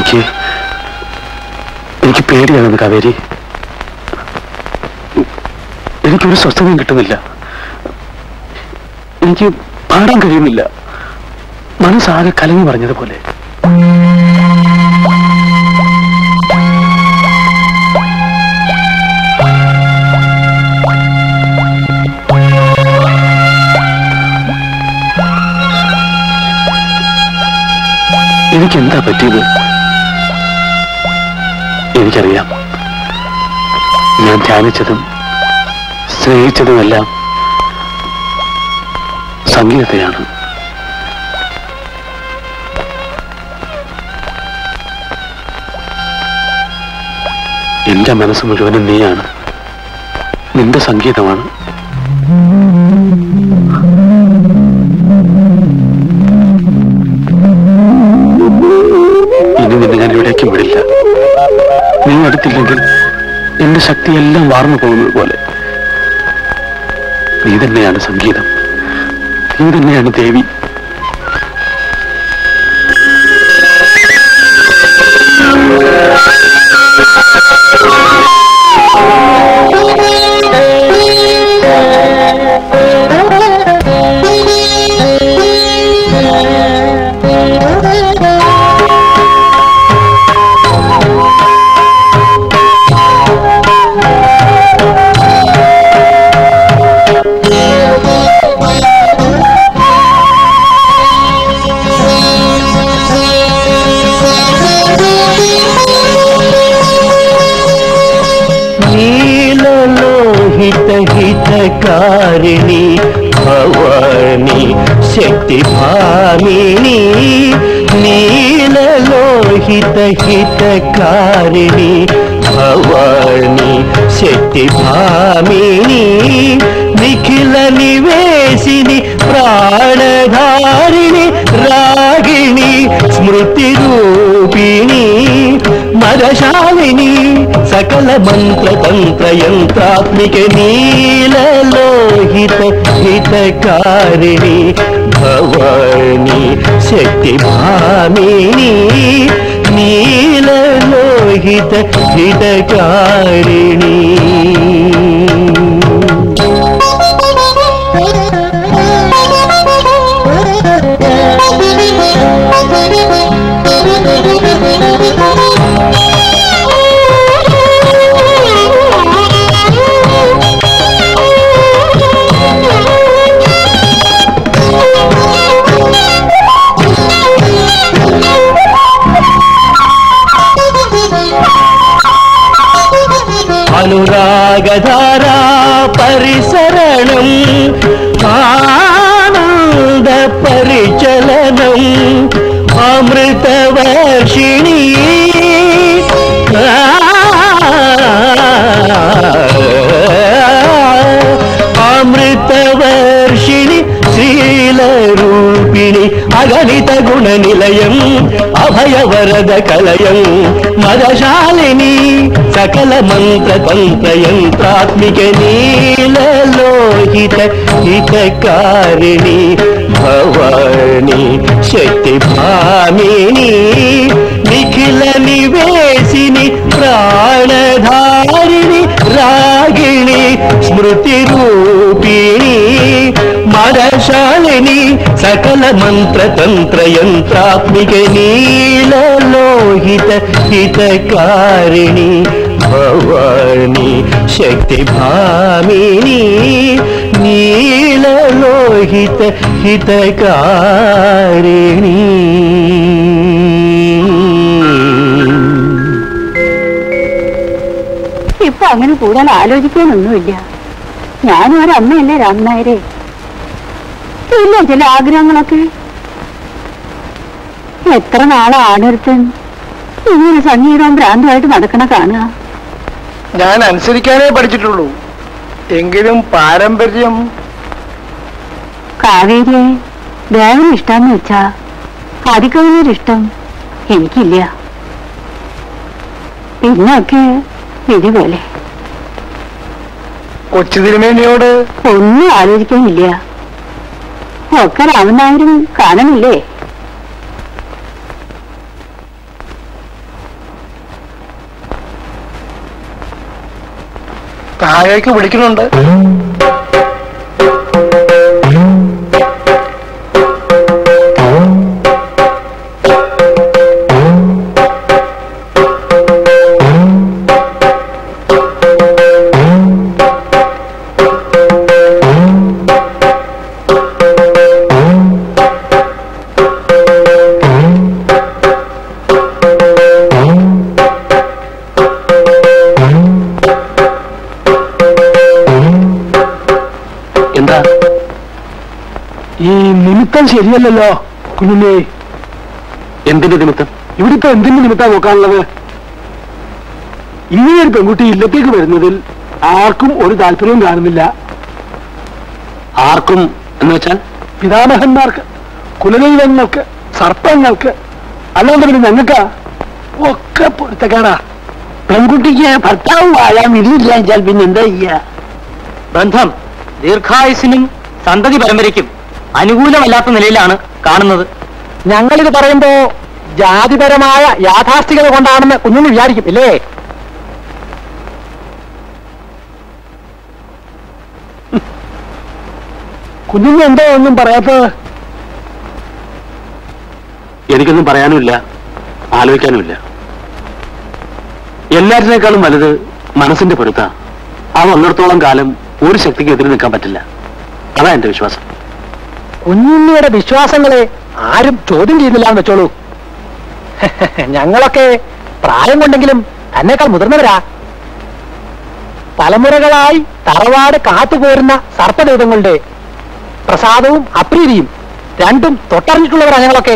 എനിക്ക് എനിക്ക് പേടിയാകുന്നു കാവേരി എനിക്കൊരു സ്വസ്ഥതയും കിട്ടുന്നില്ല എനിക്ക് പാടാൻ കഴിയുന്നില്ല മനസ്സാകെ കലങ്ങി പറഞ്ഞതുപോലെ എനിക്കെന്താ പറ്റിയത് എനിക്കറിയാം ഞാൻ ധ്യാനിച്ചതും സ്നേഹിച്ചതുമെല്ലാം സംഗീതത്തെയാണ് എന്റെ മനസ്സ് മുഴുവനും നീയാണ് നിന്റെ സംഗീതമാണ് ഇനി നിന്നെ ഞാൻ എവിടേക്കും വിടില്ല നീ അടുത്തില്ലെങ്കിൽ എന്റെ ശക്തിയെല്ലാം വാർന്നു പോകുന്നത് പോലെ നീ തന്നെയാണ് സംഗീതം നീ തന്നെയാണ് ദേവി നീലലോഹിതഹിതകാരിണി ഭവാനി ശക്തിഭാമിനി നീലലോഹിതഹിതകാരിണി ഭവാനി ശക്തിഭാമിനി നിഖില നിവേശിനി പ്രാണധാരിണി രാഗിണി സ്മൃതിരൂപിണി മരശാലിനി സകല മന്ത്രതന്ത്ര യന്ത്രാത്മിക നീലലോഹിത ഹിതകാരിണി ഭവാനി ശക്തിഭാമിനി നീലലോഹിത ഹിതകാരിണി അനുരാഗധാരാ പരിസരണം ആനന്ദ പരിചലനം അമൃതവർഷിണി അമൃതവർഷിണി ശ്രീലരൂപിണി അഗണിത ഗുണനിലയം അഭയവരദ കലയം മദശാലിനി സകല മന്ത്ര തന്ത്ര യന്ത്രാത്മിക നീലലോഹിത ഹിതകാരിണി ഭവാനി ശക്തിഭാമിനി നിഖില നിവേശിനി പ്രാണധാരിണി രാഗിണി സ്മൃതിരൂപിണി മരശാലിനി സകല മന്ത്ര തന്ത്ര യന്ത്രാത്മിക നീലലോഹിത ഹിതകാരിണി ഭവാനി ശക്തിഭാമിനി നീലലോഹിത ഹിതകാരിണി ഇപ്പൊ അങ്ങനെ കൂടുതൽ ആലോചിക്കാനൊന്നുമില്ല ഞാനും ഒരു അമ്മയല്ലേ രാമനായരെ ഇല്ല ചില ആഗ്രഹങ്ങളൊക്കെ എത്ര നാളാണൊരുത്തൻ ഇങ്ങനെ സംഗീതവും ഭ്രാന്തമായിട്ട് നടക്കണ കാണുക ഞാൻ അനുസരിക്കാനേ പഠിച്ചിട്ടുള്ളൂ എങ്കിലും പാരമ്പര്യം കാവേരിയെ ദേവന് ഇഷ്ടാന്ന് വെച്ചാ ആദിക്കവിനൊരിഷ്ടം എനിക്കില്ല പിന്നൊക്കെ വിധി പോലെ കൊച്ചു തിരുമേനിയോട് ഒന്നും ആലോചിക്കാനില്ല ഒക്കെ രാമനായരും കാണണില്ലേ താഴേക്ക് വിളിക്കുന്നുണ്ട് എന്താ ഈ നിമിത്തം ശരിയല്ലല്ലോ കുഞ്ഞുണ്ണി എന്തിന്റെ നിമിത്തം ഇവിടെ ഇപ്പൊ എന്തിന്റെ നിമിത്താ നോക്കാനുള്ളത് ഇങ്ങനെ ഒരു പെൺകുട്ടി ഇല്ലത്തേക്ക് വരുന്നതിൽ ആർക്കും ഒരു താല്പര്യവും കാണുന്നില്ല ആർക്കും എന്ന് വെച്ചാൽ പിതാമഹന്മാർക്ക് കുലദൈവങ്ങൾക്ക് സർപ്പങ്ങൾക്ക് അല്ലാതെ പിന്നെ ഞങ്ങൾക്കാ ഒക്കെ പൊരുത്തക്കേടാ പെൺകുട്ടിക്ക് ഭർത്താവ് വാഴാൻ വിധിയില്ല വെച്ചാൽ പിന്നെ എന്താ ചെയ്യാ ബന്ധം ദീർഘായുസിനും സന്തതി പരമ്പരയ്ക്കും അനുകൂലമല്ലാത്ത നിലയിലാണ് കാണുന്നത് ഞങ്ങളിത് പറയുമ്പോ ജാതിപരമായ യാഥാസ്ഥികത കൊണ്ടാണെന്ന് കുഞ്ഞുങ്ങൾ വിചാരിക്കും ഇല്ലേ കുഞ്ഞുങ്ങൾ എന്തോ ഒന്നും പറയാത്തത് എനിക്കൊന്നും പറയാനുമില്ല ആലോചിക്കാനുമില്ല എല്ലാറ്റിനേക്കാളും വലുത് മനസ്സിന്റെ പൊരുത്ത ആ വന്നിടത്തോളം കാലം ഒരു ശക്തിക്ക് എതിരെ നിൽക്കാൻ പറ്റില്ല അതാ എന്റെ വിശ്വാസം കുഞ്ഞുണ്ണിയുടെ വിശ്വാസങ്ങളെ ആരും ചോദ്യം ചെയ്യുന്നില്ല എന്ന് വെച്ചോളൂ ഞങ്ങളൊക്കെ പ്രായം കൊണ്ടെങ്കിലും തന്നെക്കാൾ മുതിർന്നവരാ തലമുറകളായി തറവാട് കാത്തുപോരുന്ന സർപ്പദൈവങ്ങളുടെ പ്രസാദവും അപ്രീതിയും രണ്ടും തൊട്ടറിഞ്ഞിട്ടുള്ളവരാ ഞങ്ങളൊക്കെ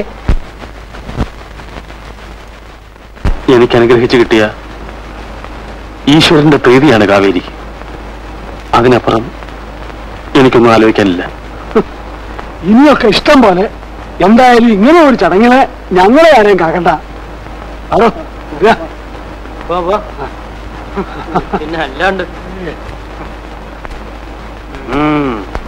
എനിക്ക് അനുഗ്രഹിച്ചു കിട്ടിയ ഈശ്വരന്റെ പ്രീതിയാണ് കാവേരി അതിനപ്പുറം എനിക്കൊന്നും ആലോചിക്കാനില്ല ഇനിയൊക്കെ ഇഷ്ടം പോലെ എന്തായാലും ഇങ്ങനെ ഒരു ചടങ്ങിനെ ഞങ്ങളെ ആരെയും കാക്കണ്ട അതോ ഇതാ. പിന്നെ അല്ലാണ്ട് ഉം.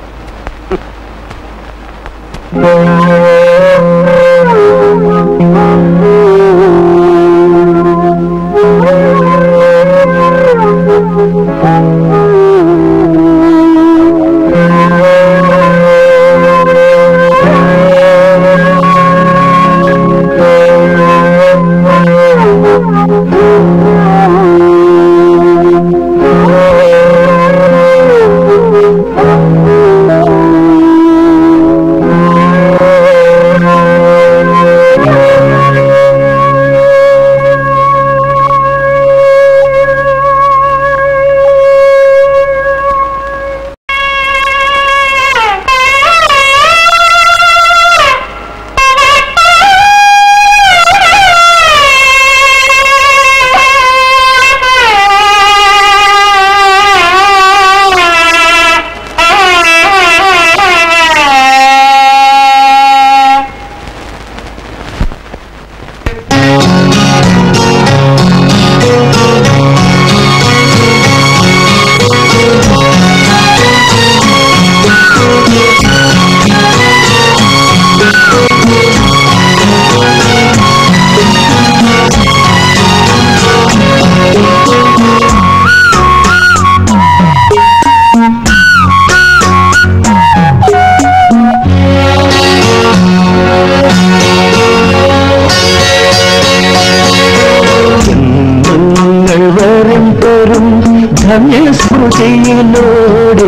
ജന്മങ്ങൾ വരം തരും ധന്യസ്മൃതിയിലൂടെ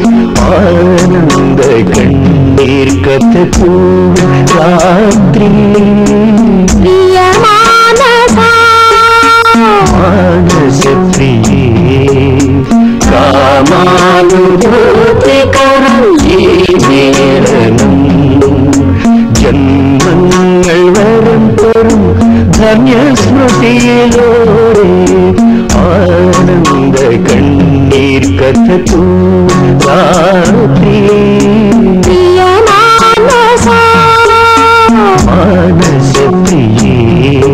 ആനന്ദ കണ്ണീർ കഥ പൂവും രാത്രി മാനസപ്രിയേ കാമാനുഭൂതികരം ഈ നേരണം ജന്മങ്ങൾ വരം തരും ധന്യസ്മൃതിയിലൂടെ ആനന്ദ കണ്ണീർ കഥ രാത്രി മാനസപ്രിയേ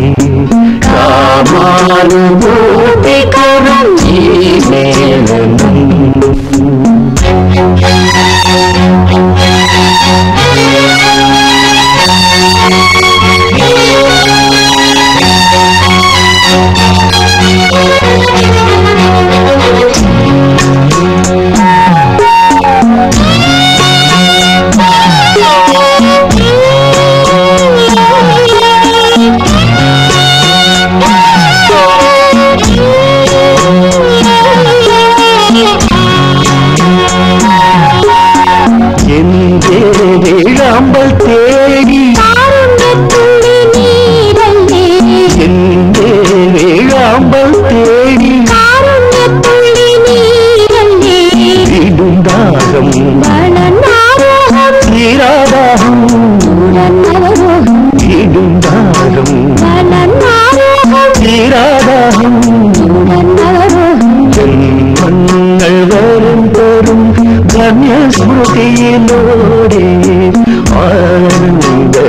കാമാനുഭൂതികരം ഈ നേരണം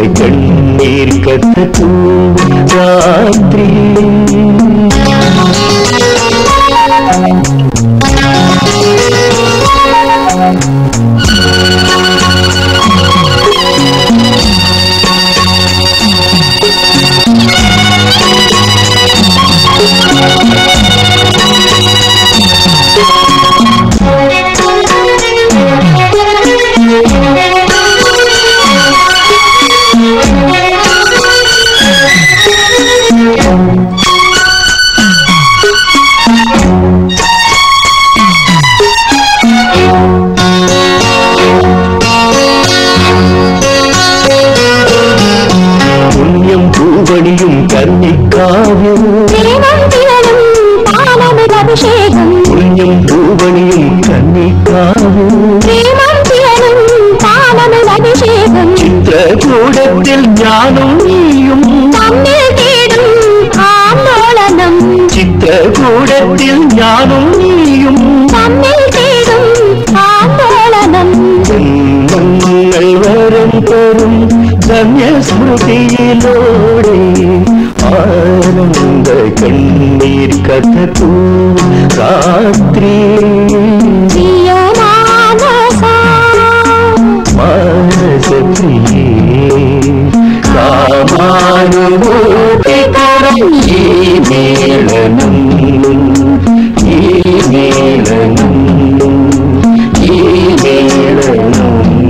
കണ്ണീർ കഥ രാത്രി പുണ്യം പൂവണിയും കന്നിക്കാവ്യം അഭിഷേകം പുണ്യം പൂവണിയും കന്നിക്കാവ്യം അഭിഷേകം ചിത്രകൂടത്തിൽ ഞാനും നീയും തമ്മിൽ തേടും ആന്തോളനം ചിത്രകൂടത്തിൽ ഞാനും നീയും തമ്മിൽ തേടും ആന്തോളനം ജന്മങ്ങൾ വരം തരും ധന്യസ്മൃതിയിലൂടെ ആനന്ദ കണ്ണീർ കഥ രാത്രി പ്രിയ മാനസ മാനസപ്രിയേ കാമാനുഭൂതികരം ഈ മേളനം ഈ മേളനം ഈ മേളനം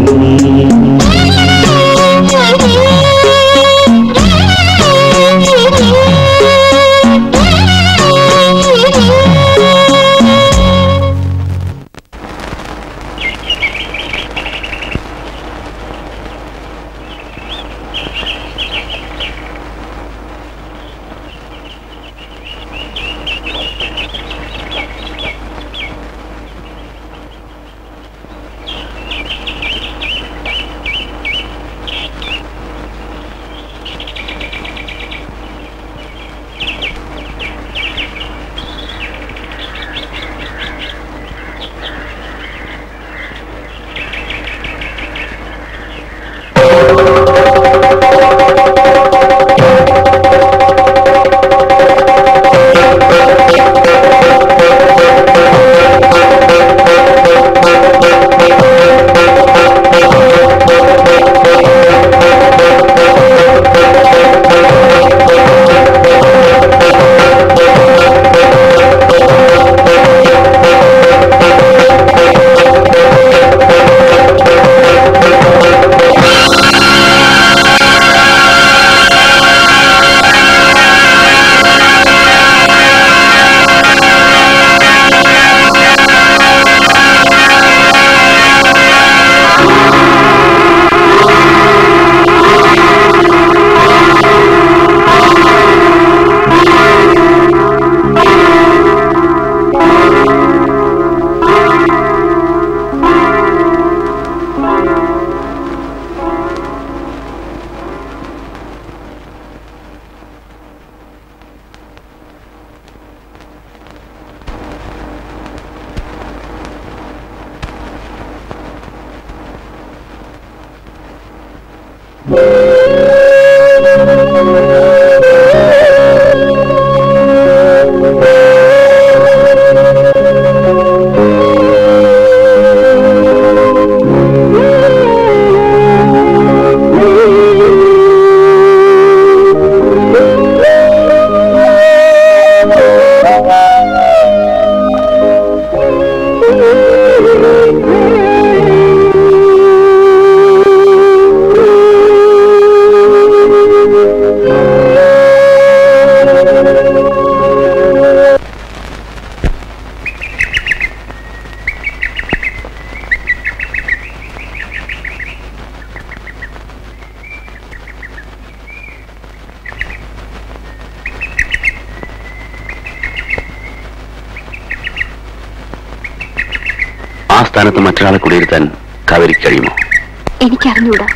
ആ സ്ഥാനത്ത് മറ്റൊരാളെ കുടിയിരുത്താൻ കാവേരിക്ക് കഴിയുമോ എനിക്കറിഞ്ഞൂടാ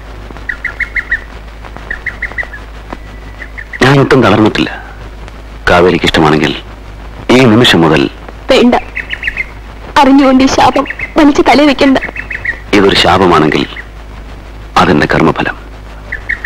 ഞാൻ ഒട്ടും തളർന്നിട്ടില്ല കാവേരിക്ക് ഇഷ്ടമാണെങ്കിൽ ഈ നിമിഷം മുതൽ വേണ്ട അറിഞ്ഞുകൊണ്ട് ഈ ശാപം വലിച്ചു തലയിൽ വെക്കണ്ട ഇതൊരു ശാപമാണെങ്കിൽ അതെന്റെ കർമ്മഫലം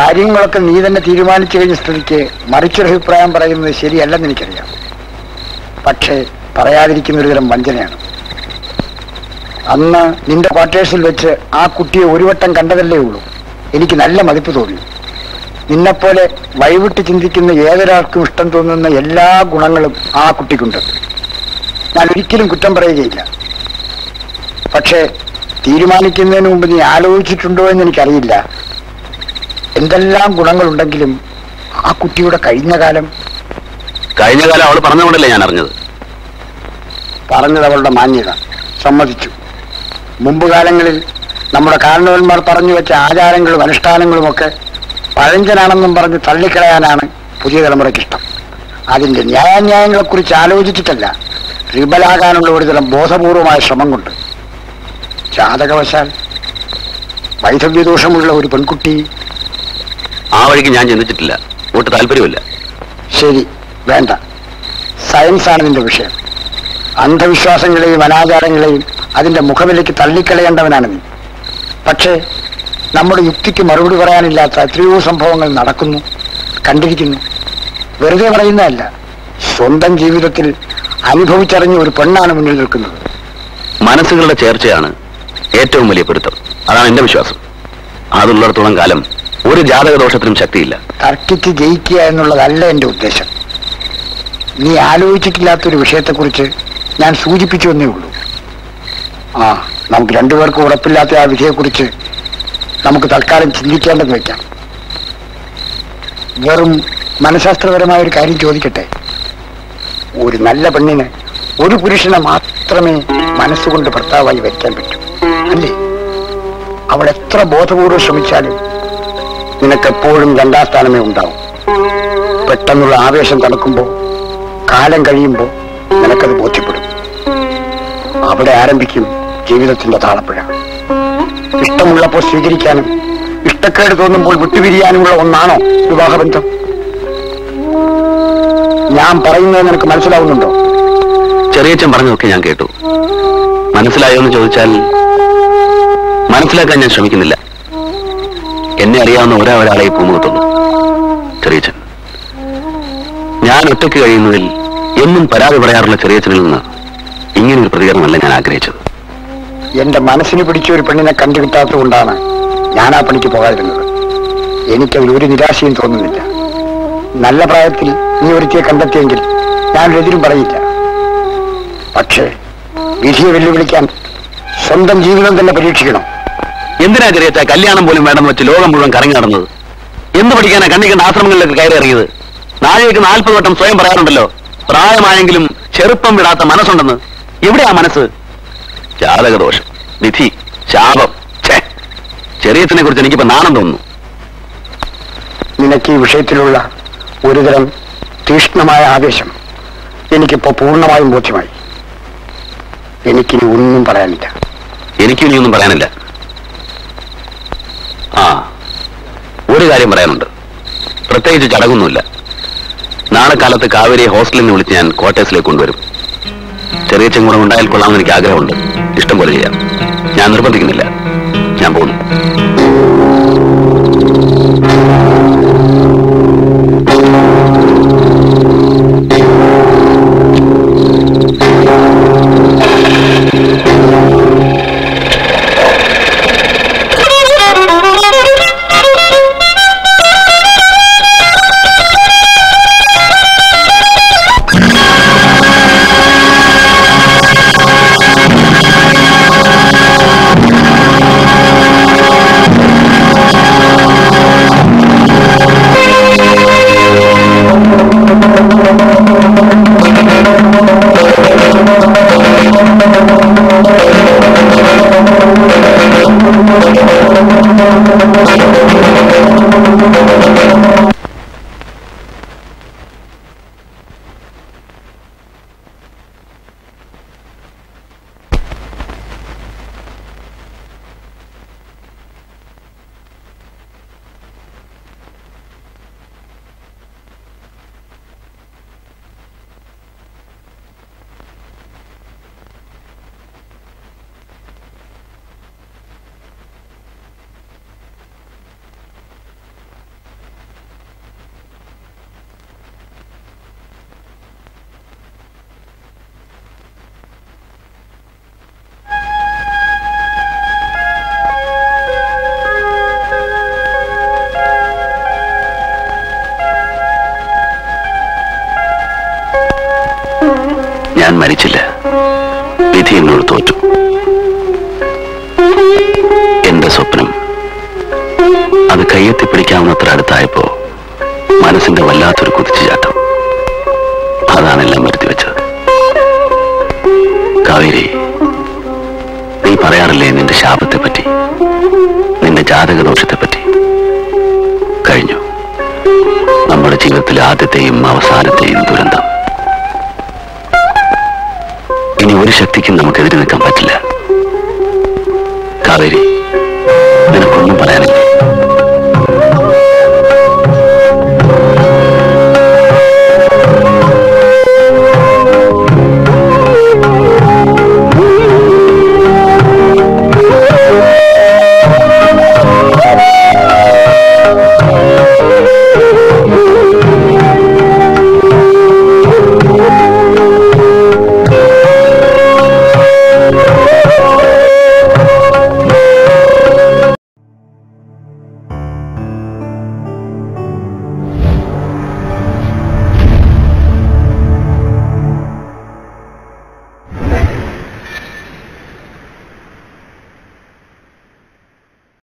കാര്യങ്ങളൊക്കെ നീ തന്നെ തീരുമാനിച്ചു കഴിഞ്ഞ സ്ഥിതിക്ക് മറിച്ചൊരു അഭിപ്രായം പറയുന്നത് ശരിയല്ലെന്ന് എനിക്കറിയാം പക്ഷേ പറയാതിരിക്കുന്ന ഒരു തരം വഞ്ചനയാണ് അന്ന് നിന്റെ ക്വാർട്ടേഴ്സിൽ വെച്ച് ആ കുട്ടിയെ ഒരു വട്ടം കണ്ടതല്ലേ ഉള്ളൂ എനിക്ക് നല്ല മതിപ്പ് തോന്നി നിന്നെപ്പോലെ വഴിവിട്ട് ചിന്തിക്കുന്ന ഏതൊരാൾക്കും ഇഷ്ടം തോന്നുന്ന എല്ലാ ഗുണങ്ങളും ആ കുട്ടിക്കുണ്ട് ഞാൻ ഒരിക്കലും കുറ്റം പറയുകയില്ല പക്ഷേ തീരുമാനിക്കുന്നതിന് മുമ്പ് നീ ആലോചിച്ചിട്ടുണ്ടോ എന്ന് എനിക്കറിയില്ല എന്തെല്ലാം ഗുണങ്ങളുണ്ടെങ്കിലും ആ കുട്ടിയുടെ കഴിഞ്ഞ കാലം കഴിഞ്ഞ കാലം അവൾ പറഞ്ഞുകൊണ്ടല്ലേ ഞാൻ അറിഞ്ഞത് പറഞ്ഞത് അവളുടെ മാന്യത സമ്മതിച്ചു മുമ്പ് കാലങ്ങളിൽ നമ്മുടെ കാരണവന്മാർ പറഞ്ഞു വെച്ച ആചാരങ്ങളും അനുഷ്ഠാനങ്ങളുമൊക്കെ പഴഞ്ചനാണെന്നും പറഞ്ഞ് തള്ളിക്കളയാനാണ് പുതിയ തലമുറയ്ക്ക് ഇഷ്ടം അതിന്റെ ന്യായാന്യായങ്ങളെക്കുറിച്ച് ആലോചിച്ചിട്ടല്ല റിബലാകാനുള്ള ഒരുതരം ബോധപൂർവമായ ശ്രമം കൊണ്ട് ജാതകവശാൽ വൈധവ്യദോഷമുള്ള ഒരു പെൺകുട്ടി ആ വഴിക്ക് ഞാൻ ചിന്തിച്ചിട്ടില്ല ഒട്ട് താല്പര്യമില്ല ശരി വേണ്ട സയൻസാണ് നിന്റെ വിഷയം അന്ധവിശ്വാസങ്ങളെയും അനാചാരങ്ങളെയും അതിന്റെ മുഖവിലേക്ക് തള്ളിക്കളയേണ്ടവനാണ് നീ പക്ഷേ നമ്മുടെ യുക്തിക്ക് മറുപടി പറയാനില്ലാത്ത എത്രയോ സംഭവങ്ങൾ നടക്കുന്നു കണ്ടിരിക്കുന്നു വെറുതെ പറയുന്നതല്ല സ്വന്തം ജീവിതത്തിൽ അനുഭവിച്ചറിഞ്ഞ ഒരു പെണ്ണാണ് മുന്നിൽ നിൽക്കുന്നത് മനസ്സുകളുടെ ചേർച്ചയാണ് ഏറ്റവും വലിയ പൊരുത്തം അതാണ് എന്റെ വിശ്വാസം അതുള്ളിടത്തോളം കാലം ഒരു ജാതക ദോഷത്തിനും ശക്തിയില്ല തർക്കിച്ച് ജയിക്കുക എന്നുള്ളതല്ല എന്റെ ഉദ്ദേശം നീ ആലോചിച്ചിട്ടില്ലാത്തൊരു വിഷയത്തെക്കുറിച്ച് ഞാൻ സൂചിപ്പിച്ചു എന്നേ ഉള്ളൂ ആ നമുക്ക് രണ്ടുപേർക്കും ഉറപ്പില്ലാത്ത ആ വിധിയെക്കുറിച്ച് നമുക്ക് തൽക്കാലം ചിന്തിക്കേണ്ടെന്ന് വെക്കാം വെറും മനഃശാസ്ത്രപരമായ ഒരു കാര്യം ചോദിക്കട്ടെ ഒരു നല്ല പെണ്ണിന് ഒരു പുരുഷനെ മാത്രമേ മനസ്സുകൊണ്ട് ഭർത്താവായി വയ്ക്കാൻ പറ്റൂ അല്ലേ അവൾ എത്ര ബോധപൂർവ്വം ശ്രമിച്ചാലും നിനക്കെപ്പോഴും രണ്ടാം സ്ഥാനമേ ഉണ്ടാവും പെട്ടെന്നുള്ള ആവേശം തണുക്കുമ്പോൾ കാലം കഴിയുമ്പോൾ നിനക്കത് ബോധ്യപ്പെടും അവിടെ ആരംഭിക്കും ജീവിതത്തിന്റെ താളപ്പുഴ ഇഷ്ടമുള്ളപ്പോൾ സ്വീകരിക്കാനും ഇഷ്ടക്കേട് തോന്നുമ്പോൾ വിട്ടുപിരിയാനുമുള്ള ഒന്നാണോ വിവാഹബന്ധം ഞാൻ പറയുന്നത് നിനക്ക് മനസ്സിലാവുന്നുണ്ടോ ചെറിയച്ഛൻ പറഞ്ഞതൊക്കെ ഞാൻ കേട്ടു മനസ്സിലായോ എന്ന് ചോദിച്ചാൽ മനസ്സിലാക്കാൻ ഞാൻ ശ്രമിക്കുന്നില്ല എന്നെ അറിയാവുന്ന ഒരേ ഒരാളെ ഈ പൂമുഖത്തുള്ളൂ ചെറിയച്ഛൻ ഞാൻ ഒറ്റയ്ക്ക് കഴിയുന്നതിൽ എന്നും പരാതി പറയാറുള്ള ചെറിയച്ഛനിൽ നിന്ന് ഇങ്ങനെ ഒരു പ്രതികരണമല്ല ഞാൻ ആഗ്രഹിച്ചത് എന്റെ മനസ്സിന് പിടിച്ച ഒരു പെണ്ണിനെ കണ്ടുകിട്ടാത്തത് കൊണ്ടാണ് ഞാൻ ആ പണിക്ക് പോകാതിരുന്നത് എനിക്കതിൽ ഒരു നിരാശയും തോന്നുന്നില്ല നല്ല പ്രായത്തിൽ നീ ഒരുത്തിയെ കണ്ടെത്തിയെങ്കിൽ ഞാൻ എതിരും പറയില്ല പക്ഷേ വിധിയെ വെല്ലുവിളിക്കാൻ സ്വന്തം ജീവിതം തന്നെ പരീക്ഷിക്കണം എന്തിനാ ചെറിയച്ച കല്യാണം പോലും വേണമെന്ന് വെച്ച് ലോകം മുഴുവൻ കറങ്ങി നടന്നത് എന്ത് പഠിക്കാനാ കണ്ണിക്കണ്ട ആശ്രമങ്ങളിലേക്ക് കയറി ഇറങ്ങിയത് നാളേക്ക് നാൽപ്പത് വട്ടം സ്വയം പറയാറുണ്ടല്ലോ പ്രായമായെങ്കിലും ചെറുപ്പം വിടാത്ത മനസ്സുണ്ടെന്ന് എവിടെയാ മനസ്സ് ജാതകദോഷം വിധി ശാപം ഛേ ചെറിയത്തിനെ കുറിച്ച് എനിക്കിപ്പോ നാണം തോന്നുന്നു നിനക്ക് ഈ വിഷയത്തിലുള്ള ഒരുതരം തീക്ഷ്ണമായ ആവേശം എനിക്കിപ്പോ പൂർണ്ണമായും ബോധ്യമായി എനിക്കിനി ഒന്നും പറയാനില്ല എനിക്ക് ഇനിയൊന്നും പറയാനില്ല ആ ഒരു കാര്യം പറയാനുണ്ട് പ്രത്യേകിച്ച് ചടങ്ങൊന്നുമില്ല നാളെ കാലത്ത് കാവേരിയെ ഹോസ്റ്റലിൽ നിന്ന് വിളിച്ച് ഞാൻ ക്വാർട്ടേഴ്സിലേക്ക് കൊണ്ടുവരും ചെറിയ ചെങ്കുണം ഉണ്ടായാൽ കൊള്ളാമെന്ന് എനിക്ക് ആഗ്രഹമുണ്ട് ഇഷ്ടം പോലെ ചെയ്യാം ഞാൻ നിർബന്ധിക്കുന്നില്ല ഞാൻ പോകുന്നു ഞാൻ മരിച്ചില്ല വിധി എന്നോട് തോറ്റു എന്റെ സ്വപ്നം അത് കയ്യെത്തി പിടിക്കാവുന്നത്ര അടുത്തായപ്പോ മനസ്സിന്റെ വല്ലാത്തൊരു കുതിച്ചുചാട്ടം അതാണ് എല്ലാം വരുത്തി വെച്ചത് കാവേരി നീ പറയാറില്ലേ നിന്റെ ശാപത്തെ പറ്റി നിന്റെ ജാതകദോഷത്തെ പറ്റി കഴിഞ്ഞു നമ്മുടെ ജീവിതത്തിലെ ആദ്യത്തെയും അവസാനത്തെയും ദുരന്തം ഇനി ഒരു ശക്തിക്കും നമുക്കെതിരെ നിൽക്കാൻ പറ്റില്ല കാവേരി